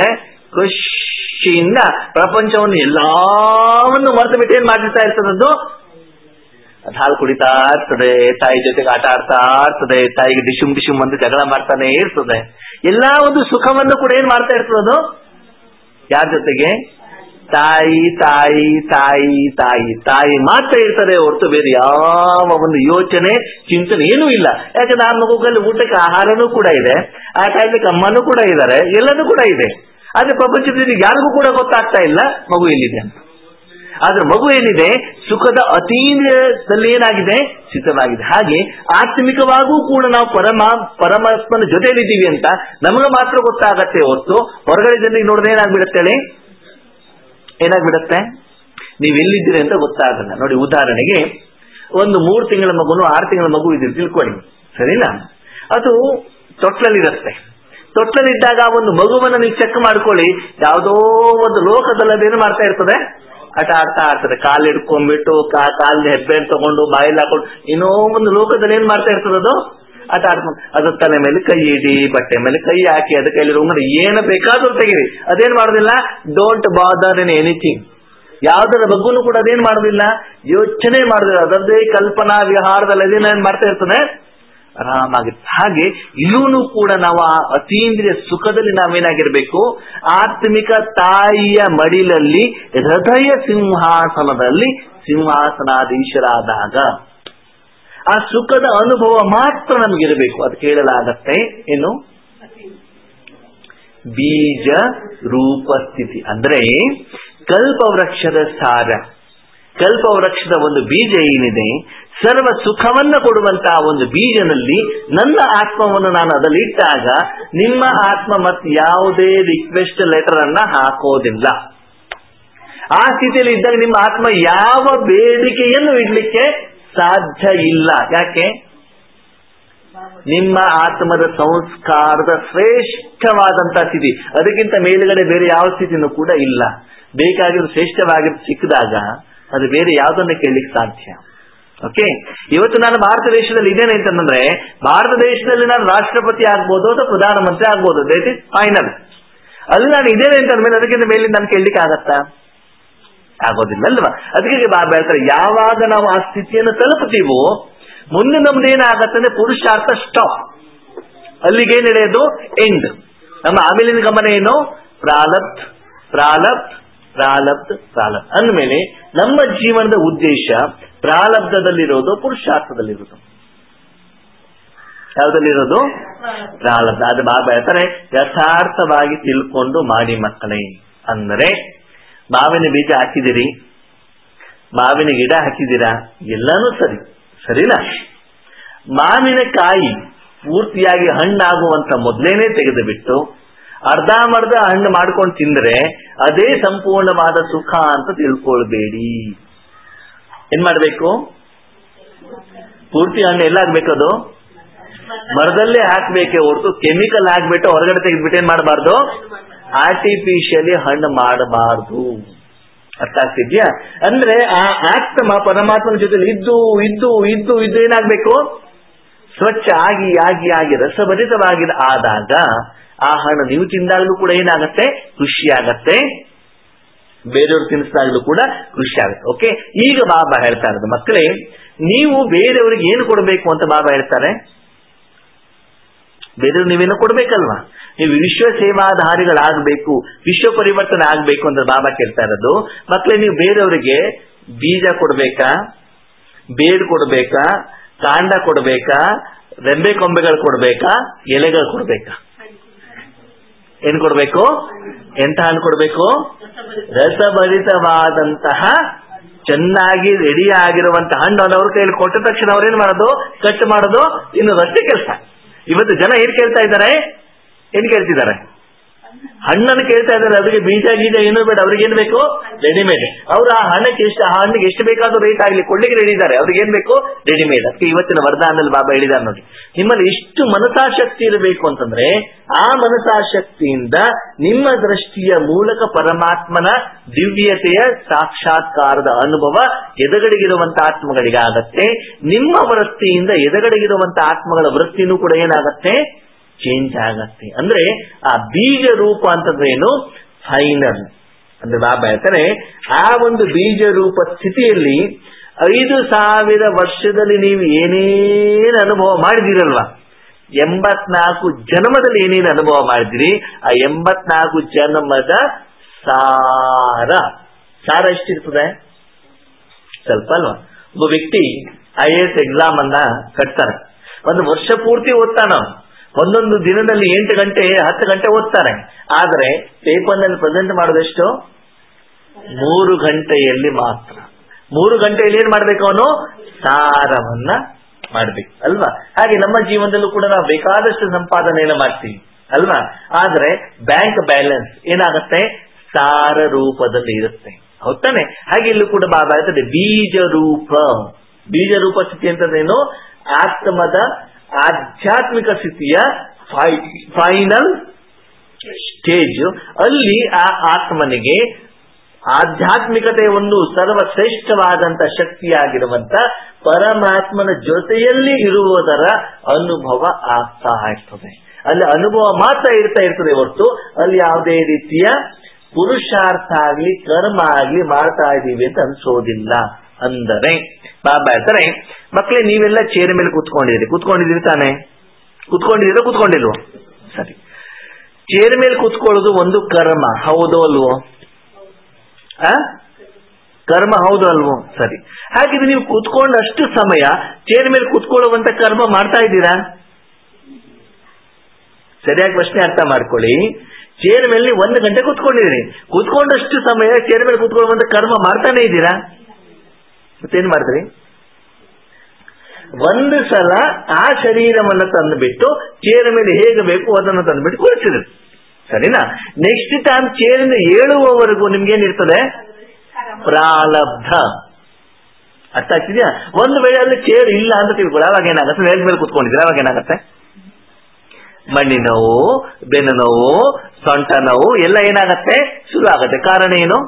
ಖುಷಿಯಿಂದ ಪ್ರಪಂಚವನ್ನು ಎಲ್ಲಾವನ್ನು ಮರೆತು ಬಿಟ್ಟು ಏನ್ ಮಾಡಿರ್ತಾ ಇರ್ತದದ್ದು ಅದ್ ಹಾಲು ಕುಡಿತಾ ಇರ್ತದೆ ತಾಯಿ ಜೊತೆಗೆ ಆಟ ಆಡ್ತಾ ಇರ್ತದೆ ತಾಯಿಗೆ ಡಿಶುಮ್ ಡಿಶುಮ್ ಅಂತ ಜಗಳ ಮಾಡ್ತಾನೆ ಇರ್ತದೆ ಎಲ್ಲಾ ಒಂದು ಸುಖವನ್ನು ಕೂಡ ಏನ್ ಮಾಡ್ತಾ ಇರ್ತದೆ ಅದು ಯಾರ ಜೊತೆಗೆ ತಾಯಿ ತಾಯಿ ತಾಯಿ ತಾಯಿ ತಾಯಿ ಮಾತ್ರ ಇರ್ತದೆ ಹೊರತು ಬೇರೆ ಯಾವ ಒಂದು ಯೋಚನೆ ಚಿಂತನೆ ಏನೂ ಇಲ್ಲ ಯಾಕಂದ್ರೆ ಆ ಮಗುಗಲ್ಲಿ ಊಟಕ್ಕೆ ಆಹಾರನೂ ಕೂಡ ಇದೆ ಆ ಕಾಯ್ಲಿಕ್ಕೆ ಅಮ್ಮನೂ ಕೂಡ ಇದ್ದಾರೆ ಎಲ್ಲನೂ ಕೂಡ ಇದೆ ಆದ್ರೆ ಪ್ರಪಂಚದಲ್ಲಿ ಯಾರಿಗೂ ಕೂಡ ಗೊತ್ತಾಗ್ತಾ ಇಲ್ಲ ಮಗು ಎಲ್ಲಿದೆ ಅಂತ ಆದ್ರೆ ಮಗು ಏನಿದೆ ಸುಖದ ಅತೀಂದ್ರದಲ್ಲಿ ಏನಾಗಿದೆ ಸ್ಥಿತವಾಗಿದೆ ಹಾಗೆ ಆತ್ಮಿಕವಾಗೂ ಕೂಡ ನಾವು ಪರಮ ಪರಮಾತ್ಮನ ಜೊತೆಯಲ್ಲಿದ್ದೀವಿ ಅಂತ ನಮಗೆ ಮಾತ್ರ ಗೊತ್ತಾಗತ್ತೆ ಹೊರತು ಹೊರಗಡೆ ಜನರಿಗೆ ನೋಡಿದ್ರೆ ಏನಾಗ್ಬಿಡುತ್ತೆ ಹೇಳಿ ಏನಾಗ್ಬಿಡುತ್ತೆ ನೀವು ಎಲ್ಲಿದ್ದೀರಿ ಅಂತ ಗೊತ್ತಾಗಲ್ಲ ನೋಡಿ ಉದಾಹರಣೆಗೆ ಒಂದು ಮೂರು ತಿಂಗಳ ಮಗುನು ಆರು ತಿಂಗಳ ಮಗು ಇದೆ ತಿಳ್ಕೊಳ್ಳಿ ಸರಿನಾ ಅದು ತೊಟ್ಲಲ್ಲಿರುತ್ತೆ ತೊಟ್ಲಲ್ಲಿದ್ದಾಗ ಆ ಒಂದು ಮಗುವನ್ನ ನೀವು ಚೆಕ್ ಮಾಡ್ಕೊಳ್ಳಿ ಯಾವುದೋ ಒಂದು ಲೋಕದಲ್ಲಿ ಅದೇನು ಮಾಡ್ತಾ ಇರ್ತದೆ ಆಟ ಆಡ್ತಾ ಇರ್ತದೆ ಕಾಲು ಹಿಡ್ಕೊಂಡ್ಬಿಟ್ಟು ಕಾಲ್ ಹೆಬ್ಬೆ ತಗೊಂಡು ಬಾಯಲ್ಲಿ ಹಾಕೊಂಡು ಇನ್ನೋ ಒಂದು ಲೋಕದಲ್ಲಿ ಏನ್ ಮಾಡ್ತಾ ಇರ್ತದೆ ಅದು ಆಟ ಆಡ್ಕೊಂಡು ಅದ್ರ ತಲೆ ಮೇಲೆ ಕೈ ಇಡಿ ಬಟ್ಟೆ ಮೇಲೆ ಕೈ ಹಾಕಿ ಅದ ಕೈಲಿ ಉಂಗರ ಏನು ಬೇಕಾದ್ರೂ ತೆಗೀರಿ ಅದೇನ್ ಮಾಡೋದಿಲ್ಲ ಡೋಂಟ್ ಬಾದರ್ ಇನ್ ಎನಿಥಿಂಗ್ ಯಾವ್ದರ ಬಗ್ಗುನು ಕೂಡ ಅದೇನ್ ಮಾಡೋದಿಲ್ಲ ಯೋಚನೆ ಮಾಡೋದಿಲ್ಲ ಅದರದ್ದೇ ಕಲ್ಪನಾ ವಿಹಾರದಲ್ಲಿ ಅದೇನ ಏನ್ ಮಾಡ್ತಾ ಇರ್ತದೆ ಆರಾಮಾಗಿರುತ್ತೆ ಹಾಗೆ ಇಲ್ಲೂ ಕೂಡ ನಾವು ಆ ಅತೀಂದ್ರಿಯ ಸುಖದಲ್ಲಿ ನಾವೇನಾಗಿರ್ಬೇಕು ಆತ್ಮಿಕ ತಾಯಿಯ ಮಡಿಲಲ್ಲಿ ಹೃದಯ ಸಿಂಹಾಸನದಲ್ಲಿ ಸಿಂಹಾಸನಾಧೀಶರಾದಾಗ ಆ ಸುಖದ ಅನುಭವ ಮಾತ್ರ ನಮಗಿರಬೇಕು ಅದು ಕೇಳಲಾಗತ್ತೆ ಏನು ಬೀಜ ರೂಪ ಸ್ಥಿತಿ ಅಂದ್ರೆ ಕಲ್ಪವೃಕ್ಷದ ಸಾರ ಕಲ್ಪವೃಕ್ಷದ ಒಂದು ಬೀಜ ಏನಿದೆ ಸರ್ವ ಸುಖವನ್ನ ಕೊಡುವಂತಹ ಒಂದು ಬೀಜನಲ್ಲಿ ನನ್ನ ಆತ್ಮವನ್ನು ನಾನು ಅದರಲ್ಲಿ ಇಟ್ಟಾಗ ನಿಮ್ಮ ಆತ್ಮ ಮತ್ತೆ ಯಾವುದೇ ರಿಕ್ವೆಸ್ಟ್ ಲೆಟರ್ ಅನ್ನ ಹಾಕೋದಿಲ್ಲ ಆ ಸ್ಥಿತಿಯಲ್ಲಿ ಇದ್ದಾಗ ನಿಮ್ಮ ಆತ್ಮ ಯಾವ ಬೇಡಿಕೆಯನ್ನು ಇಡ್ಲಿಕ್ಕೆ ಸಾಧ್ಯ ಇಲ್ಲ ಯಾಕೆ ನಿಮ್ಮ ಆತ್ಮದ ಸಂಸ್ಕಾರದ ಶ್ರೇಷ್ಠವಾದಂತಹ ಸ್ಥಿತಿ ಅದಕ್ಕಿಂತ ಮೇಲುಗಡೆ ಬೇರೆ ಯಾವ ಸ್ಥಿತಿನೂ ಕೂಡ ಇಲ್ಲ ಬೇಕಾಗಿರೋ ಶ್ರೇಷ್ಠವಾಗಿರೋ ಸಿಕ್ಕಿದಾಗ ಅದು ಬೇರೆ ಯಾವುದನ್ನ ಕೇಳಲಿಕ್ಕೆ ಸಾಧ್ಯ ಓಕೆ ಇವತ್ತು ನಾನು ಭಾರತ ದೇಶದಲ್ಲಿ ಇದ್ದೇನೆ ಅಂತಂದ್ರೆ ಭಾರತ ದೇಶದಲ್ಲಿ ನಾನು ರಾಷ್ಟ್ರಪತಿ ಆಗ್ಬೋದು ಅಥವಾ ಪ್ರಧಾನಮಂತ್ರಿ ಆಗ್ಬೋದು ದಟ್ ಇಸ್ ಫೈನಲ್ ಅಲ್ಲಿ ನಾನು ಇದ್ದೇನೆ ಅಂತ ಅಂದ್ಮೇಲೆ ಅದಕ್ಕಿಂತ ಮೇಲೆ ನಾನು ಕೇಳಲಿಕ್ಕೆ ಆಗತ್ತಾ ಆಗೋದಿಲ್ಲ ಅಲ್ವಾ ಅದಕ್ಕೆ ಬಾಬಾ ಹೇಳ್ತಾರೆ ಯಾವಾಗ ನಾವು ಆ ಸ್ಥಿತಿಯನ್ನು ತಲುಪುತ್ತೀವೋ ಮುಂದೆ ನಮ್ದು ಏನಾಗತ್ತೆ ಅಂದ್ರೆ ಪುರುಷಾರ್ಥ ಸ್ಟಾಪ್ ಅಲ್ಲಿಗೆ ನಡೆಯೋದು ಎಂಡ್ ನಮ್ಮ ಆಮೇಲಿನ ಗಮನ ಏನು ಪ್ರಾಲಬ್ಧ್ ಪ್ರಾಲಬ್ಧ್ ಪ್ರಾಲಬ್ಧ್ ಪ್ರಾಲಬ್ಧ್ ಅಂದಮೇಲೆ ನಮ್ಮ ಜೀವನದ ಉದ್ದೇಶ ಪ್ರಾಲಬ್ಧದಲ್ಲಿರೋದು ಪುರುಷಾರ್ಥದಲ್ಲಿರೋದು ಯಾವ್ದಲ್ಲಿರೋದು ಪ್ರಾಲಬ್ಧ ಅದು ಬಾಬಾ ಹೇಳ್ತಾರೆ ಯಥಾರ್ಥವಾಗಿ ತಿಳ್ಕೊಂಡು ಮಾಡಿ ಮಕ್ಕಳೇ ಅಂದರೆ ಮಾವಿನ ಬೀಜ ಹಾಕಿದಿರಿ ಮಾವಿನ ಗಿಡ ಹಾಕಿದ್ದೀರಾ ಎಲ್ಲಾನು ಸರಿ ಸರಿನಾ ಮಾವಿನಕಾಯಿ ಪೂರ್ತಿಯಾಗಿ ಹಣ್ಣಾಗುವಂತ ಮೊದಲೇನೆ ತೆಗೆದು ಬಿಟ್ಟು ಅರ್ಧಮರ್ಧ ಹಣ್ಣು ಮಾಡ್ಕೊಂಡು ತಿಂದ್ರೆ ಅದೇ ಸಂಪೂರ್ಣವಾದ ಸುಖ ಅಂತ ತಿಳ್ಕೊಳ್ಬೇಡಿ ಏನ್ ಮಾಡ್ಬೇಕು ಪೂರ್ತಿ ಹಣ್ಣು ಎಲ್ಲ ಆಗ್ಬೇಕದು ಮರದಲ್ಲೇ ಹಾಕ್ಬೇಕೆ ಹೊರತು ಕೆಮಿಕಲ್ ಹಾಕ್ಬಿಟ್ಟು ಹೊರಗಡೆ ತೆಗೆದ್ಬಿಟ್ಟು ಏನ್ ಮಾಡಬಾರ್ದು ಆರ್ಟಿಫಿಷಿಯಲಿ ಹಣ್ಣು ಮಾಡಬಾರ್ದು ಅರ್ಥ ಆಗ್ತಿದ್ಯಾ ಅಂದ್ರೆ ಆ ಆತ್ಮ ಪರಮಾತ್ಮನ ಜೊತೆ ಇದ್ದು ಇದ್ದು ಇದ್ದು ಇದ್ದು ಏನಾಗ್ಬೇಕು ಸ್ವಚ್ಛ ಆಗಿ ಆಗಿ ಆಗಿ ರಸಭರಿತವಾಗಿ ಆದಾಗ ಆ ಹಣ್ಣು ನೀವು ತಿಂದಾಗಲೂ ಕೂಡ ಏನಾಗತ್ತೆ ಖುಷಿ ಆಗತ್ತೆ ಬೇರೆಯವ್ರು ತಿನ್ನಿಸಿದಾಗಲೂ ಕೂಡ ಖುಷಿ ಆಗುತ್ತೆ ಓಕೆ ಈಗ ಬಾಬಾ ಹೇಳ್ತಾ ಇರೋದು ಮಕ್ಕಳೇ ನೀವು ಬೇರೆಯವರಿಗೆ ಏನು ಕೊಡಬೇಕು ಅಂತ ಬಾಬಾ ಹೇಳ್ತಾರೆ ಬೇರೆಯವ್ರು ನೀವೇನು ಕೊಡ್ಬೇಕಲ್ವಾ ನೀವು ವಿಶ್ವ ಸೇವಾಧಾರಿಗಳಾಗಬೇಕು ವಿಶ್ವ ಪರಿವರ್ತನೆ ಆಗ್ಬೇಕು ಅಂತ ಬಾಬಾ ಕೇಳ್ತಾ ಇರೋದು ಮಕ್ಕಳೇ ನೀವು ಬೇರೆಯವರಿಗೆ ಬೀಜ ಕೊಡ್ಬೇಕಾ ಬೇರು ಕೊಡ್ಬೇಕಾ ಕಾಂಡ ಕೊಡ್ಬೇಕಾ ರೆಂಬೆ ಕೊಂಬೆಗಳು ಕೊಡ್ಬೇಕಾ ಎಲೆಗಳು ಕೊಡ್ಬೇಕಾ ಏನ್ ಕೊಡ್ಬೇಕು ಎಂತ ಹಣ್ಣು ಕೊಡ್ಬೇಕು ರಸಭರಿತವಾದಂತಹ ಚೆನ್ನಾಗಿ ರೆಡಿ ಆಗಿರುವಂತಹ ಹಣ್ಣು ಅವ್ರ ಕೈಯಲ್ಲಿ ಕೊಟ್ಟ ತಕ್ಷಣ ಅವ್ರೇನ್ ಮಾಡೋದು ಕಟ್ ಮಾಡೋದು ಇನ್ನು ಅಷ್ಟೇ ಕೆಲಸ ಇವತ್ತು ಜನ ಏನ್ ಕೇಳ್ತಾ ಇದ್ದಾರೆ ಏನ್ ಕೇಳ್ತಿದ್ದಾರೆ ಹಣ್ಣನ್ನು ಕೇಳ್ತಾ ಇದ್ದಾರೆ ಅದಕ್ಕೆ ಬೀಜ ಗೀಜ ಏನು ಬೇಡ ಅವ್ರಿಗೆ ಏನ್ ಬೇಕು ರೆಡಿಮೇಡ್ ಅವ್ರು ಆ ಹಣ್ಣಕ್ಕೆ ಎಷ್ಟು ಆ ಹಣ್ಣಿಗೆ ಎಷ್ಟು ಬೇಕಾದ್ರೂ ರೇಟ್ ಆಗ್ಲಿ ಕೊಡ್ಲಿಕ್ಕೆ ರೆಡಿ ಇದ್ದಾರೆ ಅವ್ರಿಗೆ ಏನ್ ಬೇಕು ರೆಡಿಮೇಡ್ ಅದಕ್ಕೆ ಇವತ್ತಿನ ವರದಾನದಲ್ಲಿ ಬಾಬಾ ಹೇಳಿದ್ದಾರೆ ನೋಡಿ ನಿಮ್ಮಲ್ಲಿ ಎಷ್ಟು ಮನಸಾಶಕ್ತಿ ಇರಬೇಕು ಅಂತಂದ್ರೆ ಆ ಮನಸಾಶಕ್ತಿಯಿಂದ ನಿಮ್ಮ ದೃಷ್ಟಿಯ ಮೂಲಕ ಪರಮಾತ್ಮನ ದಿವ್ಯತೆಯ ಸಾಕ್ಷಾತ್ಕಾರದ ಅನುಭವ ಎದುಗಡೆಗಿರುವಂತ ಆತ್ಮಗಳಿಗಾಗತ್ತೆ ನಿಮ್ಮ ವೃತ್ತಿಯಿಂದ ಎದುಗಡೆಗಿರುವಂತ ಆತ್ಮಗಳ ವೃತ್ತಿನೂ ಕೂಡ ಏನಾಗತ್ತೆ ಚೇಂಜ್ ಆಗತ್ತೆ ಅಂದ್ರೆ ಆ ಬೀಜ ರೂಪ ಅಂತಂದ್ರೆ ಏನು ಫೈನಲ್ ಅಂದ್ರೆ ಬಾಬಾ ಹೇಳ್ತಾರೆ ಆ ಒಂದು ಬೀಜ ರೂಪ ಸ್ಥಿತಿಯಲ್ಲಿ ಐದು ಸಾವಿರ ವರ್ಷದಲ್ಲಿ ನೀವು ಏನೇನು ಅನುಭವ ಮಾಡಿದಿರಲ್ವಾ ಎಂಬತ್ನಾಲ್ಕು ಜನ್ಮದಲ್ಲಿ ಏನೇನು ಅನುಭವ ಮಾಡಿದಿರಿ ಆ ಎಂಬತ್ನಾಲ್ಕು ಜನ್ಮದ ಸಾರ ಸಾರ ಎಷ್ಟಿರ್ತದೆ ಸ್ವಲ್ಪ ಅಲ್ವಾ ಒಬ್ಬ ವ್ಯಕ್ತಿ ಐ ಎಸ್ ಎಕ್ಸಾಮ್ ಅನ್ನ ಕಟ್ತಾರೆ ಒಂದು ವರ್ಷ ಪೂರ್ತಿ ಓದ್ತಾನ ಅವ್ನು. ಒಂದೊಂದು ದಿನದಲ್ಲಿ ಎಂಟು ಗಂಟೆ ಹತ್ತು ಗಂಟೆ ಓದ್ತಾನೆ ಆದ್ರೆ ಪೇಪರ್ ನಲ್ಲಿ ಪ್ರೆಸೆಂಟ್ ಮಾಡೋದೆಷ್ಟು ಮೂರು ಗಂಟೆಯಲ್ಲಿ ಮಾತ್ರ ಮೂರು ಗಂಟೆಯಲ್ಲಿ ಏನ್ ಮಾಡ್ಬೇಕು ಅವನು ಸಾರವನ್ನ ಮಾಡ್ಬೇಕು ಅಲ್ವಾ ಹಾಗೆ ನಮ್ಮ ಜೀವನದಲ್ಲೂ ಕೂಡ ನಾವು ಬೇಕಾದಷ್ಟು ಸಂಪಾದನೆಯನ್ನ ಮಾಡ್ತೀವಿ ಅಲ್ವಾ ಆದ್ರೆ ಬ್ಯಾಂಕ್ ಬ್ಯಾಲೆನ್ಸ್ ಏನಾಗುತ್ತೆ ಸಾರ ರೂಪದಲ್ಲಿ ಇರುತ್ತೆ ಹೌದಾನೆ ಹಾಗೆ ಇಲ್ಲೂ ಕೂಡ ಬಾಬಾ ಹೇಳ್ತದೆ ಬೀಜ ರೂಪ ಬೀಜ ರೂಪ ಸ್ಥಿತಿ ಅಂತಂದೇನು ಆತ್ಮದ ಆಧ್ಯಾತ್ಮಿಕ ಸ್ಥಿತಿಯ ಫೈನಲ್ ಸ್ಟೇಜ್ ಅಲ್ಲಿ ಆ ಆತ್ಮನಿಗೆ ಆಧ್ಯಾತ್ಮಿಕತೆ ಒಂದು ಸರ್ವಶ್ರೇಷ್ಠವಾದಂತ ಶಕ್ತಿಯಾಗಿರುವಂತ ಪರಮಾತ್ಮನ ಜೊತೆಯಲ್ಲಿ ಇರುವುದರ ಅನುಭವ ಆಗ್ತಾ ಇರ್ತದೆ ಅಲ್ಲಿ ಅನುಭವ ಮಾತ್ರ ಇರ್ತಾ ಇರ್ತದೆ ಹೊರತು ಅಲ್ಲಿ ಯಾವುದೇ ರೀತಿಯ ಪುರುಷಾರ್ಥ ಆಗ್ಲಿ ಕರ್ಮ ಆಗ್ಲಿ ಮಾಡ್ತಾ ಇದೀವಿ ಅಂತ ಅನ್ಸೋದಿಲ್ಲ ಅಂದರೆ ಬಾಬಾ ಹೇಳ್ತಾರೆ ಮಕ್ಕಳೇ ನೀವೆಲ್ಲ ಚೇರ್ ಮೇಲೆ ಕುತ್ಕೊಂಡಿದ್ದೀರಿ ಕುತ್ಕೊಂಡಿದ್ದೀರಿ ತಾನೆ ಕುತ್ಕೊಂಡಿದ್ದೀರೋ ಕುತ್ಕೊಂಡಿಲ್ವೋ ಸರಿ ಚೇರ್ ಮೇಲೆ ಕುತ್ಕೊಳ್ಳೋದು ಒಂದು ಕರ್ಮ ಹೌದೋ ಅಲ್ವೋ ಆ ಕರ್ಮ ಹೌದು ಅಲ್ವೋ ಸರಿ ಹಾಗಿದ್ರೆ ನೀವು ಕುತ್ಕೊಂಡಷ್ಟು ಸಮಯ ಚೇರ್ ಮೇಲೆ ಕುತ್ಕೊಳ್ಳುವಂತ ಕರ್ಮ ಮಾಡ್ತಾ ಇದ್ದೀರಾ ಸರಿಯಾಗಿ ಪ್ರಶ್ನೆ ಅರ್ಥ ಮಾಡ್ಕೊಳ್ಳಿ ಚೇರ್ ಮೇಲೆ ಒಂದು ಗಂಟೆ ಕುತ್ಕೊಂಡಿದ್ದೀರಿ ಕುತ್ಕೊಂಡಷ್ಟು ಸಮಯ ಚೇರ್ ಮೇಲೆ ಕುತ್ಕೊಳ್ಳುವಂತ ಕರ್ಮ ಮಾಡ್ತಾನೆ ಇದ್ದೀರಾ ಮತ್ತೇನ್ ಮಾಡ್ತೀರಿ ಒಂದು ಸಲ ಆ ಶರೀರವನ್ನ ತಂದುಬಿಟ್ಟು ಚೇರ್ ಮೇಲೆ ಹೇಗೆ ಬೇಕು ಅದನ್ನು ತಂದುಬಿಟ್ಟು ಕುಳಿಸಿದ್ರಿ ಸರಿನಾ ನೆಕ್ಸ್ಟ್ ಟೈಮ್ ಚೇರಿನ ಏಳುವವರೆಗೂ ನಿಮ್ಗೇನಿರ್ತದೆ ಪ್ರಾರಬ್ಧ ಅರ್ಥ ಆಗ್ತಿದ್ಯಾ ಒಂದು ವೇಳೆ ಅಲ್ಲಿ ಚೇರ್ ಇಲ್ಲ ಅಂತ ತಿಳ್ಕೊಳ್ಳಿ ಅವಾಗ ಏನಾಗುತ್ತೆ ನೇರ ಮೇಲೆ ಕುತ್ಕೊಂಡಿದ್ರೆ ಅವಾಗ ಏನಾಗುತ್ತೆ ಮಣ್ಣಿ ನೋವು ಬೆನ್ನು ನೋವು ಸೊಂಟ ನೋವು ಎಲ್ಲ ಏನಾಗತ್ತೆ ಶುರು ಆಗತ್ತೆ ಕಾರಣ ಏನು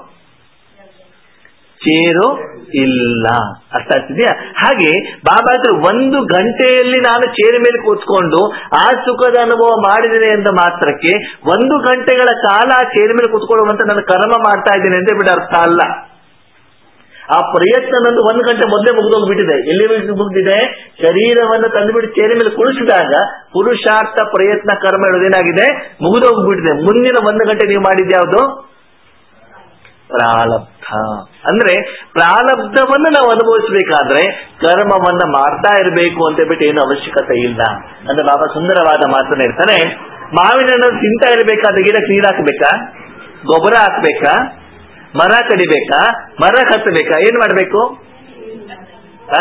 ಚೇರು ಇಲ್ಲ ಅರ್ಥ ಆಗ್ತಿದ್ಯಾ ಹಾಗೆ ಬಾಬಾ ಹತ್ರ ಒಂದು ಗಂಟೆಯಲ್ಲಿ ನಾನು ಚೇರು ಮೇಲೆ ಕೂತ್ಕೊಂಡು ಆ ಸುಖದ ಅನುಭವ ಮಾಡಿದ್ದೇನೆ ಎಂದ ಮಾತ್ರಕ್ಕೆ ಒಂದು ಗಂಟೆಗಳ ಕಾಲ ಆ ಚೇರು ಮೇಲೆ ಕೂತ್ಕೊಳ್ಳುವಂತ ನಾನು ಕರ್ಮ ಮಾಡ್ತಾ ಇದ್ದೇನೆ ಅಂತ ಬಿಡ ಅರ್ಥ ಅಲ್ಲ ಆ ಪ್ರಯತ್ನ ನಂದು ಒಂದು ಗಂಟೆ ಮೊದಲೇ ಮುಗಿದೋಗ್ಬಿಟ್ಟಿದೆ ಎಲ್ಲಿ ಮುಗಿದಿದೆ ಶರೀರವನ್ನು ತಂದುಬಿಟ್ಟು ಚೇರಿ ಮೇಲೆ ಕುಳಿಸಿದಾಗ ಪುರುಷಾರ್ಥ ಪ್ರಯತ್ನ ಕರ್ಮ ಹೇಳೋದೇನಾಗಿದೆ ಮುಗಿದೋಗ್ಬಿಟ್ಟಿದೆ ಮುಂದಿನ ಒಂದು ಗಂಟೆ ನೀವು ಮಾಡಿದ್ಯಾವುದು ಪ್ರಾರಬ್ಧ ಅಂದ್ರೆ ಪ್ರಾರಬ್ಧವನ್ನು ನಾವು ಅನುಭವಿಸಬೇಕಾದ್ರೆ ಕರ್ಮವನ್ನ ಮಾಡ್ತಾ ಇರಬೇಕು ಅಂತ ಬಿಟ್ಟು ಏನು ಅವಶ್ಯಕತೆ ಇಲ್ಲ ಅಂದ್ರೆ ಬಾಬಾ ಸುಂದರವಾದ ಮಾತನ್ನ ಹೇಳ್ತಾನೆ ಮಾವಿನ ಹಣ್ಣನ್ನು ತಿಂತಾ ಇರಬೇಕಾದ್ರೆ ಗಿಡಕ್ಕೆ ನೀರು ಹಾಕ್ಬೇಕಾ ಗೊಬ್ಬರ ಹಾಕ್ಬೇಕಾ ಮರ ಕಡಿಬೇಕಾ ಮರ ಕತ್ತಬೇಕಾ ಏನ್ ಮಾಡ್ಬೇಕು ಆ?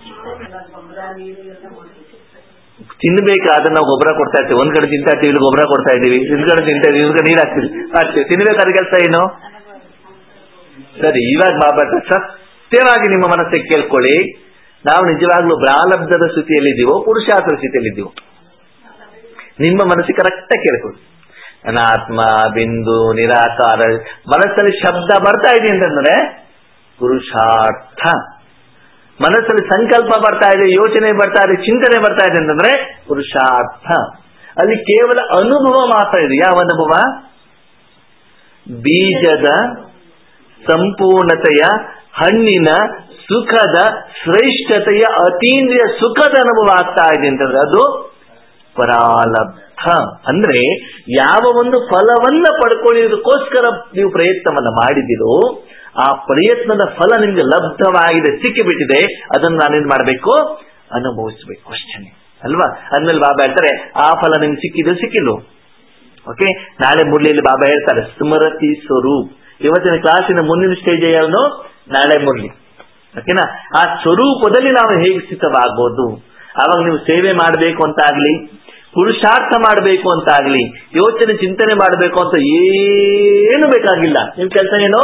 ತಿನ್ಬೇಕಾ ಅದನ್ನ ನಾವು ಗೊಬ್ಬರ ಕೊಡ್ತಾ ಇರ್ತೀವಿ ಒಂದ್ ಕಡೆ ತಿಂತಾ ಇರ್ತೀವಿ ಇಲ್ಲಿ ಗೊಬ್ಬರ ಕೊಡ್ತಾ ಇದೀವಿ ಇನ್ನೊಂದ್ ಕಡೆ ತಿಂತಾ ಇದೀವಿ ಇನ್ನೊಂದ್ ಕಡೆ ನೀರ್ ಹಾಕ್ತೀವಿ ಮಾಡ್ತೀವಿ ತಿನ್ಬೇಕಾದ ಕೆಲಸ ಏನು ಸರಿ ಇವಾಗ ಬಾಬಾ ಸತ್ಯವಾಗಿ ನಿಮ್ಮ ಮನಸ್ಸಿಗೆ ಕೇಳ್ಕೊಳ್ಳಿ ನಾವು ನಿಜವಾಗ್ಲೂ ಪ್ರಾರಬ್ಧದ ಸ್ಥಿತಿಯಲ್ಲಿದ್ದೀವೋ ಪುರುಷಾರ್ಥ ಸ್ಥಿತಿಯಲ್ಲಿದ್ದೀವೋ ನಿಮ್ಮ ಮನಸ್ಸಿಗೆ ಕರೆಕ್ಟ್ ಕೇಳ್ಕೊಳ್ಳಿ ಅನಾತ್ಮ ಬಿಂದು ನಿರಾಕಾರ ಮನಸ್ಸಲ್ಲಿ ಶಬ್ದ ಬರ್ತಾ ಇದೆ ಅಂತಂದ್ರೆ ಪುರುಷಾರ್ಥ ಮನಸ್ಸಲ್ಲಿ ಸಂಕಲ್ಪ ಬರ್ತಾ ಇದೆ ಯೋಚನೆ ಬರ್ತಾ ಇದೆ ಚಿಂತನೆ ಬರ್ತಾ ಇದೆ ಅಂತಂದ್ರೆ ಪುರುಷಾರ್ಥ ಅಲ್ಲಿ ಕೇವಲ ಅನುಭವ ಮಾತ್ರ ಇದೆ ಯಾವ ಅನುಭವ ಬೀಜದ ಸಂಪೂರ್ಣತೆಯ ಹಣ್ಣಿನ ಸುಖದ ಶ್ರೇಷ್ಠತೆಯ ಅತೀಂದ್ರಿಯ ಸುಖದ ಅನುಭವ ಆಗ್ತಾ ಇದೆ ಅಂತಂದ್ರೆ ಅದು ಪರಾಲಬ್ಧ ಅಂದ್ರೆ ಯಾವ ಒಂದು ಫಲವನ್ನ ಪಡ್ಕೊಳ್ಳೋದಕ್ಕೋಸ್ಕರ ನೀವು ಪ್ರಯತ್ನವನ್ನ ಮಾಡಿದಿರೋ ಆ ಪ್ರಯತ್ನದ ಫಲ ನಿಮ್ಗೆ ಲಬ್ಧವಾಗಿದೆ ಸಿಕ್ಕಿಬಿಟ್ಟಿದೆ ಅದನ್ನು ನಾನೇನ್ ಮಾಡಬೇಕು ಅನುಭವಿಸಬೇಕು ಅಷ್ಟೇ ಅಲ್ವಾ ಅದ್ಮೇಲೆ ಬಾಬಾ ಹೇಳ್ತಾರೆ ಆ ಫಲ ನಿಮ್ಗೆ ಸಿಕ್ಕಿದ್ದು ಸಿಕ್ಕಿಲ್ವೋ ಓಕೆ ನಾಳೆ ಮುರಳಿಯಲ್ಲಿ ಬಾಬಾ ಹೇಳ್ತಾರೆ ಸ್ಮರತಿ ಸ್ವರೂಪ್ ಇವತ್ತಿನ ಕ್ಲಾಸಿನ ಮುಂದಿನ ಸ್ಟೇಜ್ ಯಾವನು ನಾಳೆ ಮುರಳಿ ಓಕೆನಾ ಆ ಸ್ವರೂಪದಲ್ಲಿ ನಾವು ಹೇಗೆ ಸ್ಥಿತವಾಗ್ಬೋದು ಅವಾಗ ನೀವು ಸೇವೆ ಮಾಡಬೇಕು ಅಂತ ಆಗ್ಲಿ ಪುರುಷಾರ್ಥ ಮಾಡಬೇಕು ಅಂತ ಆಗ್ಲಿ ಯೋಚನೆ ಚಿಂತನೆ ಮಾಡಬೇಕು ಅಂತ ಏನು ಬೇಕಾಗಿಲ್ಲ ನಿಮ್ ಕೆಲಸ ಏನು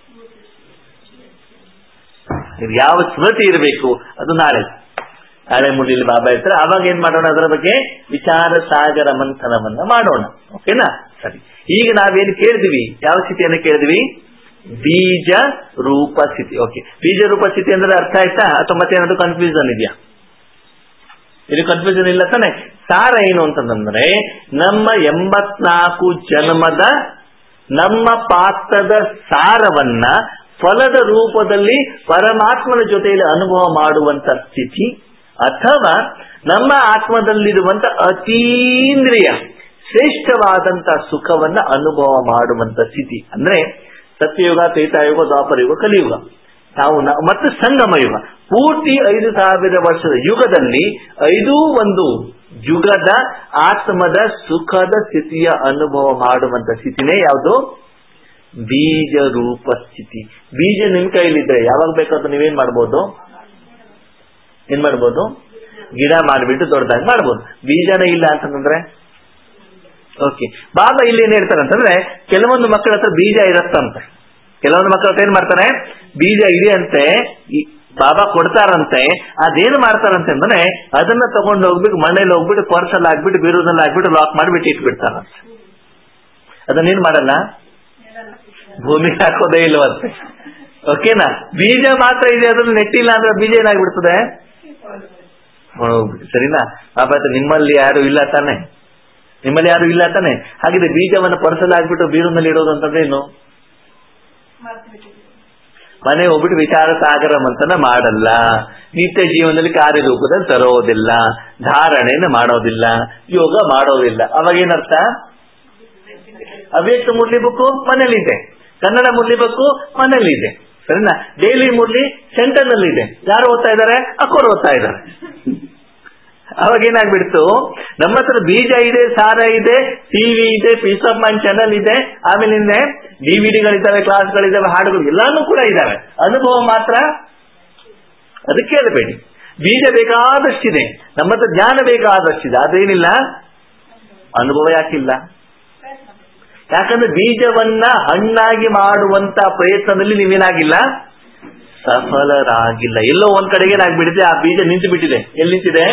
ನೀವು ಯಾವ ಸ್ಮೃತಿ ಇರಬೇಕು ಅದು ನಾಳೆ ನಾಳೆ ಮುಡಿಲಿ ಬಾಬಾ ಹೇಳ್ತಾರೆ ಅವಾಗ ಏನ್ ಮಾಡೋಣ ಅದರ ಬಗ್ಗೆ ವಿಚಾರ ಸಾಗರ ಮಂಥನವನ್ನ ಮಾಡೋಣ ಓಕೆನಾ ಸರಿ ಈಗ ನಾವೇನು ಕೇಳಿದ್ವಿ ಯಾವ ಸ್ಥಿತಿಯನ್ನು ಕೇಳಿದ್ವಿ ಬೀಜ ರೂಪ ಸ್ಥಿತಿ ಓಕೆ ಬೀಜ ರೂಪ ಸ್ಥಿತಿ ಅಂದ್ರೆ ಅರ್ಥ ಆಯ್ತಾ ಅಥವಾ ಮತ್ತೆ ಏನಾದ್ರು ಕನ್ಫ್ಯೂಷನ್ ಇದೆಯಾ ಇದು ಕನ್ಫ್ಯೂಷನ್ ಇಲ್ಲ ತಾನೆ ಸಾರ ಏನು ಅಂತಂದ್ರೆ ನಮ್ಮ ಎಂಬತ್ನಾಲ್ಕು ಜನ್ಮದ ನಮ್ಮ ಪಾತ್ರದ ಸಾರವನ್ನ ಫಲದ ರೂಪದಲ್ಲಿ ಪರಮಾತ್ಮನ ಜೊತೆಯಲ್ಲಿ ಅನುಭವ ಮಾಡುವಂತ ಸ್ಥಿತಿ ಅಥವಾ ನಮ್ಮ ಆತ್ಮದಲ್ಲಿರುವಂತ ಅತೀಂದ್ರಿಯ ಶ್ರೇಷ್ಠವಾದಂತ ಸುಖವನ್ನ ಅನುಭವ ಮಾಡುವಂತ ಸ್ಥಿತಿ ಅಂದ್ರೆ ಸತ್ಯಯುಗ ತ್ರೇತಾಯುಗ ದ್ವಾಪರಯುಗ ಕಲಿಯುಗ ನಾವು ನ- ಮತ್ತು ಸಂಗಮ ಯುಗ ಪೂರ್ತಿ ಐದು ಸಾವಿರ ವರ್ಷದ ಯುಗದಲ್ಲಿ ಐದೂ ಒಂದು ಯುಗದ ಆತ್ಮದ ಸುಖದ ಸ್ಥಿತಿಯ ಅನುಭವ ಮಾಡುವಂತ ಸ್ಥಿತಿನೇ ಯಾವುದು ಬೀಜ ರೂಪ ಸ್ಥಿತಿ ಬೀಜ ನಿಮ್ ಕೈಲಿದ್ರೆ ಯಾವಾಗ ಬೇಕಾದ್ರೂ ನೀವೇನ್ ಮಾಡ್ಬೋದು ಏನ್ ಮಾಡ್ಬೋದು ಗಿಡ ಮಾಡಿಬಿಟ್ಟು ದೊಡ್ಡದಾಗಿ ಮಾಡ್ಬೋದು ಬೀಜನೇ ಇಲ್ಲ ಅಂತಂದ್ರೆ ಓಕೆ ಬಾಬಾ ಇಲ್ಲಿ ಏನ್ ಹೇಳ್ತಾರೆ ಅಂತಂದ್ರೆ ಕೆಲವೊಂದು ಮಕ್ಕಳ ಹತ್ರ ಬೀಜ ಇರತ್ತಂತೆ ಕೆಲವೊಂದು ಮಕ್ಕಳ ಹತ್ರ ಏನ್ ಮಾಡ್ತಾರೆ ಬೀಜ ಇದೆ ಅಂತೆ ಈ ಬಾಬಾ ಕೊಡ್ತಾರಂತೆ ಅದೇನು ಮಾಡ್ತಾರಂತೆ ಅಂದ್ರೆ ಅದನ್ನ ತಗೊಂಡು ಹೋಗ್ಬಿಟ್ಟು ಮನೇಲಿ ಹೋಗ್ಬಿಟ್ಟು ಪರ್ಸಲ್ಲಿ ಹಾಕ್ಬಿಟ್ಟು ಬೀರುದಲ್ಲಿ ಹಾಕ್ಬಿಟ್ಟು ಲಾಕ್ ಮಾಡಿಬಿಟ್ಟು ಇಟ್ಬಿಡ್ತಾರಂತೆ ಅದನ್ನೇನ್ ಮಾಡಲ್ಲ ಭೂಮಿಗೆ ಹಾಕೋದೇ ಇಲ್ವಂತೆ ಓಕೆನಾ ಬೀಜ ಮಾತ್ರ ಇದೆ ಅದ್ರಲ್ಲಿ ನೆಟ್ಟಿಲ್ಲ ಅಂದ್ರೆ ಬೀಜ ಏನಾಗ್ಬಿಡ್ತದೆ ಒಣಗೋಗ್ಬಿಟ್ಟು ಸರಿನಾ ಬಾಬಾ ಹತ್ರ ನಿಮ್ಮಲ್ಲಿ ಯಾರು ಇಲ್ಲ ತಾನೆ ನಿಮ್ಮಲ್ಲಿ ಯಾರು ಇಲ್ಲ ತಾನೆ ಹಾಗಿದ್ರೆ ಬೀಜವನ್ನು ಪರ್ಸಲ್ ಹಾಕ್ಬಿಟ್ಟು ಬೀರುನಲ್ಲಿ ಇಡೋದು ಅಂತಂದ್ರೆ ಏನು ಮನೆ ಹೋಗ್ಬಿಟ್ಟು ವಿಚಾರ ಸಾಗರ ಮಂಥನ ಮಾಡಲ್ಲ ನಿತ್ಯ ಜೀವನದಲ್ಲಿ ಕಾರ್ಯರೂಪದಲ್ಲಿ ತರೋದಿಲ್ಲ ಧಾರಣೆಯನ್ನು ಮಾಡೋದಿಲ್ಲ ಯೋಗ ಮಾಡೋದಿಲ್ಲ ಅವಾಗ ಏನರ್ಥ ಅವ್ಯಕ್ತ ಮುರಳಿ ಬುಕ್ಕು ಮನೇಲಿದೆ ಕನ್ನಡ ಮುರಳಿ ಬುಕ್ಕು ಮನೇಲಿದೆ ಸರಿನಾ ಡೈಲಿ ಮುರಳಿ ಸೆಂಟರ್ ನಲ್ಲಿ ಇದೆ ಯಾರು ಓದ್ತಾ ಇದ್ದಾರೆ ಅಕ್ಕೋರು ಓದ್ತಾ ಇದ್ದಾರೆ ಅವಾಗ ಏನಾಗ್ಬಿಡ್ತು ನಮ್ಮ ಹತ್ರ ಬೀಜ ಇದೆ ಸಾರ ಇದೆ ಟಿವಿ ಇದೆ ಪೀಸ್ ಆಫ್ ಮೈಂಡ್ ಚಾನಲ್ ಇದೆ ಆಮೇಲೆ ಇನ್ನೆ ಡಿವಿಡಿಗಳಿದ್ದಾವೆ ಕ್ಲಾಸ್ಗಳಿದ್ದಾವೆ ಹಾಡುಗಳು ಎಲ್ಲಾನು ಕೂಡ ಇದಾವೆ ಅನುಭವ ಮಾತ್ರ ಅದಕ್ಕೆ ಹೇಳಬೇಡಿ ಬೀಜ ಬೇಕಾದಷ್ಟಿದೆ ನಮ್ಮ ಹತ್ರ ಜ್ಞಾನ ಬೇಕಾದಷ್ಟಿದೆ ಅದೇನಿಲ್ಲ ಅನುಭವ ಯಾಕಿಲ್ಲ ಯಾಕಂದ್ರೆ ಬೀಜವನ್ನ ಹಣ್ಣಾಗಿ ಮಾಡುವಂತ ಪ್ರಯತ್ನದಲ್ಲಿ ನೀವೇನಾಗಿಲ್ಲ ಸಫಲರಾಗಿಲ್ಲ ಎಲ್ಲೋ ಒಂದ್ ಕಡೆಗೆ ಏನಾಗ್ಬಿಟ್ಟಿದೆ ಆ ಬೀಜ ನಿಂತು ಬಿಟ್ಟಿದೆ ಎಲ್ಲಿ ನಿಂತಿದೆ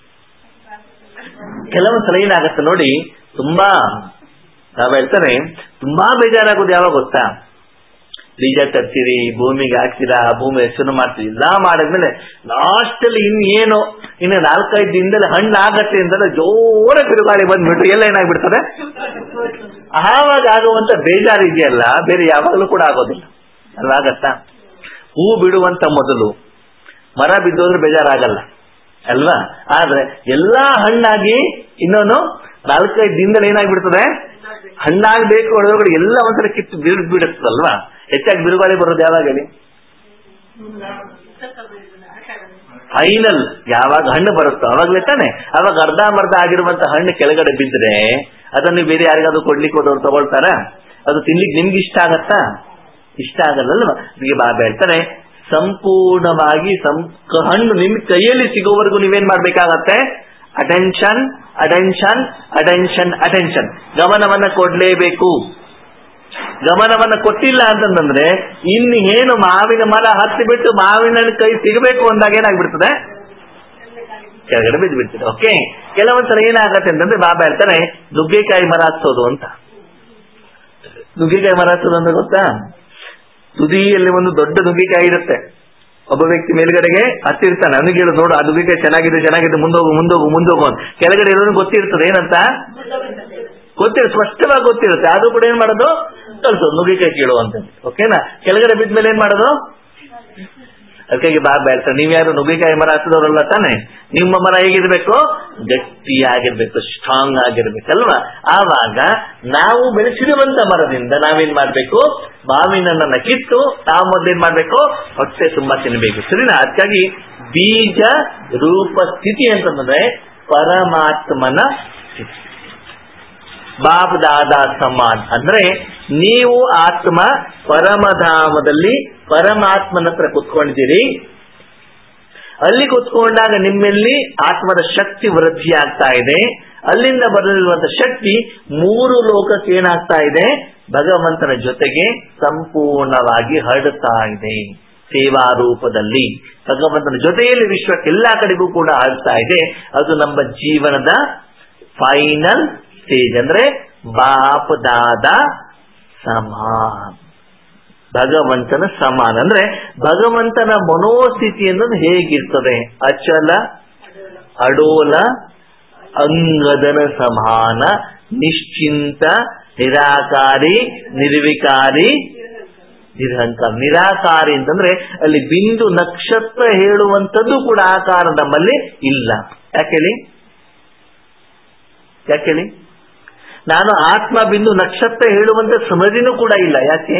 ಕೆಲವೊಂದ್ ಸಲ ಏನಾಗತ್ತೆ ನೋಡಿ ತುಂಬಾ ನಾವ್ ಹೇಳ್ತಾರೆ ತುಂಬಾ ಬೇಜಾರಾಗೋದು ಯಾವಾಗ ಗೊತ್ತಾ ಬೀಜ ತರ್ತೀರಿ ಭೂಮಿಗೆ ಹಾಕ್ತೀರಾ ಆ ಭೂಮಿ ಹೆಸರು ಮಾಡ್ತೀರಿ ಎಲ್ಲ ಮಾಡಿದ್ಮೇಲೆ ಲಾಸ್ಟ್ ಅಲ್ಲಿ ಇನ್ನೇನು ಇನ್ನು ನಾಲ್ಕೈದು ದಿನದಲ್ಲಿ ಹಣ್ಣು ಆಗತ್ತೆ ಅಂತಂದ್ರೆ ಜೋರ ಬಿರುಗಾಳಿ ಬಂದ್ಬಿಟ್ಟು ಎಲ್ಲ ಏನಾಗ್ಬಿಡ್ತದೆ ಆವಾಗ ಆಗುವಂತ ಬೇಜಾರು ಇದೆಯಲ್ಲ ಬೇರೆ ಯಾವಾಗಲೂ ಕೂಡ ಆಗೋದಿಲ್ಲ ಅಲ್ವಾಗತ್ತಾ ಹೂ ಬಿಡುವಂತ ಮೊದಲು ಮರ ಬಿದ್ದೋದ್ರೆ ಬೇಜಾರಾಗಲ್ಲ ಅಲ್ವಾ ಆದ್ರೆ ಎಲ್ಲಾ ಹಣ್ಣಾಗಿ ಇನ್ನೊಂದು ನಾಲ್ಕೈದು ದಿನದಲ್ಲಿ ಏನಾಗ್ಬಿಡ್ತದೆ ಹಣ್ಣಾಗ್ಬೇಕು ಒಳಗಡೆ ಎಲ್ಲ ಒಂದ್ಸಲ ಕಿತ್ತು ಬಿರುಗ್ ಬಿಡುತ್ತಲ್ವಾ ಹೆಚ್ಚಾಗಿ ಬಿರುಗಾಳಿ ಬರೋದು ಯಾವಾಗ ಹೇಳಿ ಫೈನಲ್ ಯಾವಾಗ ಹಣ್ಣು ಬರುತ್ತೋ ಅವಾಗ್ಲೇ ತಾನೆ ಅವಾಗ ಅರ್ಧಂಬರ್ಧ ಆಗಿರುವಂತ ಹಣ್ಣು ಕೆಳಗಡೆ ಬಿದ್ರೆ ಅದನ್ನು ಬೇರೆ ಯಾರಿಗಾದ್ರೂ ಕೊಡ್ಲಿಕ್ಕೆ ಹೋದವ್ರು ತಗೊಳ್ತಾರ ಅದು ತಿನ್ಲಿಕ್ಕೆ ನಿಮ್ಗೆ ಇಷ್ಟ ಆಗತ್ತಾ ಇಷ್ಟ ಆಗಲ್ಲಲ್ವಾ ಅದಕ್ಕೆ ಬಾಬಾ ಹೇಳ್ತಾರೆ ಸಂಪೂರ್ಣವಾಗಿ ಸಂ- ಕ- ಹಣ್ಣು ನಿಮ್ ಕೈಯಲ್ಲಿ ಸಿಗೋವರೆಗೂ ನೀವೇನ್ ಮಾಡ್ಬೇಕಾಗತ್ತೆ ಅಟೆನ್ಷನ್ ಅಟೆನ್ಷನ್ ಅಟೆನ್ಷನ್ ಅಟೆನ್ಷನ್ ಗಮನವನ್ನ ಕೊಡ್ಲೇಬೇಕು ಗಮನವನ್ನ ಕೊಟ್ಟಿಲ್ಲ ಅಂತಂದ್ರೆ ಇನ್ನು ಏನು ಮಾವಿನ ಮರ ಹತ್ತಿ ಬಿಟ್ಟು ಮಾವಿನ ಹಣ್ಣು ಕೈ ಸಿಗಬೇಕು ಅಂದಾಗ ಏನಾಗ್ಬಿಡ್ತದೆ ಕೆಳಗಡೆ ಬಿದ್ದು ಬಿಡ್ತದೆ ಓಕೆ ಕೆಲವೊಂದ್ಸಲ ಏನಾಗತ್ತೆ ಅಂತಂದ್ರೆ ಬಾಬಾ ಹೇಳ್ತಾನೆ ನುಗ್ಗೆಕಾಯಿ ಮರ ಹತ್ತೋದು ಅಂತ ನುಗ್ಗೆಕಾಯಿ ಮರ ಹತ್ತೋದು ಅಂದ್ರೆ ಗೊತ್ತಾ ತುದಿಯಲ್ಲಿ ಒಂದು ದೊಡ್ಡ ನುಗ್ಗೆಕಾಯಿ ಇರುತ್ತೆ ಒಬ್ಬ ವ್ಯಕ್ತಿ ಮೇಲ್ಗಡೆಗೆ ಹತ್ತಿರ್ತಾನೆ ನನಗೆ ಹೇಳು ನೋಡು ಆ ನುಗ್ಗೆಕಾಯಿ ಚೆನ್ನಾಗಿದೆ ಚೆನ್ನಾಗಿದೆ ಮುಂದೋಗು ಮುಂದೋಗು ಮುಂದೋಗು ಅಂತ ಕೆಳಗಡೆ ಇರೋನು ಗೊತ್ತಿರ್ತದೆ ಏನಂತ ಗೊತ್ತಿರ ಸ್ಪಷ್ಟವಾಗಿ ಗೊತ್ತಿರುತ್ತೆ ಅದು ಕೂಡ ಏನ್ ಮಾಡೋದು ಕಳ್ಸೋದು ನುಗ್ಗಿಕಾಯಿ ಕೀಳು ಅಂತ ಓಕೆನಾ ಕೆಳಗಡೆ ಬಿದ್ಮೇಲೆ ಏನ್ ಮಾಡೋದು ಅದಕ್ಕಾಗಿ ಬಾಬಾ ಹೇಳ್ತಾರೆ ನೀವ್ಯಾರು ನುಗ್ಗಿಕಾಯಿ ಮರ ಹತ್ತದವರಲ್ಲ ತಾನೆ ನಿಮ್ಮ ಮರ ಹೇಗಿರ್ಬೇಕು ಗಟ್ಟಿಯಾಗಿರ್ಬೇಕು ಸ್ಟ್ರಾಂಗ್ ಆಗಿರ್ಬೇಕಲ್ವಾ ಆವಾಗ ನಾವು ಬೆಳೆಸಿರುವಂತ ಮರದಿಂದ ನಾವೇನ್ ಮಾಡ್ಬೇಕು ಮಾವಿನನ್ನ ಕಿತ್ತು ನಾವು ಮೊದ್ಲೇನ್ ಮಾಡ್ಬೇಕು ಹೊಟ್ಟೆ ತುಂಬಾ ತಿನ್ನಬೇಕು ಸರಿನಾ ಅದಕ್ಕಾಗಿ ಬೀಜ ರೂಪ ಸ್ಥಿತಿ ಅಂತಂದ್ರೆ ಪರಮಾತ್ಮನ ಸ್ಥಿತಿ ಬಾಬ್ ದಾದಾ ಸಮಾನ್ ಅಂದ್ರೆ ನೀವು ಆತ್ಮ ಪರಮಧಾಮದಲ್ಲಿ ಪರಮಾತ್ಮನ ಹತ್ರ ಕುತ್ಕೊಂಡಿದ್ದೀರಿ ಅಲ್ಲಿ ಕುತ್ಕೊಂಡಾಗ ನಿಮ್ಮಲ್ಲಿ ಆತ್ಮದ ಶಕ್ತಿ ವೃದ್ಧಿ ಆಗ್ತಾ ಇದೆ ಅಲ್ಲಿಂದ ಬರಲಿರುವಂತ ಶಕ್ತಿ ಮೂರು ಲೋಕಕ್ಕೆ ಏನಾಗ್ತಾ ಇದೆ ಭಗವಂತನ ಜೊತೆಗೆ ಸಂಪೂರ್ಣವಾಗಿ ಹರಡುತ್ತಾ ಇದೆ ಸೇವಾ ರೂಪದಲ್ಲಿ ಭಗವಂತನ ಜೊತೆಯಲ್ಲಿ ವಿಶ್ವಕ್ಕೆ ಎಲ್ಲಾ ಕಡೆಗೂ ಕೂಡ ಹರಡ್ತಾ ಇದೆ ಅದು ನಮ್ಮ ಜೀವನದ ಫೈನಲ್ ಸ್ಟೇಜ್ ಅಂದ್ರೆ ಬಾಪ್ ದಾದ ಸಮಾನ್ ಭಗವಂತನ ಸಮಾನ ಅಂದ್ರೆ ಭಗವಂತನ ಮನೋಸ್ಥಿತಿ ಅನ್ನೋದು ಹೇಗಿರ್ತದೆ ಅಚಲ ಅಡೋಲ ಅಂಗದನ ಸಮಾನ ನಿಶ್ಚಿಂತ ನಿರಾಕಾರಿ ನಿರ್ವಿಕಾರಿ ನಿರಹಂಕಾರ ನಿರಾಕಾರಿ ಅಂತಂದ್ರೆ ಅಲ್ಲಿ ಬಿಂದು ನಕ್ಷತ್ರ ಹೇಳುವಂಥದ್ದು ಕೂಡ ಆಕಾರ ನಮ್ಮಲ್ಲಿ ಇಲ್ಲ ಯಾಕೇಳಿ ಯಾಕೇಳಿ ನಾನು ಆತ್ಮ ಬಿಂದು ನಕ್ಷತ್ರ ಹೇಳುವಂತ ಸಮಧಿನೂ ಕೂಡ ಇಲ್ಲ ಯಾಕೆ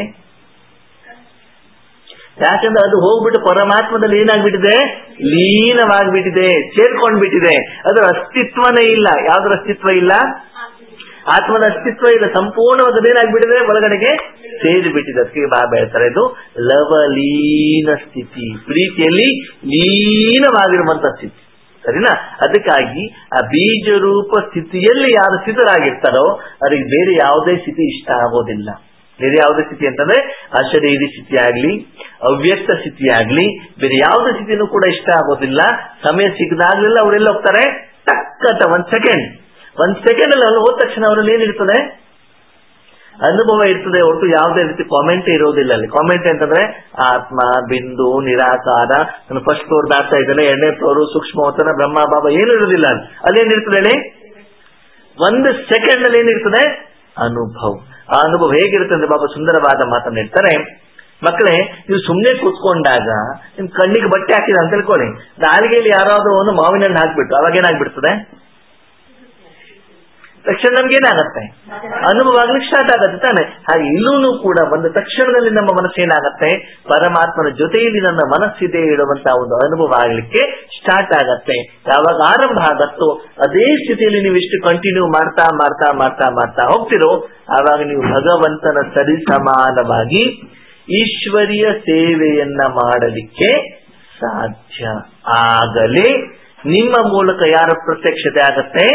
ಯಾಕಂದ್ರೆ ಅದು ಹೋಗ್ಬಿಟ್ಟು ಪರಮಾತ್ಮದಲ್ಲಿ ಏನಾಗ್ಬಿಟ್ಟಿದೆ ಲೀನವಾಗ್ಬಿಟ್ಟಿದೆ ಸೇರ್ಕೊಂಡ್ಬಿಟ್ಟಿದೆ ಅದರ ಅಸ್ತಿತ್ವನೇ ಇಲ್ಲ ಯಾವ್ದ್ರ ಅಸ್ತಿತ್ವ ಇಲ್ಲ ಆತ್ಮದ ಅಸ್ತಿತ್ವ ಇಲ್ಲ ಸಂಪೂರ್ಣವಾದ ಏನಾಗ್ಬಿಟ್ಟಿದೆ ಒಳಗಡೆಗೆ ಸೇರಿ ಬಿಟ್ಟಿದೆ ಅದಕ್ಕೆ ಬಾಬಾ ಹೇಳ್ತಾರೆ ಇದು ಲವಲೀನ ಸ್ಥಿತಿ ಪ್ರೀತಿಯಲ್ಲಿ ಲೀನವಾಗಿರುವಂತ ಸ್ಥಿತಿ ಸರಿನಾ ಅದಕ್ಕಾಗಿ ಆ ಬೀಜ ರೂಪ ಸ್ಥಿತಿಯಲ್ಲಿ ಯಾರು ಸ್ಥಿತರಾಗಿರ್ತಾರೋ ಅವರಿಗೆ ಬೇರೆ ಯಾವುದೇ ಸ್ಥಿತಿ ಇಷ್ಟ ಆಗೋದಿಲ್ಲ ಬೇರೆ ಯಾವುದೇ ಸ್ಥಿತಿ ಅಂತಂದ್ರೆ ಅಶರೀರಿ ಸ್ಥಿತಿ ಆಗ್ಲಿ ಅವ್ಯಕ್ತ ಸ್ಥಿತಿ ಆಗ್ಲಿ ಬೇರೆ ಯಾವುದೇ ಸ್ಥಿತಿನೂ ಕೂಡ ಇಷ್ಟ ಆಗೋದಿಲ್ಲ ಸಮಯ ಸಿಗದಾಗ್ಲೆಲ್ಲ ಅವರೆಲ್ಲ ಹೋಗ್ತಾರೆ ಟಕ್ಕಂತ ಒಂದ್ ಸೆಕೆಂಡ್ ಒಂದ್ ಸೆಕೆಂಡ್ ಅಲ್ಲಿ ಅಲ್ಲಿ ಹೋದ ತಕ್ಷಣ ಅವರಲ್ಲಿ ಏನಿರ್ತದೆ ಅನುಭವ ಇರ್ತದೆ ಒಟ್ಟು ಯಾವುದೇ ರೀತಿ ಕಾಮೆಂಟ್ ಇರೋದಿಲ್ಲ ಅಲ್ಲಿ ಕಾಮೆಂಟ್ ಅಂತಂದ್ರೆ ಆತ್ಮ ಬಿಂದು ನಿರಾಕಾರ ನಾನು ಫಸ್ಟ್ ಫ್ಲೋರ್ ದಾಟ್ತಾ ಇದ್ದೇನೆ ಎರಡನೇ ಫ್ಲೋರ್ ಸೂಕ್ಷ್ಮವತನ ಬ್ರಹ್ಮ ಬಾಬಾ ಏನು ಇರೋದಿಲ್ಲ ಅಲ್ಲಿ ಅಲ್ಲೇನಿರ್ತದೆ ಹೇಳಿ ಒಂದು ಸೆಕೆಂಡ್ ಅಲ್ಲಿ ಏನಿರ್ತದೆ ಅನುಭವ ಆ ಅನುಭವ ಹೇಗಿರುತ್ತೆ ಅಂದ್ರೆ ಬಾಬಾ ಸುಂದರವಾದ ಮಾತನ್ನ ಹೇಳ್ತಾರೆ ಮಕ್ಕಳೇ ನೀವು ಸುಮ್ಮನೆ ಕೂತ್ಕೊಂಡಾಗ ನಿಮ್ ಕಣ್ಣಿಗೆ ಬಟ್ಟೆ ಹಾಕಿದ ಅಂತ ತಿಳ್ಕೊಳ್ಳಿ ನಾಲಿಗೆಯಲ್ಲಿ ಯಾರಾದ್ರೂ ಒಂದು ಮಾವಿನ ಹಣ್ಣು ಹಾಕ್ಬಿಟ್ಟು ಅವಾಗ ಏನಾಗ್ಬಿಡ್ತದೆ ತಕ್ಷಣ ನಮ್ಗೆ ಏನಾಗತ್ತೆ ಅನುಭವ ಆಗ್ಲಿಕ್ಕೆ ಸ್ಟಾರ್ಟ್ ಆಗತ್ತೆ ತಾನೆ ಹಾಗೆ ಇಲ್ಲೂ ಕೂಡ ಒಂದು ತಕ್ಷಣದಲ್ಲಿ ನಮ್ಮ ಮನಸ್ಸು ಏನಾಗತ್ತೆ ಪರಮಾತ್ಮನ ಜೊತೆಯಲ್ಲಿ ನನ್ನ ಮನಸ್ಸಿದೆ ಇಡುವಂತಹ ಒಂದು ಅನುಭವ ಆಗ್ಲಿಕ್ಕೆ ಸ್ಟಾರ್ಟ್ ಆಗತ್ತೆ ಯಾವಾಗ ಆರಂಭ ಆಗತ್ತೋ ಅದೇ ಸ್ಥಿತಿಯಲ್ಲಿ ನೀವು ಇಷ್ಟು ಕಂಟಿನ್ಯೂ ಮಾಡ್ತಾ ಮಾಡ್ತಾ ಮಾಡ್ತಾ ಮಾಡ್ತಾ ಹೋಗ್ತಿರೋ ಆವಾಗ ನೀವು ಭಗವಂತನ ಸರಿ ಸಮಾನವಾಗಿ ಈಶ್ವರಿಯ ಸೇವೆಯನ್ನ ಮಾಡಲಿಕ್ಕೆ ಸಾಧ್ಯ ಆಗಲೇ ನಿಮ್ಮ ಮೂಲಕ ಯಾರ ಪ್ರತ್ಯಕ್ಷತೆ ಆಗತ್ತೆ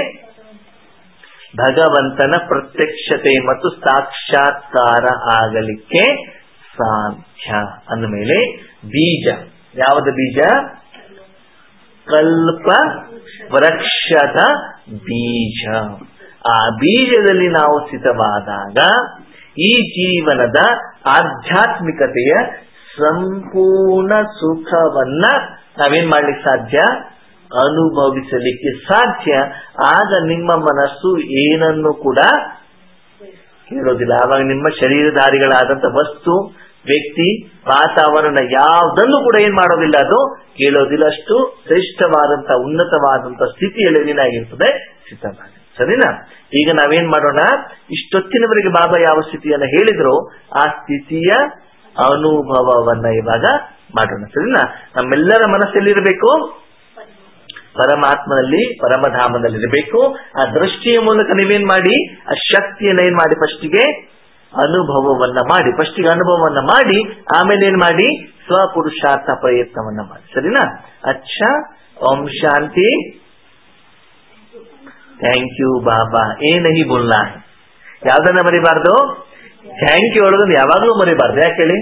ಭಗವಂತನ ಪ್ರತ್ಯಕ್ಷತೆ ಮತ್ತು ಸಾಕ್ಷಾತ್ಕಾರ ಆಗಲಿಕ್ಕೆ ಸಾಧ್ಯ ಅಂದಮೇಲೆ ಬೀಜ ಯಾವುದು ಬೀಜ ಕಲ್ಪ ವೃಕ್ಷದ ಬೀಜ ಆ ಬೀಜದಲ್ಲಿ ನಾವು ಸ್ಥಿತವಾದಾಗ ಈ ಜೀವನದ ಆಧ್ಯಾತ್ಮಿಕತೆಯ ಸಂಪೂರ್ಣ ಸುಖವನ್ನ ನಾವೇನ್ ಮಾಡ್ಲಿಕ್ಕೆ ಸಾಧ್ಯ ಅನುಭವಿಸಲಿಕ್ಕೆ ಸಾಧ್ಯ ಆಗ ನಿಮ್ಮ ಮನಸ್ಸು ಏನನ್ನು ಕೂಡ ಕೇಳೋದಿಲ್ಲ ಆವಾಗ ನಿಮ್ಮ ಶರೀರಧಾರಿಗಳಾದಂತ ವಸ್ತು ವ್ಯಕ್ತಿ ವಾತಾವರಣ ಯಾವುದನ್ನು ಕೂಡ ಏನ್ ಮಾಡೋದಿಲ್ಲ ಅದು ಕೇಳೋದಿಲ್ಲ ಅಷ್ಟು ಶ್ರೇಷ್ಠವಾದಂತ ಉನ್ನತವಾದಂತ ಸ್ಥಿತಿಯಲ್ಲಿ ಏನಾಗಿರ್ತದೆ ಸಿದ್ಧವಾಗಿ ಸರಿನಾ ಈಗ ನಾವೇನ್ ಮಾಡೋಣ ಇಷ್ಟೊತ್ತಿನವರೆಗೆ ಬಾಬಾ ಯಾವ ಸ್ಥಿತಿಯನ್ನ ಹೇಳಿದ್ರು ಆ ಸ್ಥಿತಿಯ ಅನುಭವವನ್ನ ಇವಾಗ ಮಾಡೋಣ ಸರಿನಾ ನಮ್ಮೆಲ್ಲರ ಮನಸ್ಸಲ್ಲಿರಬೇಕು ಪರಮಾತ್ಮನಲ್ಲಿ ಪರಮಧಾಮದಲ್ಲಿರಬೇಕು ಆ ದೃಷ್ಟಿಯ ಮೂಲಕ ನೀವೇನ್ ಮಾಡಿ ಆ ಶಕ್ತಿಯನ್ನ ಏನ್ ಮಾಡಿ ಫಸ್ಟಿಗೆ ಅನುಭವವನ್ನ ಮಾಡಿ ಫಸ್ಟಿಗೆ ಅನುಭವವನ್ನ ಮಾಡಿ ಆಮೇಲೆ ಏನ್ ಮಾಡಿ ಸ್ವಪುರುಷಾರ್ಥ ಪ್ರಯತ್ನವನ್ನ ಮಾಡಿ ಸರಿನಾ ಅಚ್ಚ ಓಂ ಶಾಂತಿ ಥ್ಯಾಂಕ್ ಯು ಬಾಬಾ ಏ ನಹಿ ಬೋಲ್ನಾ ಯಾವ್ದನ್ನ ಮರಿಬಾರ್ದು ಥ್ಯಾಂಕ್ ಯು ಹೇಳೋದನ್ನ ಯಾವಾಗ್ಲೂ ಮರಿಬಾರ್ದು ಯಾಕೆ ಹೇಳಿ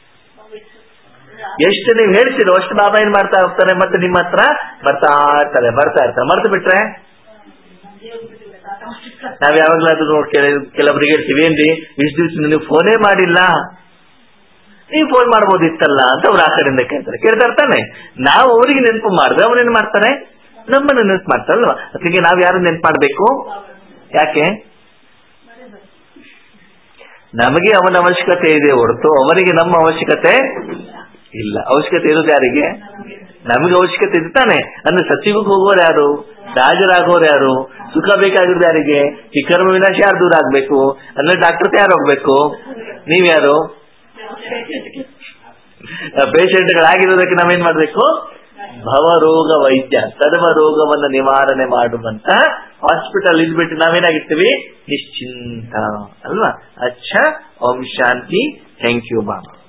ಎಷ್ಟು ನೀವು ಹೇಳ್ತೀರೋ ಅಷ್ಟು ಬಾಬಾ ಏನ್ ಮಾಡ್ತಾ ಹೋಗ್ತಾರೆ ಮತ್ತೆ ನಿಮ್ಮ ಹತ್ರ ಬರ್ತಾ ಇರ್ತಾರೆ ಬರ್ತಾ ಇರ್ತಾರೆ ಮರ್ತು ಬಿಟ್ರೆ ನಾವ್ ಯಾವಾಗ್ಲಾದ್ರೂ ನೋಡ್ ಕೆಲವರಿಗೆ ಹೇಳ್ತೀವಿ ಏನ್ರಿ ಇಷ್ಟು ದಿವಸ ನೀವು ಫೋನೇ ಮಾಡಿಲ್ಲ ನೀವು ಫೋನ್ ಮಾಡ್ಬೋದಿತ್ತಲ್ಲ ಅಂತ ಅವ್ರು ಆ ಕಡೆಯಿಂದ ಕೇಳ್ತಾರೆ ಕೇಳ್ತಾ ಇರ್ತಾನೆ ನಾವು ಅವರಿಗೆ ನೆನಪು ಮಾಡಿದ್ರೆ ಅವ್ರು ಏನ್ ಮಾಡ್ತಾರೆ ನಮ್ಮನ್ನ ನೆನಪು ಮಾಡ್ತಾರಲ್ವಾ ಅದಕ್ಕೆ ನಾವ್ ಯಾರು ನೆನಪು ಮಾಡ್ಬೇಕು ಯಾಕೆ ನಮಗೆ ಅವನ ಅವಶ್ಯಕತೆ ಇದೆ ಹೊರತು ಅವರಿಗೆ ನಮ್ಮ ಅವಶ್ಯಕತೆ ಇಲ್ಲ ಅವಶ್ಯಕತೆ ಇರೋದು ಯಾರಿಗೆ ನಮಗೆ ಅವಶ್ಯಕತೆ ಇರ್ತಾನೆ ಅಂದ್ರೆ ಸಚಿವಕ್ಕೆ ಹೋಗೋರು ಯಾರು ರಾಜರಾಗೋರು ಯಾರು ಸುಖ ಬೇಕಾಗಿರೋದು ಯಾರಿಗೆ ಈ ಕರ್ಮ ವಿನಾಶ ಯಾರು ದೂರ ಆಗ್ಬೇಕು ಅಂದ್ರೆ ಡಾಕ್ಟರ್ ಯಾರು ಹೋಗ್ಬೇಕು ನೀವ್ಯಾರು ಪೇಷಂಟ್ಗಳಾಗಿರೋದಕ್ಕೆ ನಾವೇನ್ ಮಾಡ್ಬೇಕು ಭವರೋಗ ವೈದ್ಯ ಸರ್ವ ರೋಗವನ್ನ ನಿವಾರಣೆ ಮಾಡುವಂತ ಹಾಸ್ಪಿಟಲ್ ಇದ್ಬಿಟ್ಟು ನಾವೇನಾಗಿರ್ತೀವಿ ನಿಶ್ಚಿಂತ ಅಲ್ವಾ ಅಚ್ಚ ಓಂ ಶಾಂತಿ ಥ್ಯಾಂಕ್ ಯು ಬಾಬಾ